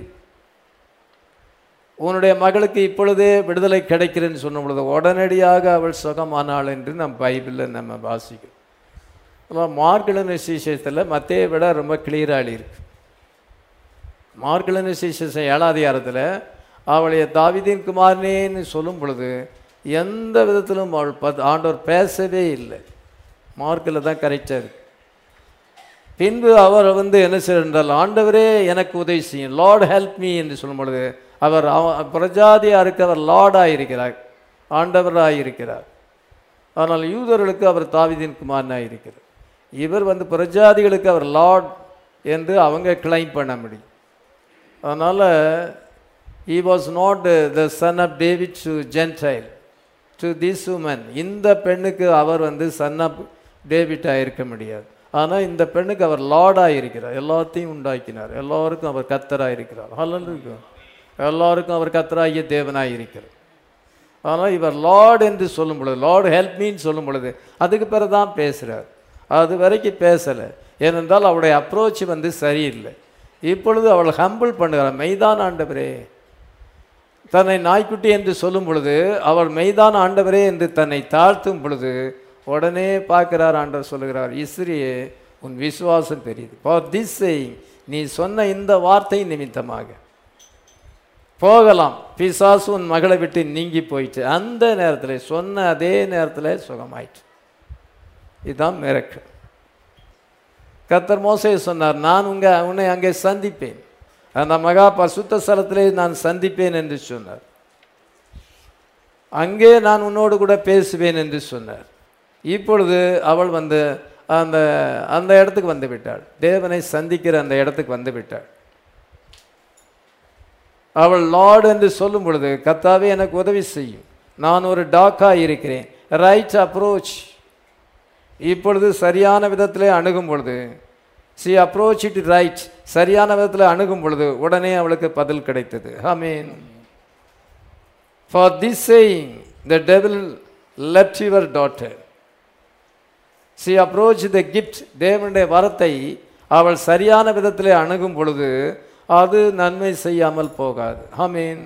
உன்னுடைய மகளுக்கு இப்பொழுதே விடுதலை கிடைக்கிறேன்னு சொன்ன பொழுது உடனடியாக அவள் சுகமானாள் என்று நம் பைபிளில் நம்ம வாசிக்கிறோம் அப்புறம் மார்கழன் விசேஷத்தில் மத்தையை விட ரொம்ப கிளியராக இருக்கு மார்கழன் விசேஷம் ஏழாம் அதிகாரத்தில் அவளைய தாவிதின் குமாரனேன்னு சொல்லும் பொழுது எந்த விதத்திலும் அவள் பத் ஆண்டவர் பேசவே இல்லை மார்க்கில் தான் கரெக்டாக இருக்கு பின்பு அவர் வந்து என்ன செய்தால் ஆண்டவரே எனக்கு உதவி செய்யும் லார்ட் ஹெல்ப் மீ என்று சொல்லும் பொழுது அவர் அவ- பிரஜாதியாருக்கு அவர் லார்டாக இருக்கிறார் ஆண்டவராக இருக்கிறார் ஆனால் யூதர்களுக்கு அவர் தாவீதின் குமாரனாக இருக்கிறார் இவர் வந்து பிரஜாதிகளுக்கு அவர் லார்ட் என்று அவங்க கிளைம் பண்ண முடியும் அதனால் he was not the son of David to gentile to this woman இந்த பெண்ணுக்கு அவர் வந்து சன் ஆஃப் டேவிட்டாக இருக்க முடியாது ஆனால் இந்த பெண்ணுக்கு அவர் லார்டாக இருக்கிறார் எல்லாத்தையும் உண்டாக்கினார் எல்லாருக்கும் அவர் கத்தராக இருக்கிறார் ஹalleluya எல்லாருக்கும் அவர் கத்தராகிய தேவனாக இருக்கிறார் ஆனால் இவர் லார்ட் என்று சொல்லும் பொழுது லார்ட் ஹெல்ப் மீன்னு சொல்லும் பொழுது அதுக்கு பிறகு தான் பேசுகிறார் அது வரைக்கும் பேசலை ஏனென்றால் அவருடைய அப்ரோச் வந்து சரியில்லை இப்பொழுது அவள் ஹம்பிள் பண்ணுகிறார் மெய்தான் ஆண்டவரே தன்னை நாய்க்குட்டி என்று சொல்லும் பொழுது அவர் மெய்தான் ஆண்டவரே என்று தன்னை தாழ்த்தும் பொழுது உடனே பார்க்கிறார் ஆண்டவர் சொல்லுகிறார் இஸ்ரியே உன் விசுவாசம் பெரியது ஃபார் திஸ் நீ சொன்ன இந்த வார்த்தை நிமித்தமாக போகலாம் பிசாசு உன் மகளை விட்டு நீங்கி போயிட்டு அந்த நேரத்தில் சொன்ன அதே நேரத்தில் சுகமாயிற்று இதுதான் மிரக்கு கத்தர் மோசையை சொன்னார் நான் உங்க உன்னை அங்கே சந்திப்பேன் அந்த மகா பசுத்த ஸ்தலத்திலே நான் சந்திப்பேன் என்று சொன்னார் அங்கே நான் உன்னோடு கூட பேசுவேன் என்று சொன்னார் இப்பொழுது அவள் வந்து அந்த அந்த இடத்துக்கு வந்து விட்டாள் தேவனை சந்திக்கிற அந்த இடத்துக்கு வந்து விட்டாள் அவள் லார்டு என்று சொல்லும் பொழுது கத்தாவே எனக்கு உதவி செய்யும் நான் ஒரு டாக்கா இருக்கிறேன் ரைட் அப்ரோச் இப்பொழுது சரியான விதத்திலே அணுகும் பொழுது சி அப்ரோச் இட் ரைட் சரியான விதத்தில் அணுகும் பொழுது உடனே அவளுக்கு பதில் கிடைத்தது ஆமீன் for this saying the devil left your daughter she approach the gift தேவனுடைய வரத்தை அவள் சரியான விதத்திலே அணுகும் பொழுது அது நன்மை செய்யாமல் போகாது ஆமீன்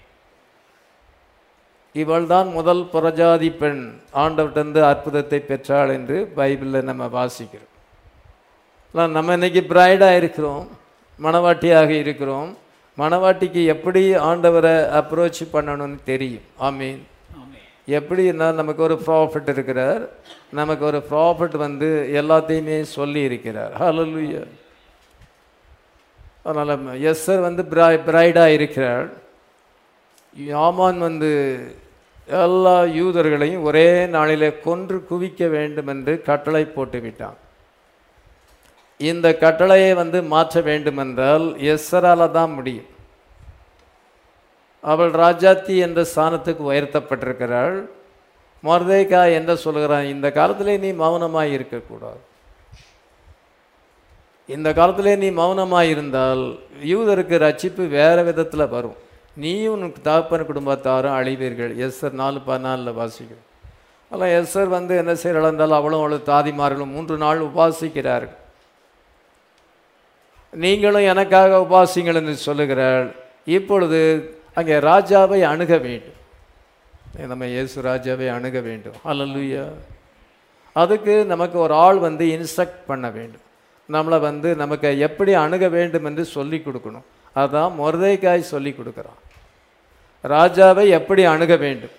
இவள்தான் முதல் புறஜாதி பெண் ஆண்டவர்கிட்டருந்து அற்புதத்தை பெற்றாள் என்று பைபிளில் நம்ம வாசிக்கிறோம் ஆனால் நம்ம இன்னைக்கு பிரைடாக இருக்கிறோம் மணவாட்டியாக இருக்கிறோம் மணவாட்டிக்கு எப்படி ஆண்டவரை அப்ரோச் பண்ணணும்னு தெரியும் ஆமீன் எப்படின்னா நமக்கு ஒரு ப்ராஃபிட் இருக்கிறார் நமக்கு ஒரு ப்ராஃபிட் வந்து எல்லாத்தையுமே சொல்லி இருக்கிறார் ஹalleluya அதனால் எஸ்ஸர் வந்து பிராய் பிரைடாக இருக்கிறாள் யாமான் வந்து எல்லா யூதர்களையும் ஒரே நாளிலே கொன்று குவிக்க வேண்டும் என்று கட்டளை போட்டு விட்டான் இந்த கட்டளையை வந்து மாற்ற வேண்டுமென்றால் எஸ்ஸரால தான் முடியும் அவள் ராஜாத்தி என்ற ஸ்தானத்துக்கு உயர்த்தப்பட்டிருக்கிறாள் மொர்தேகா என்ன சொல்கிறான் இந்த காலத்திலே நீ மௌனமாய் இருக்கக்கூடாது இந்த காலத்திலே நீ மௌனமாய் இருந்தால் யூதருக்கு ரட்சிப்பு வேறு விதத்தில் வரும் நீயும் உனக்கு தகப்பன் குடும்பத்தாரும் அழிவீர்கள் எஸ்ஆர் நாலு பதினாலில் வாசிக்கும் அதெல்லாம் எஸ்ஆர் வந்து என்ன செய்கிறாள் இருந்தாலும் அவளும் அவளு தாதிமார்களும் மூன்று நாள் உபாசிக்கிறார்கள் நீங்களும் எனக்காக உபாசிங்கள் என்று சொல்லுகிறாள் இப்பொழுது அங்கே ராஜாவை அணுக வேண்டும் நம்ம இயேசு ராஜாவை அணுக வேண்டும் அல்லலுயா அதுக்கு நமக்கு ஒரு ஆள் வந்து இன்ஸ்ட்ரக்ட் பண்ண வேண்டும் நம்மளை வந்து நமக்கு எப்படி அணுக வேண்டும் என்று சொல்லி கொடுக்கணும் அதான் மொர்தைக்காய் சொல்லி கொடுக்குறான் ராஜாவை எப்படி அணுக வேண்டும்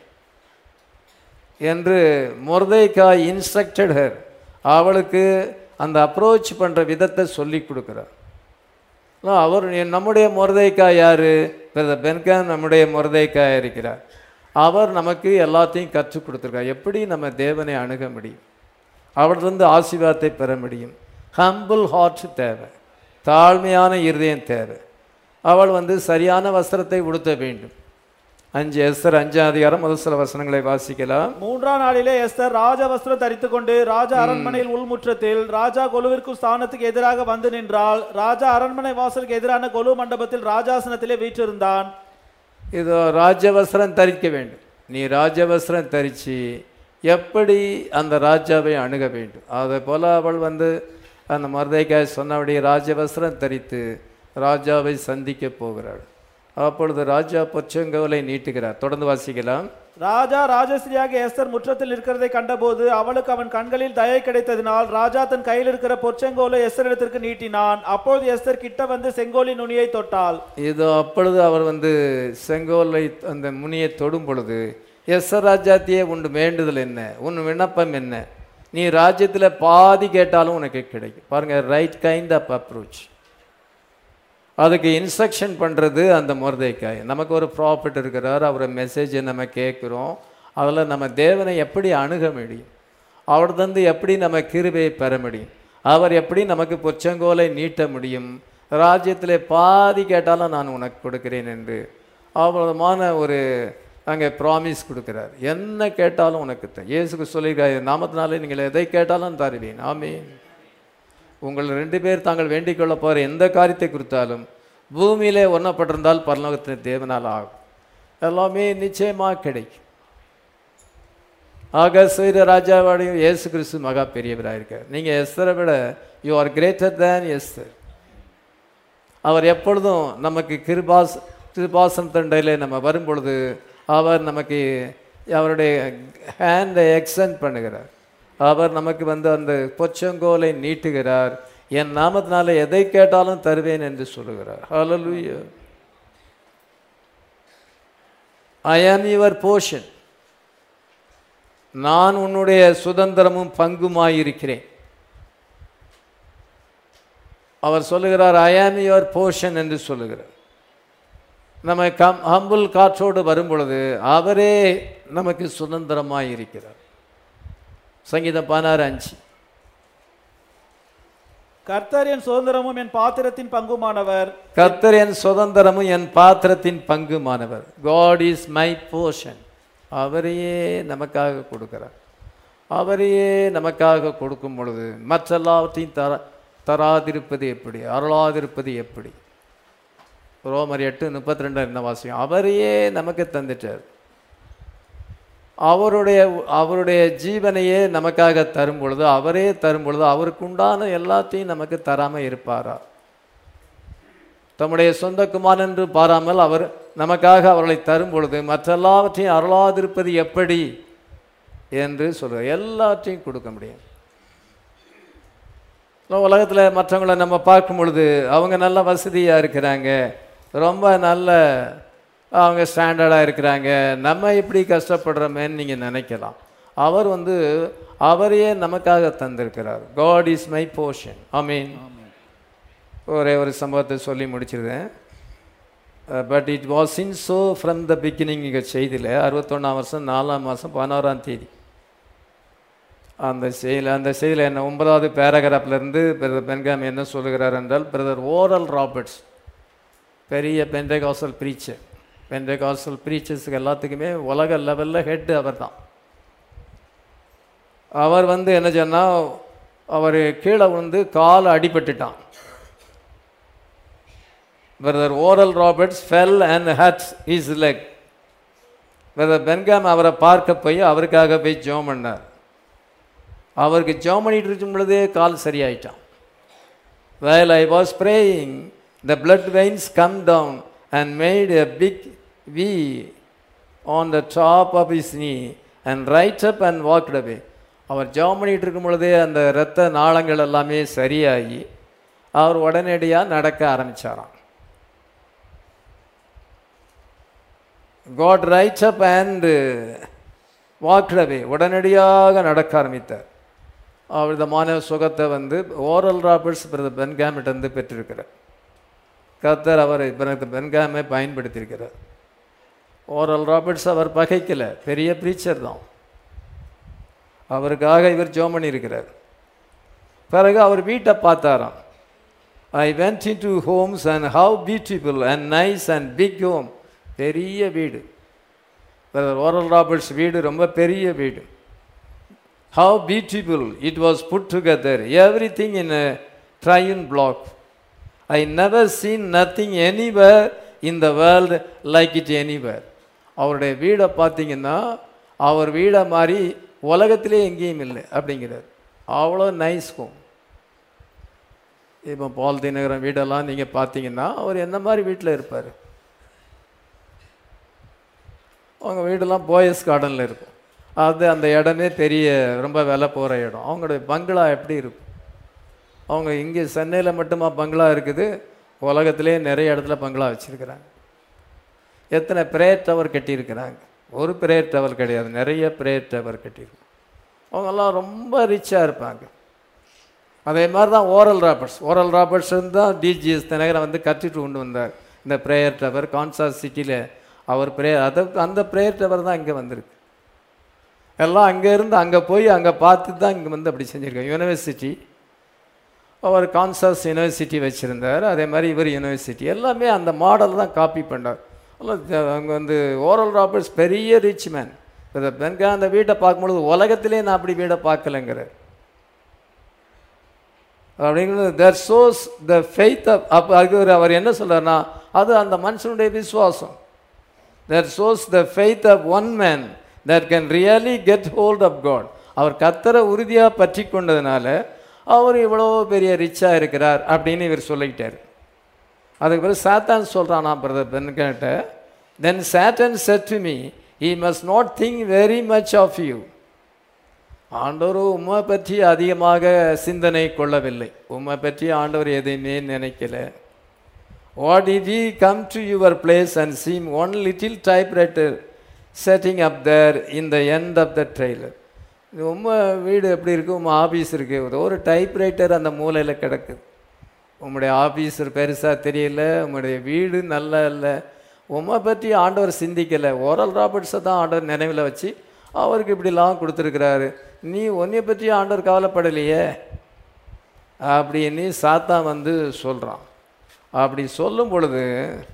என்று மொர்தைக்காய் இன்ஸ்ட்ரக்டட் ஹர் அவளுக்கு அந்த அப்ரோச் பண்ணுற விதத்தை சொல்லி கொடுக்குறார் அவர் நம்முடைய முரதைக்காய் யார் பென்கான் நம்முடைய முரதைக்காய் இருக்கிறார் அவர் நமக்கு எல்லாத்தையும் கற்றுக் கொடுத்துருக்கார் எப்படி நம்ம தேவனை அணுக முடியும் அவர்கிட்ட ஆசீர்வாதத்தை பெற முடியும் ஹம்பிள் ஹார்ட் தேவை தாழ்மையான இருதயம் தேவை அவள் வந்து சரியான வஸ்திரத்தை உடுத்த வேண்டும் அஞ்சு எஸ்தர் அஞ்சாம் அதிகாரம் முதல் சில வசனங்களை வாசிக்கலாம் மூன்றாம் நாளிலே எஸ்தர் ராஜ வஸ்திரம் தரித்துக் கொண்டு ராஜா அரண்மனையில் உள்முற்றத்தில் ராஜா கொலுவிற்கும் ஸ்தானத்துக்கு எதிராக வந்து நின்றாள் ராஜா அரண்மனை வாசலுக்கு எதிரான கொலு மண்டபத்தில் ராஜாசனத்திலே வீற்றிருந்தான் இதோ ராஜவஸ்திரம் தரிக்க வேண்டும் நீ ராஜவஸ்திரம் தரித்து எப்படி அந்த ராஜாவை அணுக வேண்டும் அதை போல் அவள் வந்து அந்த மருதைக்காய் சொன்னபடி ராஜவஸ்திரம் தரித்து ராஜாவை சந்திக்க போகிறாள் அப்பொழுது ராஜா பொச்சங்கோலை நீட்டுகிறார் தொடர்ந்து வாசிக்கலாம் ராஜா ராஜஸ்ரீயாக எஸ்தர் முற்றத்தில் இருக்கிறதை கண்டபோது அவளுக்கு அவன் கண்களில் தயை கிடைத்ததினால் ராஜா தன் கையில் இருக்கிற பொற்செங்கோலை எஸ்தரிடத்திற்கு நீட்டினான் அப்பொழுது எஸ்தர் கிட்ட வந்து செங்கோலின் நுனியை தொட்டாள் இதோ அப்பொழுது அவர் வந்து செங்கோலை அந்த முனியை தொடும் பொழுது எஸ் ராஜாத்தியே உண்டு வேண்டுதல் என்ன உன் விண்ணப்பம் என்ன நீ ராஜ்யத்தில் பாதி கேட்டாலும் உனக்கு கிடைக்கும் பாருங்க ரைட் கைண்ட் ஆஃப் அப்ரோச் அதுக்கு இன்ஸ்ட்ரக்ஷன் பண்ணுறது அந்த முரதைக்காய் நமக்கு ஒரு ப்ராஃபிட் இருக்கிறார் அவரை மெசேஜை நம்ம கேட்குறோம் அதில் நம்ம தேவனை எப்படி அணுக முடியும் அவர் தந்து எப்படி நம்ம கிருபையை பெற முடியும் அவர் எப்படி நமக்கு பொச்சங்கோலை நீட்ட முடியும் ராஜ்யத்தில் பாதி கேட்டாலும் நான் உனக்கு கொடுக்கிறேன் என்று அவ்வளோமான ஒரு அங்கே ப்ராமிஸ் கொடுக்குறார் என்ன கேட்டாலும் உனக்கு த இயேசுக்கு சொல்லியிருக்காரு நாமத்தினாலே நீங்கள் எதை கேட்டாலும் தருவேன் ஆமீன் உங்கள் ரெண்டு பேர் தாங்கள் வேண்டிக் கொள்ள போகிற எந்த காரியத்தை குறித்தாலும் பூமியிலே ஒன்றப்பட்டிருந்தால் பரலோகத்தின் தேவனால் ஆகும் எல்லாமே நிச்சயமாக கிடைக்கும் ஆக செய்த ராஜாவாடையும் இயேசு கிறிஸ்து மகா பெரியவராக இருக்கார் நீங்கள் எஸ்தரை விட you are greater than Esther அவர் எப்பொழுதும் நமக்கு கிருபாஸ் கிருபாசன் தண்டையில் நம்ம வரும் பொழுது அவர் நமக்கு அவருடைய ஹேண்டை எக்ஸ்டெண்ட் பண்ணுகிறார் அவர் நமக்கு வந்து அந்த பொச்சங்கோலை நீட்டுகிறார் என் நாமத்தினால எதை கேட்டாலும் தருவேன் என்று சொல்லுகிறார் ஹalleluya ஐ ஆம் யுவர் போர்ஷன் நான் உன்னுடைய சுதந்திரமும் பங்குமாயிருக்கிறேன் அவர் சொல்லுகிறார் ஐ ஆம் யுவர் போர்ஷன் என்று சொல்லுகிறார் நம்ம கம் ஹம்புல் காற்றோடு வரும் பொழுது அவரே நமக்கு சுதந்திரமாய் இருக்கிறார் சங்கீதம் பதினாறு அஞ்சு கர்த்தர் என் சுதந்திரமும் என் பாத்திரத்தின் பங்குமானவர் கர்த்தர் என் சுதந்திரமும் என் பாத்திரத்தின் பங்குமானவர் காட் இஸ் மை போர்ஷன் அவரையே நமக்காக கொடுக்கிறார் அவரையே நமக்காக கொடுக்கும் பொழுது மற்றெல்லாவற்றையும் தர தராதிருப்பது எப்படி அருளாதிருப்பது எப்படி ரோமர் எட்டு முப்பத்தி ரெண்டு என்ன வாசியம் அவரையே நமக்கு தந்துட்டார் அவருடைய அவருடைய ஜீவனையே நமக்காக தரும் பொழுது அவரே தரும் பொழுது அவருக்கு உண்டான எல்லாத்தையும் நமக்கு தராமல் இருப்பாரா தம்முடைய சொந்த குமாரன் என்று பாராமல் அவர் நமக்காக அவர்களை தரும் பொழுது மற்றெல்லாவற்றையும் அருளாதிருப்பது எப்படி என்று சொல்கிறார் எல்லாத்தையும் கொடுக்க முடியும் உலகத்தில் மற்றவங்கள நம்ம பார்க்கும் பொழுது அவங்க நல்ல வசதியாக இருக்கிறாங்க ரொம்ப நல்ல அவங்க ஸ்டாண்டர்டாக இருக்கிறாங்க நம்ம இப்படி கஷ்டப்படுறோமேன்னு நீங்கள் நினைக்கலாம் அவர் வந்து அவரையே நமக்காக தந்திருக்கிறார் God is my portion I mean ஒரே ஒரு சம்பவத்தை சொல்லி முடிச்சிருந்தேன் but it was in so from the beginning இங்கே செய்தியில் அறுபத்தொன்னாம் வருஷம் நாலாம் மாதம் பதினோராம் தேதி அந்த செய்தியில் அந்த செய்தியில் என்ன ஒன்பதாவது பேராகிராஃப்லேருந்து பிரதர் பென்காம் என்ன சொல்லுகிறார் என்றால் பிரதர் ஓரல் ராபர்ட்ஸ் பெரிய பெண்டகாசல் ப்ரீச்சர் பெண்டகாசல் ப்ரீச்சர்ஸுக்கு எல்லாத்துக்குமே உலக லெவலில் ஹெட்டு அவர் தான் அவர் வந்து என்ன சொன்னால் அவர் கீழே வந்து கால் அடிபட்டுட்டான் brother Oral Roberts fell and hurts his leg brother Branham அவரை பார்க்க போய் அவருக்காக போய் ஜோம் பண்ணார் அவருக்கு ஜோம் பண்ணிட்டு இருக்கும் பொழுதே கால் சரியாயிட்டான் well I was praying the blood veins come down and made a big V on the top of his knee and right up and walked away அவர் ஜோம் பண்ணிட்டு இருக்கும் பொழுதே அந்த இரத்த நாளங்கள் எல்லாமே சரியாகி அவர் உடனடியாக நடக்க ஆரம்பித்தாராம் got right up and walked away உடனடியாக நடக்க ஆரம்பித்தார் அவர் இந்த மாணவ சுகத்தை வந்து ஓரல் ராபர்ட்ஸ் பிரதர் பென்காமிட்ட வந்து பெற்றிருக்கிறார் கர்த்தர் அவர் பிரதர் பென்காமை பயன்படுத்தியிருக்கிறார் ஓரல் ராபர்ட்ஸ் அவர் பகைக்கல பெரிய ப்ரீச்சர் தான் அவருக்காக இவர் ஜோம் பண்ணியிருக்கிறார் பிறகு அவர் வீட்டை பார்த்தாராம் I went in to homes and how beautiful and nice and big home பெரிய வீடு ஓரல் ராபர்ட்ஸ் வீடு ரொம்ப பெரிய வீடு how beautiful it was put together everything in trion block I never seen nothing anywhere in the world like it anywhere அவருடைய வீடை பார்த்தீங்கன்னா அவர் வீடை மாதிரி உலகத்திலே எங்கேயும் இல்லை அப்படிங்கிறார் அவ்வளோ நைஸ் ஹோம் இப்போ பால் தினகரன் வீடெல்லாம் நீங்கள் பார்த்தீங்கன்னா அவர் எந்த மாதிரி வீட்டில் இருப்பார் அவங்க வீடெல்லாம் போயஸ் கார்டனில் இருக்கும் அது அந்த இடமே பெரிய ரொம்ப விலை போகிற இடம் அவங்களுடைய பங்களா எப்படி இருக்கும் அவங்க இங்கே சென்னையில் மட்டுமா பங்களா இருக்குது உலகத்திலே நிறைய இடத்துல பங்களா வச்சுருக்கிறாங்க எத்தனை பிரேயர் டவர் கட்டியிருக்கிறாங்க ஒரு பிரேயர் டவர் கிடையாது நிறைய பிரேயர் டவர் கட்டியிருக்கு அவங்கெல்லாம் ரொம்ப ரிச்சாக இருப்பாங்க அதே மாதிரி தான் ஓரல் ராபர்ட்ஸ் ஓரல் ராபர்ட்ஸ் தான் டிஜிஎஸ் தினகரன் வந்து கற்றுட்டு கொண்டு வந்தார் இந்த ப்ரேயர் டவர் கான்சாஸ் சிட்டியில் அவர் ப்ரேயர் அதை அந்த ப்ரேயர் டவர் தான் இங்கே வந்திருக்கு எல்லாம் அங்கே இருந்து அங்கே போய் அங்கே பார்த்து தான் இங்கே வந்து அப்படி செஞ்சுருக்காங்க யூனிவர்சிட்டி அவர் கான்சாஸ் யூனிவர்சிட்டி வச்சுருந்தார் அதே மாதிரி இவர் யூனிவர்சிட்டி எல்லாமே அந்த மாடல் தான் காப்பி பண்ணார் அங்கே வந்து ஓரல் ராபர்ட்ஸ் பெரிய ரிச் மேன் இப்போ பென்கா அந்த வீட்டை பார்க்கும்பொழுது உலகத்திலே நான் அப்படி வீடை பார்க்கலங்கிறார் அப்படிங்கிறது தர் சோஸ் த ஃபெய்த் அப்போ அது அவர் என்ன சொல்றாருன்னா அது அந்த மனுஷனுடைய விசுவாசம் that shows the faith of one man that can really get hold of God அவர் கத்தரை உறுதியாக பற்றி கொண்டதுனால அவர் இவ்வளோ பெரிய ரிச்சாக இருக்கிறார் அப்படின்னு இவர் சொல்லிக்கிட்டார் அதுக்கு பிறகு சாத்தான் சொல்கிறானா பிரதர் பென்கிட்ட then Satan said to me he must not think very much of you ஆண்டவர் உம்மை பற்றி அதிகமாக சிந்தனை கொள்ளவில்லை உம்மை பற்றி ஆண்டவர் எதையுமே நினைக்கல what if he come to your place and seem one little typewriter setting up there in the end of the trailer உம்மை வீடு எப்படி இருக்குது உங்கள் ஆஃபீஸ் இருக்குது ஒரு டைப்ரைட்டர் அந்த மூலையில் கிடக்குது உம்முடைய ஆஃபீஸர் பெருசாக தெரியல உம்முடைய வீடு நல்லா இல்லை உம்மை பற்றி ஆண்டவர் சிந்திக்கலை ஓரல் ராபர்ட்ஸை தான் ஆண்டவர் நினைவில் வச்சு அவருக்கு இப்படிலாம் கொடுத்துருக்கிறாரு நீ உன்னைய பற்றி ஆண்டவர் கவலைப்படலையே அப்படின்னு சாத்தான் வந்து சொல்கிறான் அப்படி சொல்லும் பொழுது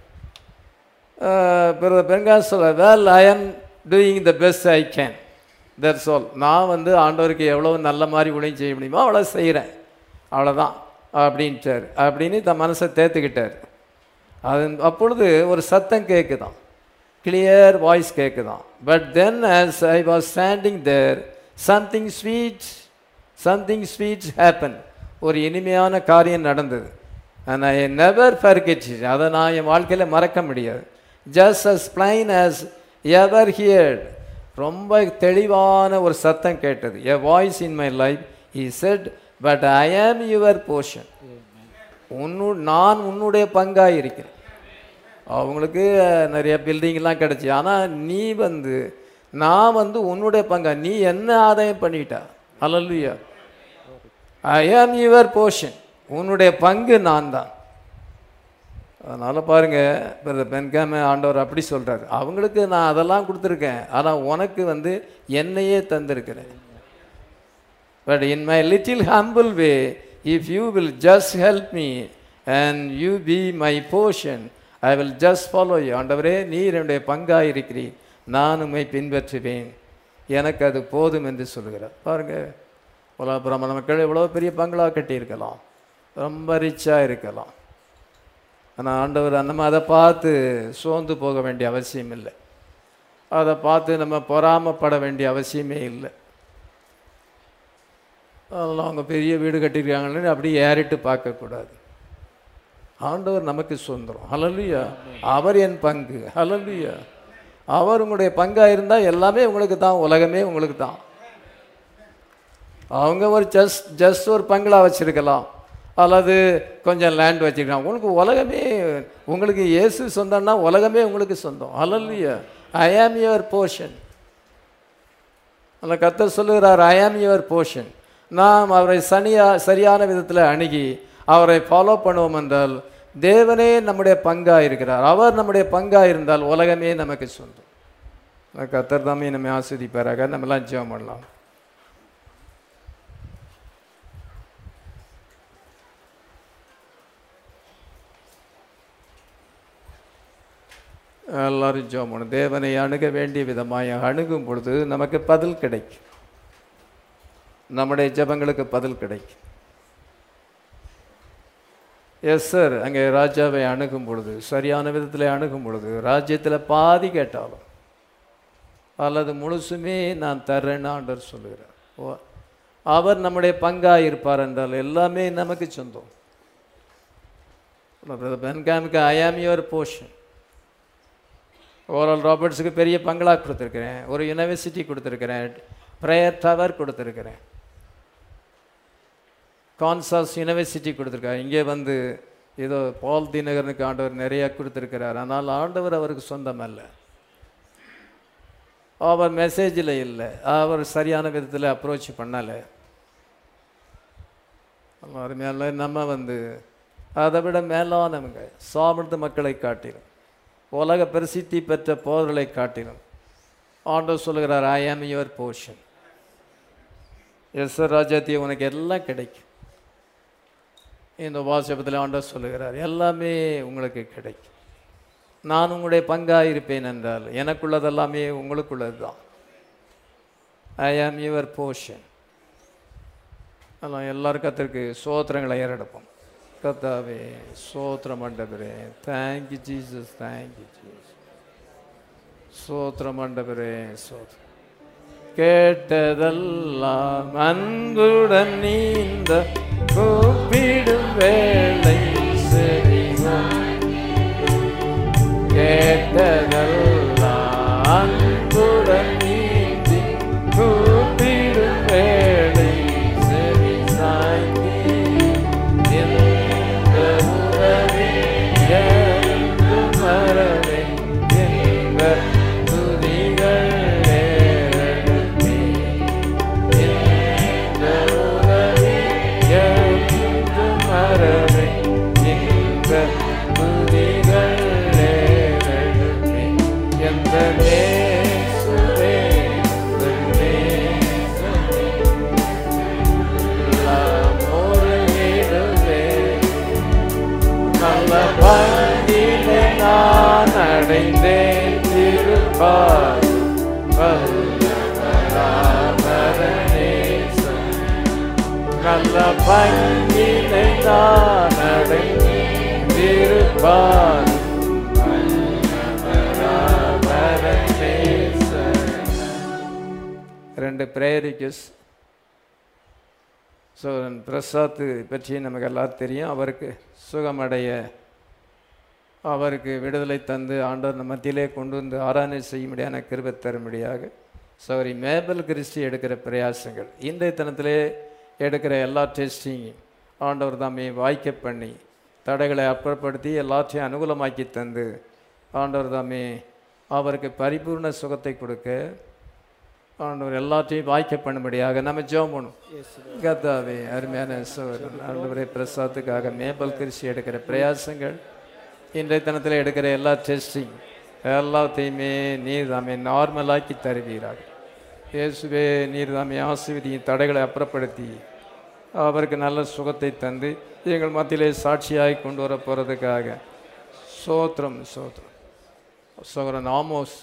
பிறகு பெருங்காச சொல்ல well I am doing the best I can that's all நான் வந்து ஆண்டவருக்கு எவ்வளோ நல்ல மாதிரி உதவி செய்ய முடியுமோ அவ்வளோ செய்கிறேன் அவ்வளோதான் அப்படின்ட்டார் அப்படின்னு தன் மனசை தேர்த்துக்கிட்டார் அது அப்பொழுது ஒரு சத்தம் கேட்குதான் கிளியர் வாய்ஸ் கேட்குதான் but then as I was standing there something sweet something sweet happen ஒரு இனிமையான காரியம் நடந்தது அண்ட் ஐ நெவர் ஃபர்கெட் அதை நான் என் வாழ்க்கையில் மறக்க முடியாது just as plain as ever heard ரொம்ப தெளிவான ஒரு சத்தம் கேட்டது a voice in my life he said but I am your portion உன்னு நான் உன்னுடைய பங்காக இருக்கிறேன் அவங்களுக்கு அஹ், நிறைய பில்டிங்லாம் கிடச்சி ஆனால் நீ வந்து நான் வந்து உன்னுடைய பங்கா நீ என்ன ஆதாயம் பண்ணிட்டா அல்லல்லையா ஐ ஆம் யுவர் போர்ஷன் உன்னுடைய பங்கு நான் தான் அதனால் பாருங்க பிரதர் பென்காம ஆண்டவர் அப்படி சொல்றாரு அவங்களுக்கு நான் அதெல்லாம் கொடுத்துருக்கேன் ஆனால் உனக்கு வந்து என்னையே தந்திருக்கிறேன் but in my little humble way if you will just help me and you be my portion I will just follow you ஆண்டவரே நீர் என்னுடைய பங்காக இருக்கிறீர் நான் உம்மை பின்பற்றுவேன் எனக்கு அது போதும் என்று சொல்லுகிறார் பாருங்க உலகப்புறம் மக்கள் எவ்வளோ பெரிய பங்களா கட்டியிருக்கலாம் ரொம்ப ரிச்சாக இருக்கலாம் ஆனால் ஆண்டவர் நம்ம அதை பார்த்து சோர்ந்து போக வேண்டிய அவசியம் இல்லை அதை பார்த்து நம்ம பொறாமப்பட வேண்டிய அவசியமே இல்லை அதெல்லாம் அவங்க பெரிய வீடு கட்டியிருக்காங்கன்னு அப்படியே ஏறிட்டு பார்க்கக்கூடாது ஆண்டவர் நமக்கு சுதந்திரம் ஹலலுயா அவர் என் பங்கு ஹலலுயா அவர் உங்களுடைய பங்காக இருந்தால் எல்லாமே உங்களுக்கு தான் உலகமே உங்களுக்கு தான் அவங்க ஒரு ஜஸ்ட் ஜஸ்ட் ஒரு பங்களா வச்சிருக்கலாம் அல்லது கொஞ்சம் லேண்ட் வச்சிருக்கலாம் உங்களுக்கு உலகமே உங்களுக்கு இயேசு சொந்தம்னா உலகமே உங்களுக்கு சொந்தம் ஹalleluya ஐ ஆம் யுவர் போர்ஷன் அந்த கத்தர் சொல்லுகிறார் ஐ ஆம் யுவர் போர்ஷன் நாம் அவரை சனியா சரியான விதத்தில் அணுகி அவரை ஃபாலோ பண்ணுவோம் என்றால் தேவனே நம்முடைய பங்காக இருக்கிறார் அவர் நம்முடைய பங்காக இருந்தால் உலகமே நமக்கு சொந்தம் அந்த கத்தர் தாமே நம்ம ஆஸ்வதிப்பாராக நம்மலாம் ஜெபம் பண்ணலாம் எல்லாரும் ஜெபம் பண்ணணும் தேவனை அணுக வேண்டிய விதமாய் அணுகும் பொழுது நமக்கு பதில் கிடைக்கும் நம்முடைய ஜெபங்களுக்கு பதில் கிடைக்கும் எஸ் சார் அங்கே ராஜாவை அணுகும் பொழுது சரியான விதத்தில் அணுகும் பொழுது ராஜ்யத்தில் பாதி கேட்டாலும் அல்லது முழுசுமே நான் தர்றேன்னு ஆண்டவர் சொல்லுகிறார் ஓ அவர் நம்முடைய பங்காக இருப்பார் என்றால் எல்லாமே நமக்கு சொந்தம் பென்காமுக்கு ஐ ஆம் யுவர் போர்ஷன் ஓரல் ராபர்ட்ஸுக்கு பெரிய பங்களா கொடுத்துருக்கிறேன் ஒரு யூனிவர்சிட்டி கொடுத்துருக்கிறேன் ப்ரேயர் டவர் கொடுத்துருக்கிறேன் கான்சாஸ் யூனிவர்சிட்டி கொடுத்துருக்காரு இங்கே வந்து ஏதோ பால் தினகரனுக்கு ஆண்டவர் நிறைய கொடுத்துருக்கிறார் ஆனால் ஆண்டவர் அவருக்கு சொந்தம் அல்ல அவர் மெசேஜில் இல்லை அவர் சரியான விதத்தில் அப்ரோச் பண்ணலை அருமையால நம்ம வந்து அதை விட மேலானவங்க சாமிர்ந்த மக்களை காட்டிலும் உலக பிரசித்தி பெற்ற போர்களை காட்டிலும் ஆண்டவர் சொல்லுகிறார் ஐ ஆம் யுவர் போர்ஷன் எஸ் ராஜாத்திய உனக்கு எல்லாம் கிடைக்கும் இந்த வாசகத்தில் ஆண்டவர் சொல்லுகிறார் எல்லாமே உங்களுக்கு கிடைக்கும் நான் உங்களுடைய பங்காக இருப்பேன் என்றால் எனக்குள்ளது எல்லாமே உங்களுக்குள்ளது தான் ஐ ஆம் யுவர் போர்ஷன் அதெல்லாம் எல்லாரும் கத்திற்கு சோத்திரங்களை ஏறெடுப்போம் கத்தாவே சோத்திரம் மண்டபரே தேங்க்யூ ஜீசஸ் தேங்க்யூ ஜீசஸ் சோத்திரம் மண்டபரே சோத்திரம் கேட்டதெல்லாம் அன்புடன் நீந்த கூப்பிடும் வேளை செறிவோம் கேட்டதெல்லாம் அன்புடன் நீந்தி கூப்பிடும் வேளை செவி சாய்ந்தி எந்த உறவே எழுந்து மரவே எங்க துதிகள் ஏறெடுப்பே. எந்த உறவே எழுந்து மரவே நீருப்பார் வல்லவராமரநேசன். நல்ல பங்கினை நான் அடைந்திருப்பார் ரெண்டு பிரேரிக்கஸ் ஸோ பிரசாத் பற்றி நமக்கு எல்லாம் தெரியும் அவருக்கு சுகமடைய அவருக்கு விடுதலை தந்து ஆண்டவர் நம்ம மத்தியிலே கொண்டு வந்து ஆராதனை செய்யும்படியான கிருபை தரும்படியாக சௌரி மேபல் கிறிஸ்டி எடுக்கிற பிரயாசங்கள் இன்றைய தினத்திலே எடுக்கிற எல்லா டெஸ்டிங்கும் ஆண்டவர் தாமே வாய்க்க பண்ணி தடைகளை அப்புறப்படுத்தி எல்லாத்தையும் அனுகூலமாக்கி தந்து ஆண்டவர் தாமே அவருக்கு பரிபூர்ண சுகத்தை கொடுக்க ஆண்டவர் எல்லாத்தையும் வாய்க்க பண்ணும்படியாக நம்ம ஜெபம் பண்ணும் கத்தாவே அருமையான சோதரன் ஆண்டவரே பிரசாத்துக்காக மேபல் கிருஷி எடுக்கிற பிரயாசங்கள் இன்றைய தினத்தில் எடுக்கிற எல்லா டெஸ்டிங் எல்லாத்தையுமே நீர் தாமே நார்மலாக்கி தருவீராக இயேசுவே நீர் தாமே ஆசிர்வதியின் தடைகளை அப்புறப்படுத்தி அவருக்கு நல்ல சுகத்தை தந்து எங்கள் மத்தியிலே சாட்சியாய் கொண்டு வர போகிறதுக்காக சோத்திரம் சோத்திரம் சோகரன் ஆமோஸ்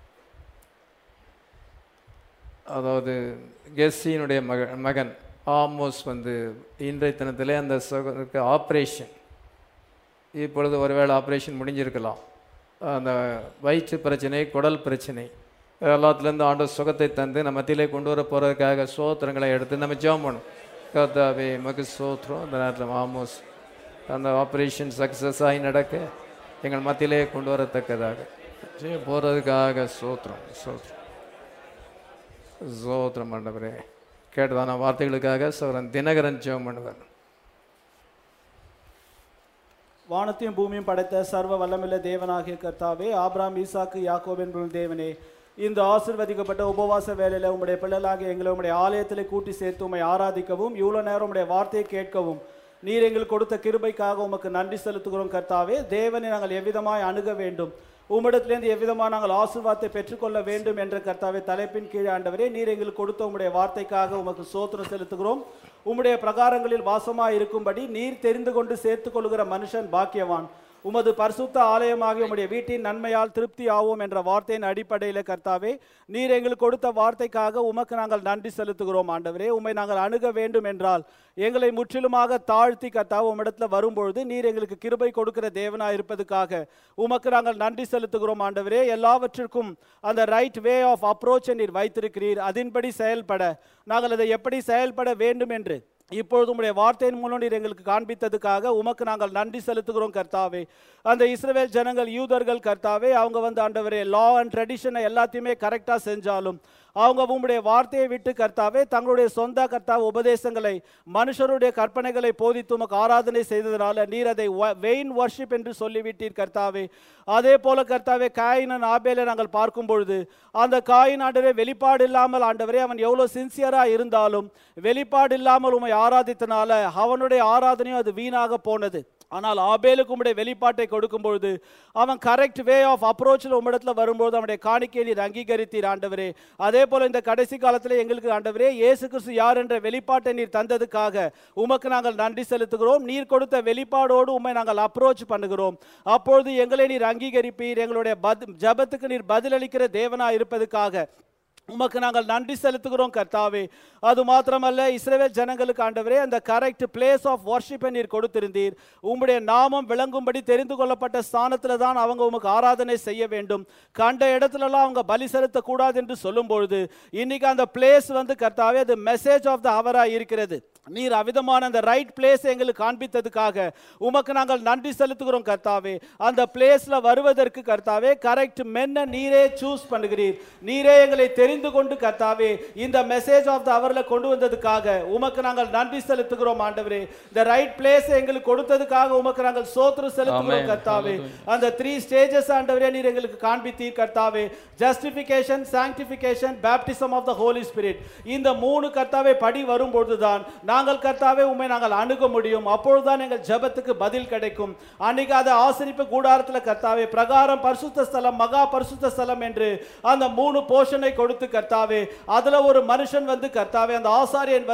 அதாவது கெஸ்ஸியினுடைய மக மகன் ஆமோஸ் வந்து இன்றைய தினத்திலே அந்த சகோதரருக்கு ஆப்ரேஷன் இப்பொழுது ஒருவேளை ஆப்ரேஷன் முடிஞ்சிருக்கலாம் அந்த வயிற்று பிரச்சனை குடல் பிரச்சனை எல்லாத்துலேருந்து ஆண்டு சுகத்தை தந்து நம்ம மத்தியிலே கொண்டு வர போகிறதுக்காக சோத்திரங்களை எடுத்து நம்ம ஜெபம் பண்ணணும் கர்த்தாவே மகு சோத்திரம் அந்த நேரத்தில் ஆமோஸ் அந்த ஆப்ரேஷன் சக்ஸஸ் ஆகி நடக்க எங்கள் மத்தியிலே கொண்டு வரத்தக்கதாக செய்ய போகிறதுக்காக சோத்திரம் சோத்திரம் சோத்திரம் ஆண்டவரே கேட்டதான வார்த்தைகளுக்காக சோரன் தினகரன் ஜெபம் பண்ணுவார் வானத்தையும் பூமியும் படைத்த சர்வ வல்லமில்ல தேவனாகிய கர்த்தாவே ஆபிராம் ஈசாக்கு யாக்கோப் என்பவன் தேவனே இந்த ஆசிர்வதிக்கப்பட்ட உபவாச வேலையில உம்முடைய பிள்ளைகளாகிய எங்களை உம்முடைய ஆலயத்தில் கூட்டி சேர்த்து உம்மை ஆராதிக்கவும் இவ்வளவு நேரம் உம்முடைய வார்த்தையை கேட்கவும் நீர் எங்களுக்கு கொடுத்த கிருபைக்காக உமக்கு நன்றி செலுத்துகிறோம் கர்த்தாவே தேவனை நாங்கள் எவ்விதமாய் அணுக வேண்டும் உம்மிடத்திலிருந்து எவ்விதமாக நாங்கள் ஆசீர்வாதத்தை பெற்றுக்கொள்ள வேண்டும் என்ற கர்த்தாவே தலைப்பின் கீழ் ஆண்டவரே நீர் எங்களுக்கு கொடுத்த உம்முடைய வார்த்தைக்காக உமக்கு சோத்திரம் செலுத்துகிறோம் உம்முடைய பிரகாரங்களில் வாசமாய் இருக்கும்படி நீர் தெரிந்து கொண்டு சேர்த்துக் கொள்கிற மனுஷன் பாக்கியவான் உமது பரிசுத்த ஆலயமாகி உம்முடைய வீட்டின் நன்மையால் திருப்தி ஆவோம் என்ற வார்த்தையின் அடிப்படையில் கர்த்தாவே நீர் எங்களுக்கு கொடுத்த வார்த்தைக்காக உமக்கு நாங்கள் நன்றி செலுத்துகிறோம் ஆண்டவரே உம்மை நாங்கள் அணுக வேண்டும் என்றால் எங்களை முற்றிலுமாக தாழ்த்தி கர்த்தாவே உம்மிடத்தில் வரும்பொழுது நீர் எங்களுக்கு கிருபை கொடுக்கிற தேவனா இருப்பதுக்காக உமக்கு நாங்கள் நன்றி செலுத்துகிறோம் ஆண்டவரே எல்லாவற்றிற்கும் அந்த ரைட் வே ஆஃப் அப்ரோச் நீர் வைத்திருக்கிறீர் அதன்படி செயல்பட நாங்கள் அதை எப்படி செயல்பட வேண்டும் என்று இப்பொழுது உம்முடைய வார்த்தையின் மூலம் நீர் எங்களுக்கு காண்பித்ததுக்காக உமக்கு நாங்கள் நன்றி செலுத்துகிறோம் கர்த்தாவே அந்த இஸ்ரவேல் ஜனங்கள் யூதர்கள் கர்த்தாவே அவங்க வந்து ஆண்டவரே லா அண்ட் ட்ரெடிஷனை எல்லாத்தையுமே கரெக்டாக செஞ்சாலும் அவங்க உம்முடைய வார்த்தையை விட்டு கர்த்தாவே தங்களுடைய சொந்த கர்த்தாவ உபதேசங்களை மனுஷருடைய கற்பனைகளை போதித்து உமக்கு ஆராதனை செய்ததனால நீர் அதை வெயின் வர்ஷிப் என்று சொல்லிவிட்டீர் கர்த்தாவே அதே போல கர்த்தாவே காயினன் ஆபேலை நாங்கள் பார்க்கும் பொழுது அந்த காயின் ஆண்டவரே வெளிப்பாடு இல்லாமல் ஆண்டவரே அவன் எவ்வளோ சின்சியராக இருந்தாலும் வெளிப்பாடு இல்லாமல் உம்மை ஆராதித்தனால அவனுடைய ஆராதனையும் அது வீணாக போனது ஆனால் ஆபேலுக்கு உம்முடைய வெளிப்பாட்டை கொடுக்கும் பொழுது அவன் கரெக்ட் வே ஆஃப் அப்ரோச்சில் உம்மிடத்தில் வரும்போது அவனுடைய காணிக்கையை நீர் அங்கீகரித்தீர் ஆண்டவரே அதே போல இந்த கடைசி காலத்தில் எங்களுக்கு ஆண்டவரே இயேசு கிறிஸ்து யார் என்ற வெளிப்பாட்டை நீர் தந்ததுக்காக உமக்கு நாங்கள் நன்றி செலுத்துகிறோம் நீர் கொடுத்த வெளிப்பாடோடு உம்மை நாங்கள் அப்ரோச் பண்ணுகிறோம் அப்பொழுது எங்களை நீர் அங்கீகரிப்பீர் எங்களுடைய பத் ஜபத்துக்கு நீர் பதிலளிக்கிற தேவனா இருப்பதுக்காக உமக்கு நாங்கள் நன்றி செலுத்துகிறோம் கர்த்தாவே அது மாத்திரமல்ல இஸ்ரவேல் ஜனங்களுக்கு ஆண்டவரே அந்த கரெக்ட் பிளேஸ் ஆஃப் வர்ஷிப்பை நீர் கொடுத்திருந்தீர் உம்முடைய நாமம் விளங்கும்படி தெரிந்து கொள்ளப்பட்ட ஸ்தானத்தில் தான் அவங்க உமக்கு ஆராதனை செய்ய வேண்டும் கண்ட இடத்துலலாம் அவங்க பலி செலுத்தக்கூடாது என்று சொல்லும் பொழுது இன்னைக்கு அந்த பிளேஸ் வந்து கர்த்தாவே அது மெசேஜ் ஆஃப் த அவராக இருக்கிறது நீர் அவிதமான அந்த ரைட் பிளேஸ் எங்களுக்கு காண்பித்ததுக்காக உமக்கு நாங்கள் நன்றி செலுத்துகிறோம் கர்த்தாவே அந்த பிளேஸ்ல வருவதற்கு கர்த்தாவே கரெக்ட் மென்ன நீரே சூஸ் பண்ணுகிறீர் நீரே எங்களை தெரிந்து கொண்டு கர்த்தாவே இந்த மெசேஜ் ஆஃப் த அவர்ல கொண்டு வந்ததுக்காக உமக்கு நாங்கள் நன்றி செலுத்துகிறோம் ஆண்டவரே இந்த ரைட் பிளேஸ் எங்களுக்கு கொடுத்ததுக்காக உமக்கு நாங்கள் சோத்திரம் செலுத்துகிறோம் Amen. கர்த்தாவே அந்த த்ரீ ஸ்டேஜஸ் ஆண்டவரே நீர் எங்களுக்கு காண்பித்தீர் கர்த்தாவே justification sanctification baptism of the holy spirit இந்த மூணு கர்த்தாவே படி வரும்பொழுதுதான் நாங்கள் கர்த்தாவே உண்மை நாங்கள் அணுக முடியும் அப்பொழுதுதான் எங்கள் ஜெபத்துக்கு பதில் கிடைக்கும் அன்னைக்கு அதை ஆசிரிப்பு கூடாரத்தில் கர்த்தாவே பிரகாரம் பரிசுத்த ஸ்தலம் மகா பரிசுத்த ஸ்தலம் என்று அந்த மூணு போஷனை கொடுத்து கர்த்தாவே அதுல ஒரு மனுஷன் வந்து கர்த்தாவே அந்த ஆசாரியன் வந்து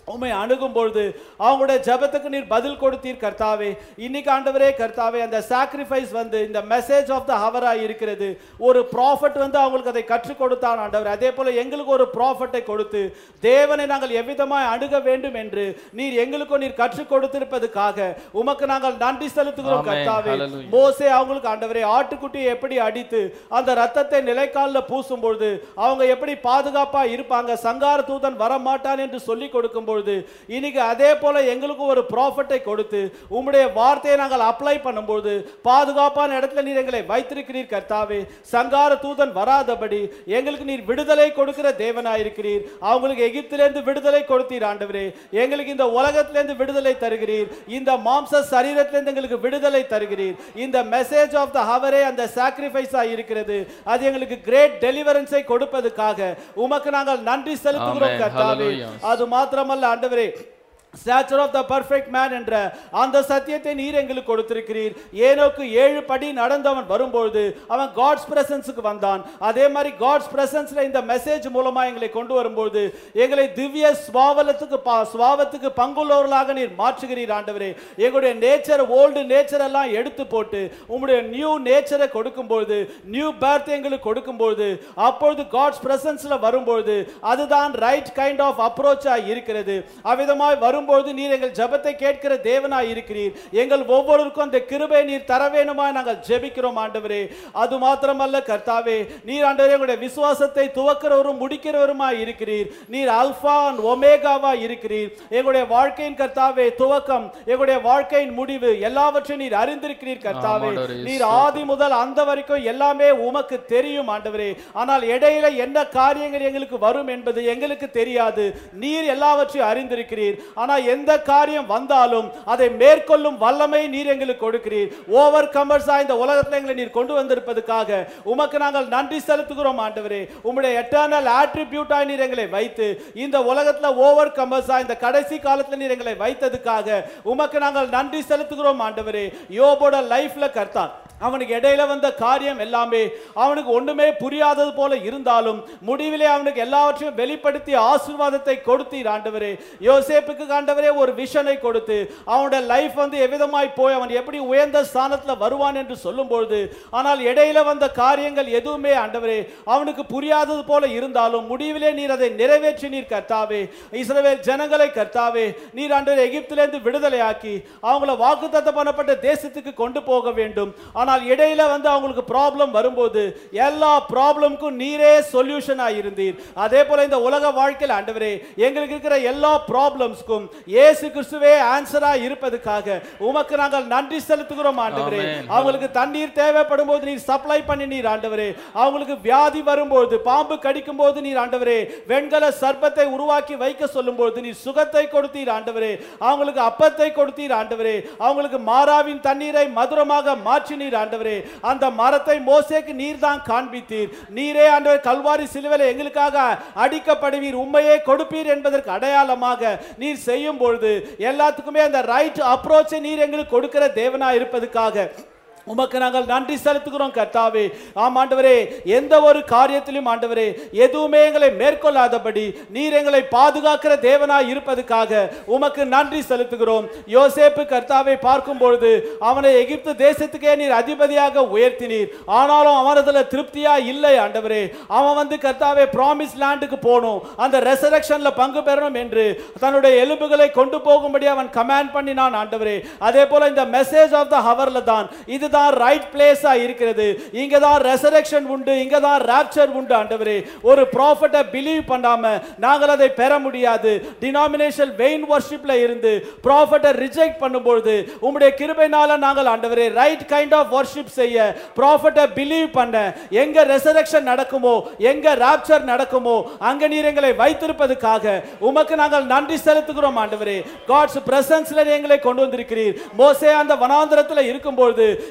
உம்மை அணுகும் பொழுது அவங்களுடைய ஜெபத்துக்கு நீர் பதில் கொடுத்தீர் கர்த்தாவே இன்னைக்கு ஆண்டவரே கர்த்தாவே அந்த சாக்ரிஃபைஸ் வந்து இந்த மெசேஜ் ஆஃப் த ஹவரா இருக்கிறது ஒரு ப்ராஃபட் வந்து அவங்களுக்கு அதை கற்றுக் கொடுத்தான் ஆண்டவர் அதே போல எங்களுக்கு ஒரு ப்ராஃபட்டை கொடுத்து தேவனை நாங்கள் எவ்விதமாய் அணுக வேண்டும் என்று நீர் எங்களுக்கும் நீர் கற்றுக் கொடுத்திருப்பதுக்காக உமக்கு நாங்கள் நன்றி செலுத்துகிறோம் Amen. கர்த்தாவே Hallelujah. மோசே அவங்களுக்கு ஆண்டவரே ஆட்டுக்குட்டியை எப்படி அடித்து அந்த ரத்தத்தை நிலைக்காலில் பூசும் பொழுது அவங்க எப்படி பாதுகாப்பா இருப்பாங்க சங்கார தூதன் வர மாட்டான் என்று சொல்லி கொடுக்கும் பொழுது இன்னைக்கு அதே போல எங்களுக்கு ஒரு ப்ராஃபட்டை கொடுத்து உம்முடைய வார்த்தையை நாங்கள் அப்ளை பண்ணும்போது பாதுகாப்பான இடத்துல நீர் எங்களை வைத்திருக்கிறீர் கர்த்தாவே சங்கார தூதன் வராதபடி எங்களுக்கு நீர் விடுதலை கொடுக்கிற தேவனாயிருக்கிறீர் அவங்களுக்கு எகிப்திலிருந்து விடுதலை கொடுத்தீர் ஆண்டவரே எங்களுக்கு இந்த உலகத்திலிருந்து விடுதலை தருகிறீர் இந்த மாம்ச சரீரத்திலிருந்து எங்களுக்கு விடுதலை தருகிறீர் இந்த மெசேஜ் ஆஃப் த ஹவரே அந்த சாக்ரிஃபைஸா இருக்கிறது அது எங்களுக்கு கிரேட் டெலிவரன்ஸை கொடுப்பதற்காக உமக்கு நாங்கள் நன்றி செலுத்துகிறோம் Amen. கர்த்தாவே Hallelujah. அது மாத்திரமல்ல ஆண்டவரே stature of the perfect man என்ற அந்த சத்தியத்தை நீர் எங்களுக்கு கொடுத்திருக்கிறீர் ஏனோக்கு ஏழு படி நடந்தவன் வரும்பொழுது அவன் காட்ஸ் பிரசன்ஸுக்கு வந்தான் அதே மாதிரி காட்ஸ் பிரசன்ஸ்ல இந்த மெசேஜ் மூலமா எங்களை கொண்டு வரும்போது எங்களை திவ்ய சுவாவலத்துக்கு பா- சுவாவத்துக்கு பங்குள்ளவர்களாக நீர் மாற்றுகிறீர் ஆண்டவரே எங்களுடைய நேச்சர் ஓல்டு நேச்சர் எல்லாம் எடுத்து போட்டு உங்களுடைய நியூ நேச்சரை கொடுக்கும்போது நியூ பேர்த் எங்களுக்கு கொடுக்கும்போது அப்பொழுது காட்ஸ் பிரசன்ஸ்ல வரும்பொழுது அதுதான் ரைட் கைண்ட் ஆஃப் அப்ரோச்சா இருக்கிறது அவ்விதமாய் வரும்பொழுது நீர் எங்கள் ஜெபத்தை கேட்கிற தேவனாய் இருக்கிறீர் எங்கள் ஒவ்வொருவருக்கும் அந்த கிருபை நீர் தர வேணுமாய் நாங்கள் ஜெபிக்கிறோம் ஆண்டவரே அது மாத்திரமல்ல கர்த்தாவே நீர் ஆண்டவரே எங்களுடைய விசுவாசத்தை துவக்கிறவரும் முடிக்கிறவருமாய் இருக்கிறீர் நீர் அல்பா and ஒமேகாவா இருக்கிறீர் எங்களுடைய வாழ்க்கையின் கர்த்தாவே துவக்கம் எங்களுடைய வாழ்க்கையின் முடிவு எல்லாவற்றையும் நீர் அறிந்திருக்கிறீர் கர்த்தாவே ஆமாண்டவரே, நீர் ஆதி முதல் அந்த வரைக்கும் எல்லாமே உமக்கு தெரியும் ஆண்டவரே ஆனால் இடையில என்ன காரியங்கள் எங்களுக்கு வரும் என்பது எங்களுக்கு தெரியாது நீர் எல்லாவற்றையும் அறிந்திருக்கிறீர் ஆனால் எந்த காரியம் வந்தாலும் அதை மேற்கொள்ளும் வல்லமை நீர் எங்களுக்கு கொடுக்கிறீர் ஓவர் கமர்ஸா இந்த உலகத்துல எங்களை நீர் கொண்டு வந்திருப்பதுக்காக உமக்கு நாங்கள் நன்றி செலுத்துகிறோம் ஆண்டவரே உம்முடைய எட்டர்னல் ஆட்ரிபியூட்டாய் நீர் எங்களை வைத்து இந்த உலகத்துல ஓவர் கமர்ஸா இந்த கடைசி காலத்துல நீர் எங்களை வைத்ததுக்காக உமக்கு நாங்கள் நன்றி செலுத்துகிறோம் ஆண்டவரே யோபோட லைஃப்ல கர்த்தான் அவனுக்கு இடையில வந்த காரியம் எல்லாமே அவனுக்கு ஒண்ணுமே புரியாதது போல இருந்தாலும் முடிவிலே அவனுக்கு எல்லாவற்றையும் வெளிப்படுத்தி ஆசீர்வாதத்தை கொடுத்தீர் ஆண்டவரே யோசேப்புக்கு ஆண்டவரே ஒரு விஷனை கொடுத்து அவனுடைய லைஃப் வந்து எவ்விதமாய் போய் அவன் எப்படி உயர்ந்த ஸ்தானத்துல வருவான் என்று சொல்லும்பொழுது ஆனால் இடையில வந்த காரியங்கள் எதுவுமே ஆண்டவரே அவனுக்கு புரியாதது போல இருந்தாலும் முடிவிலே நீர் அதை நிறைவேற்றி நீர் கர்த்தாவே இஸ்ரவேல் ஜனங்களை கர்த்தாவே நீர் ஆண்டவர் எகிப்திலிருந்து விடுதலையாக்கி அவங்கள வாக்குத்தத்தம் பண்ணப்பட்ட தேசத்துக்கு கொண்டு போக வேண்டும் ஆனால் இடையில வந்து அவங்களுக்கு ப்ராப்ளம் வரும்போது எல்லா ப்ராப்ளம்க்கும் நீரே சொல்யூஷனா இருந்தீர் அதே போல இந்த உலக வாழ்க்கையில் ஆண்டவரே எங்களுக்கு இருக்கிற எல்லா ப்ராப்ளம்ஸ்க்கும் இயேசு கிறிஸ்துவே ஆன்சரா இருப்பதுக்காக உமக்கு நாங்கள் நன்றி செலுத்துகிறோம் ஆண்டவரே Amen. அவங்களுக்கு தண்ணீர் தேவைப்படும் போது நீர் சப்ளை பண்ணி நீர் ஆண்டவரே அவங்களுக்கு வியாதி வரும்போது பாம்பு கடிக்கும் போது நீர் ஆண்டவரே வெண்கல சர்ப்பத்தை உருவாக்கி வைக்க சொல்லும்போது நீர் சுகத்தை கொடுத்தீர் ஆண்டவரே அவங்களுக்கு அப்பத்தை கொடுத்தீர் ஆண்டவரே அவங்களுக்கு மாறாவின் தண்ணீரை மதுரமாக மாற்றினீர் ஆண்டவரே அந்த மரத்தை மோசேக்கு நீர் தான் காண்பித்தீர் நீரே ஆண்டவர் கல்வாரி சிலுவையில் எங்களுக்காக அடிக்கப்படுவீர் உண்மையே கொடுப்பீர் என்பதற்கு அடையாளமாக நீர் செய்யும் பொழுது எல்லாத்துக்குமே அந்த ரைட் அப்ரோச்சை நீர் எங்களுக்கு கொடுக்கிற தேவனா இருப்பதுக்காக உமக்கு நாங்கள் நன்றி செலுத்துகிறோம் கர்த்தாவே ஆம் ஆண்டவரே எந்த ஒரு காரியத்திலும் ஆண்டவரே எதுவுமே எங்களை மேற்கொள்ளாதபடி நீர் எங்களை பாதுகாக்கிற தேவனாய் இருப்பதுக்காக உமக்கு நன்றி செலுத்துகிறோம் யோசேப்பு கர்த்தாவை பார்க்கும் பொழுது அவனை எகிப்து தேசத்துக்கே நீர் அதிபதியாக உயர்த்தினீர் ஆனாலும் அவனதுல திருப்தியா இல்லை ஆண்டவரே அவன் வந்து கர்த்தாவே ப்ராமிஸ் லேண்டுக்கு போகணும் அந்த ரெசரக்ஷன்ல பங்கு பெறணும் என்று தன்னுடைய எலும்புகளை கொண்டு போகும்படி அவன் கமாண்ட் பண்ணினான் ஆண்டவரே அதே போல இந்த மெசேஜ் ஆஃப் த ஹவர்ல தான் இதுதான் ரைட் பிளேஸா இருக்கிறது இங்க தான் ரெசரக்ஷன் உண்டு இங்க தான் ராப்சர் உண்டு ஆண்டவரே ஒரு ப்ராஃபட்டை பிலீவ் பண்ணாம நாங்கள் அதை பெற முடியாது டினாமினேஷன் வெயின் வர்ஷிப்ல இருந்து ப்ராஃபட்டை ரிஜெக்ட் பண்ணும்பொழுது உம்முடைய கிருபைனால நாங்கள் ஆண்டவரே ரைட் கைண்ட் ஆஃப் வர்ஷிப் செய்ய ப்ராஃபட்டை பிலீவ் பண்ண எங்க ரெசரக்ஷன் நடக்குமோ எங்க ராப்சர் நடக்குமோ அங்க நீர் எங்களை வைத்திருப்பதுக்காக உமக்கு நாங்கள் நன்றி செலுத்துகிறோம் ஆண்டவரே காட்ஸ் பிரசன்ஸ்ல எங்களை கொண்டு வந்திருக்கிறீர் மோசே அந்த வனாந்திரத்தில் இருக்கும்பொழுது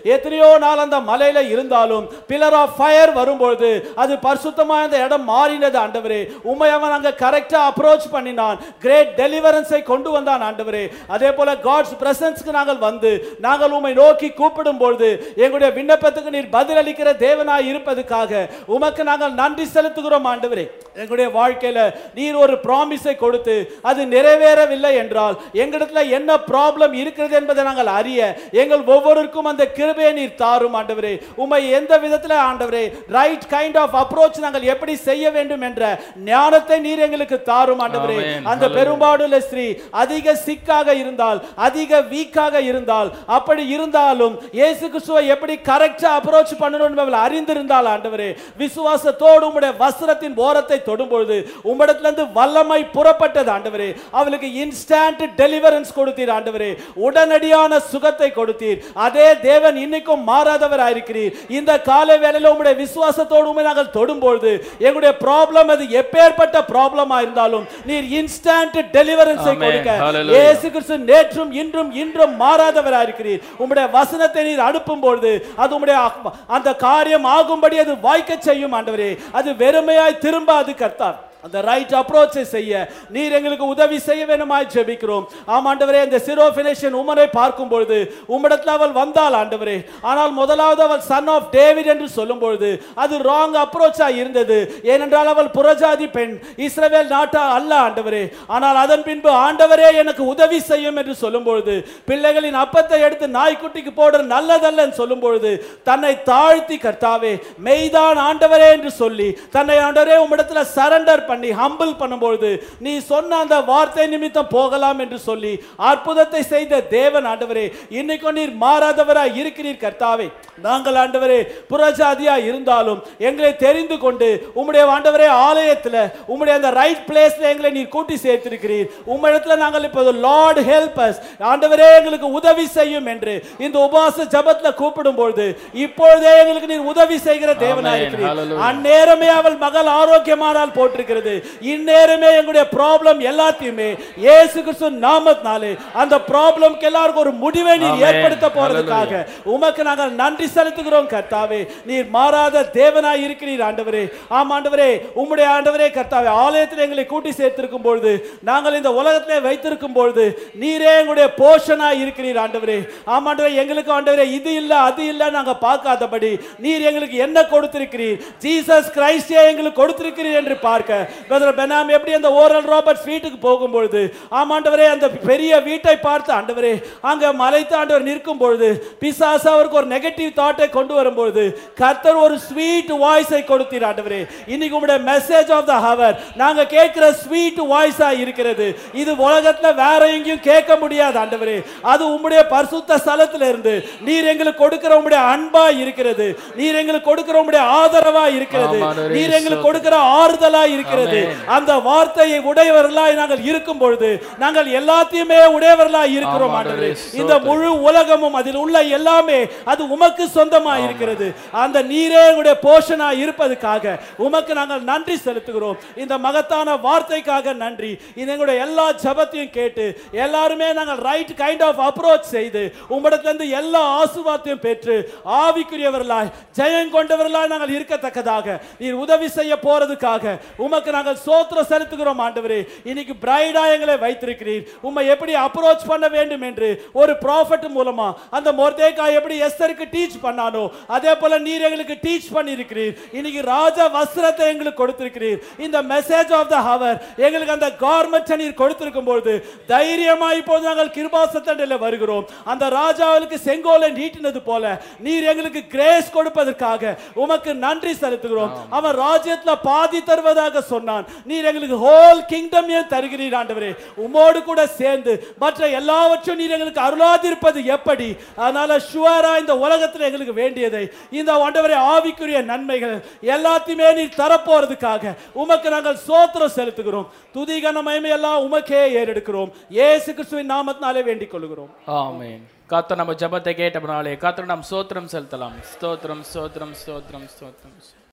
எத்தனையோ நாள் அந்த மலையில இருந்தாலும் பில்லர் ஆஃப் ஃபயர் வரும்பொழுது அது பரிசுத்தமா இந்த இடம் மாறினது ஆண்டவரே உண்மை அவன் அங்க கரெக்டா அப்ரோச் பண்ணினான் கிரேட் டெலிவரன்ஸை கொண்டு வந்தான் ஆண்டவரே அதே போல காட்ஸ் பிரசன்ஸ்க்கு நாங்கள் வந்து நாங்கள் உம்மை நோக்கி கூப்பிடும் பொழுது எங்களுடைய விண்ணப்பத்துக்கு நீர் பதிலளிக்கிற தேவனாய் இருப்பதுக்காக உமக்கு நாங்கள் நன்றி செலுத்துகிறோம் ஆண்டவரே எங்களுடைய வாழ்க்கையில நீர் ஒரு ப்ராமிஸை கொடுத்து அது நிறைவேறவில்லை என்றால் எங்களிடத்துல என்ன ப்ராப்ளம் இருக்கிறது என்பதை நாங்கள் அறிய எங்கள் ஒவ்வொருக்கும் அந்த கிருபையை நீர் தாரும் ஆண்டவரே உம்மை எந்த விதத்துல ஆண்டவரே ரைட் கைண்ட் ஆஃப் அப்ரோச் நாங்கள் எப்படி செய்ய வேண்டும் என்ற ஞானத்தை நீர் எங்களுக்கு தாரும் ஆண்டவரே Amen. அந்த பெரும்பாடுள்ள ஸ்திரீ அதிக சிக்காக இருந்தால் அதிக வீக்காக இருந்தால் அப்படி இருந்தாலும் இயேசு கிறிஸ்துவை எப்படி கரெக்டா அப்ரோச் பண்ணணும் என்பவள் அறிந்திருந்தால் ஆண்டவரே விசுவாசத்தோடு உம்முடைய வஸ்திரத்தின் ஓரத்தை தொடும்பொழுது உம்மிடத்திலிருந்து வல்லமை புறப்பட்டது ஆண்டவரே அவளுக்கு இன்ஸ்டன்ட் டெலிவரன்ஸ் கொடுத்தீர் ஆண்டவரே உடனடியான சுகத்தை கொடுத்தீர் அதே தேவன் இன்னைக்கும் மாறாதவராக இருக்கிறீர் இந்த கால வேளையில உம்முடைய விசுவாசத்தோடு உண்மை நாங்கள் தொடும்பொழுது எங்களுடைய ப்ராப்ளம் அது எப்பேற்பட்ட ப்ராப்ளமா இருந்தாலும் நீர் இன்ஸ்டன்ட் டெலிவரன்ஸை Amen. கொடுக்க Hallelujah. இயேசு கிறிஸ்து நேற்றும் இன்றும் இன்றும் மாறாதவராக இருக்கிறீர் உம்முடைய வசனத்தை நீர் அனுப்பும் பொழுது அது உம்முடைய அக்- அந்த காரியம் ஆகும்படி அது வாய்க்க செய்யும் ஆண்டவரே அது வெறுமையாய் திரும்பாது கர்த்தார் அந்த ரைட் அப்ரோச்சை செய்ய நீர் எங்களுக்கு உதவி செய்ய வேணுமாய் ஜெபிக்கிறோம் ஆம் ஆண்டவரே இந்த சிரோபினேஷன் உமரை பார்க்கும் பொழுது உம்மிடத்தில் அவள் வந்தாள் ஆண்டவரே ஆனால் முதலாவது அவள் சன் ஆஃப் டேவிட் என்று சொல்லும் பொழுது அது ராங் அப்ரோச்சா இருந்தது ஏனென்றால் அவள் புறஜாதி பெண் இஸ்ரவேல் நாட்டா அல்ல ஆண்டவரே ஆனால் அதன் பின்பு ஆண்டவரே எனக்கு உதவி செய்யும் என்று சொல்லும் பொழுது பிள்ளைகளின் அப்பத்தை எடுத்து நாய்க்குட்டிக்கு போடுற நல்லதல்ல சொல்லும் பொழுது தன்னை தாழ்த்தி கர்த்தாவே மெய்தான் ஆண்டவரே என்று சொல்லி தன்னை ஆண்டவரே உம்மிடத்துல சரண்டர் பண்ணி ஹம்பிள் பண்ணும்பொழுது நீ சொன்ன அந்த வார்த்தை நிமித்தம் போகலாம் என்று சொல்லி அற்புதத்தை செய்த தேவன் ஆண்டவரே இன்னைக்கும் நீர் மாறாதவராய் இருக்கிறீர் கர்த்தாவே நாங்கள் ஆண்டவரே புறஜாதியா இருந்தாலும் எங்களை தெரிந்து கொண்டு உம்முடைய ஆண்டவரே ஆலயத்தில் உம்முடைய அந்த ரைட் பிளேஸ்ல எங்களை நீர் கூட்டி சேர்த்திருக்கிறீர் உம்மிடத்துல நாங்கள் இப்போது லார்ட் ஹெல்ப் அஸ் ஆண்டவரே எங்களுக்கு உதவி செய்யும் என்று இந்த உபாச ஜபத்துல கூப்பிடும் பொழுது இப்பொழுதே எங்களுக்கு நீர் உதவி செய்கிற தேவனாய் Amen. இருக்கிறீர் Hallelujah. அந்நேரமே அவள் மகள் ஆரோக்கியமானால் போட்டிருக்கிறது இந்நேரமே எங்களுடைய ப்ராப்ளம் எல்லாத்தையுமே இயேசு கிறிஸ்து நாமத்தினாலே அந்த ப்ராப்ளம்க்கு எல்லாருக்கும் ஒரு முடிவை நீர் Amen. ஏற்படுத்த போறதுக்காக உமக்கு நாங்கள் நன்றி செலுத்துகிறோம் கர்த்தாவே நீர் மாறாத தேவனாய் இருக்கிறீர் ஆண்டவரே ஆம் ஆண்டவரே உம்முடைய ஆண்டவரே கர்த்தாவே ஆலயத்தில் எங்களை கூட்டி சேர்த்திருக்கும் பொழுது நாங்கள் இந்த உலகத்திலே வைத்திருக்கும் பொழுது நீரே எங்களுடைய போஷனாய் இருக்கிறீர் ஆண்டவரே ஆம் ஆண்டவரே எங்களுக்கு ஆண்டவரே இது இல்ல அது இல்ல நாங்க பார்க்காதபடி நீர் எங்களுக்கு என்ன கொடுத்திருக்கிறீர் ஜீசஸ் கிரைஸ்டே எங்களுக்கு கொடுத்திருக்கிறீர் என்று பார்க்க பிரதர் பெனாம் எப்படி அந்த ஓரல் ராபர்ட்ஸ் வீட்டுக்கு போகும்பொழுது ஆம் ஆண்டவரே அந்த பெரிய வீட்டை பார்த்து ஆண்டவரே அங்க மலைத்து ஆண்டவர் நிற்கும் பொழுது பிசாசு அவருக்கு ஒரு நெகட்டிவ் தாட்டை கொண்டு வரும்பொழுது கர்த்தர் ஒரு ஸ்வீட் வாய்ஸை கொடுத்தீர் ஆண்டவரே இன்னைக்கு உங்களுடைய மெசேஜ் ஆஃப் த ஹவர் நாங்க கேட்கிற ஸ்வீட் வாய்ஸா இருக்கிறது இது உலகத்துல வேற எங்கேயும் கேட்க முடியாது ஆண்டவரே அது உம்முடைய பரிசுத்த ஸ்தலத்துல இருந்து நீர் எங்களுக்கு கொடுக்கிற உம்முடைய அன்பா இருக்கிறது நீர் எங்களுக்கு கொடுக்கிற உம்முடைய ஆதரவா இருக்கிறது ஆமாம், நீர் எங்களுக்கு கொடுக்கிற ஆறுதலா இருக்கிறது அந்த வார்த்தையை உடையவர்களாய் நாங்கள் இருக்கும் பொழுது நாங்கள் எல்லாத்தையுமே உடையவர்களாய் இருக்கிறோம் ஆமாம், ஆண்டவரே ஆண்டவரே, இந்த முழு உலகமும் அதில் உள்ள எல்லாமே அது உமக்கு சொந்தமா இருக்கிறது அந்த நீரே உடைய போஷனா இருப்பதுக்காக உமக்கு நாங்கள் நன்றி செலுத்துகிறோம் இந்த மகத்தான வார்த்தைக்காக நன்றி இது எங்களுடைய எல்லா ஜபத்தையும் கேட்டு எல்லாருமே நாங்கள் ரைட் கைண்ட் ஆஃப் அப்ரோச் செய்து உம்மிடத்திலிருந்து எல்லா ஆசீர்வாதத்தையும் பெற்று ஆவிக்குரியவர்களாய் ஜெயம் கொண்டவர்களாய் நாங்கள் இருக்கத்தக்கதாக நீர் உதவி செய்ய போறதுக்காக உமக்கு நாங்கள் சோத்திரம் செலுத்துகிறோம் ஆண்டவரே இன்னைக்கு பிரைடா எங்களை வைத்திருக்கிறீர் உம்மை எப்படி அப்ரோச் பண்ண வேண்டும் என்று ஒரு ப்ராஃபட் மூலமா அந்த மொர்தேக்கா எப்படி எஸ்தருக்கு டீச் பண்ணானோ அதே போல நீர் எங்களுக்கு டீச் பண்ணியிருக்கிறீர் இன்னைக்கு ராஜா வஸ்திரத்தை எங்களுக்கு கொடுத்திருக்கிறீர் இந்த மெசேஜ் ஆஃப் த ஹவர் எங்களுக்கு அந்த கார்மெண்ட்ஸ் நீர் கொடுத்திருக்கும் பொழுது தைரியமா இப்போது நாங்கள் கிருபாசத்தண்டையில் வருகிறோம் அந்த ராஜாவுக்கு செங்கோலை நீட்டினது போல நீர் எங்களுக்கு கிரேஸ் கொடுப்பதற்காக உமக்கு நன்றி செலுத்துகிறோம் அவன் ராஜ்யத்துல பாதி தருவதாக சொன்னான் நீர் எங்களுக்கு ஹோல் கிங்டம் ஏன் தருகிறீர் ஆண்டவரே உமோடு கூட சேர்ந்து மற்ற எல்லாவற்றையும் நீர் எங்களுக்கு அருளாதிருப்பது எப்படி அதனால ஷுவரா இந்த உலகத்தில் எங்களுக்கு வேண்டியதை இந்த ஆண்டவரே ஆவிக்குரிய நன்மைகள் எல்லாத்தையுமே நீர் தரப்போறதுக்காக உமக்கு நாங்கள் சோத்திரம் செலுத்துகிறோம் துதிகன மகிமை எல்லாம் உமக்கே ஏறெடுக்கிறோம் இயேசு கிறிஸ்துவின் நாமத்தினாலே வேண்டிக் கொள்கிறோம் ஆமென் கர்த்தர் நம்ம ஜெபத்தை கேட்டபனாலே கர்த்தர் நாம் ஸ்தோத்திரம் செலுத்தலாம் ஸ்தோத்திரம் ஸ்தோத்திரம் ஸ்தோத்திரம் ஸ்தோத்திரம்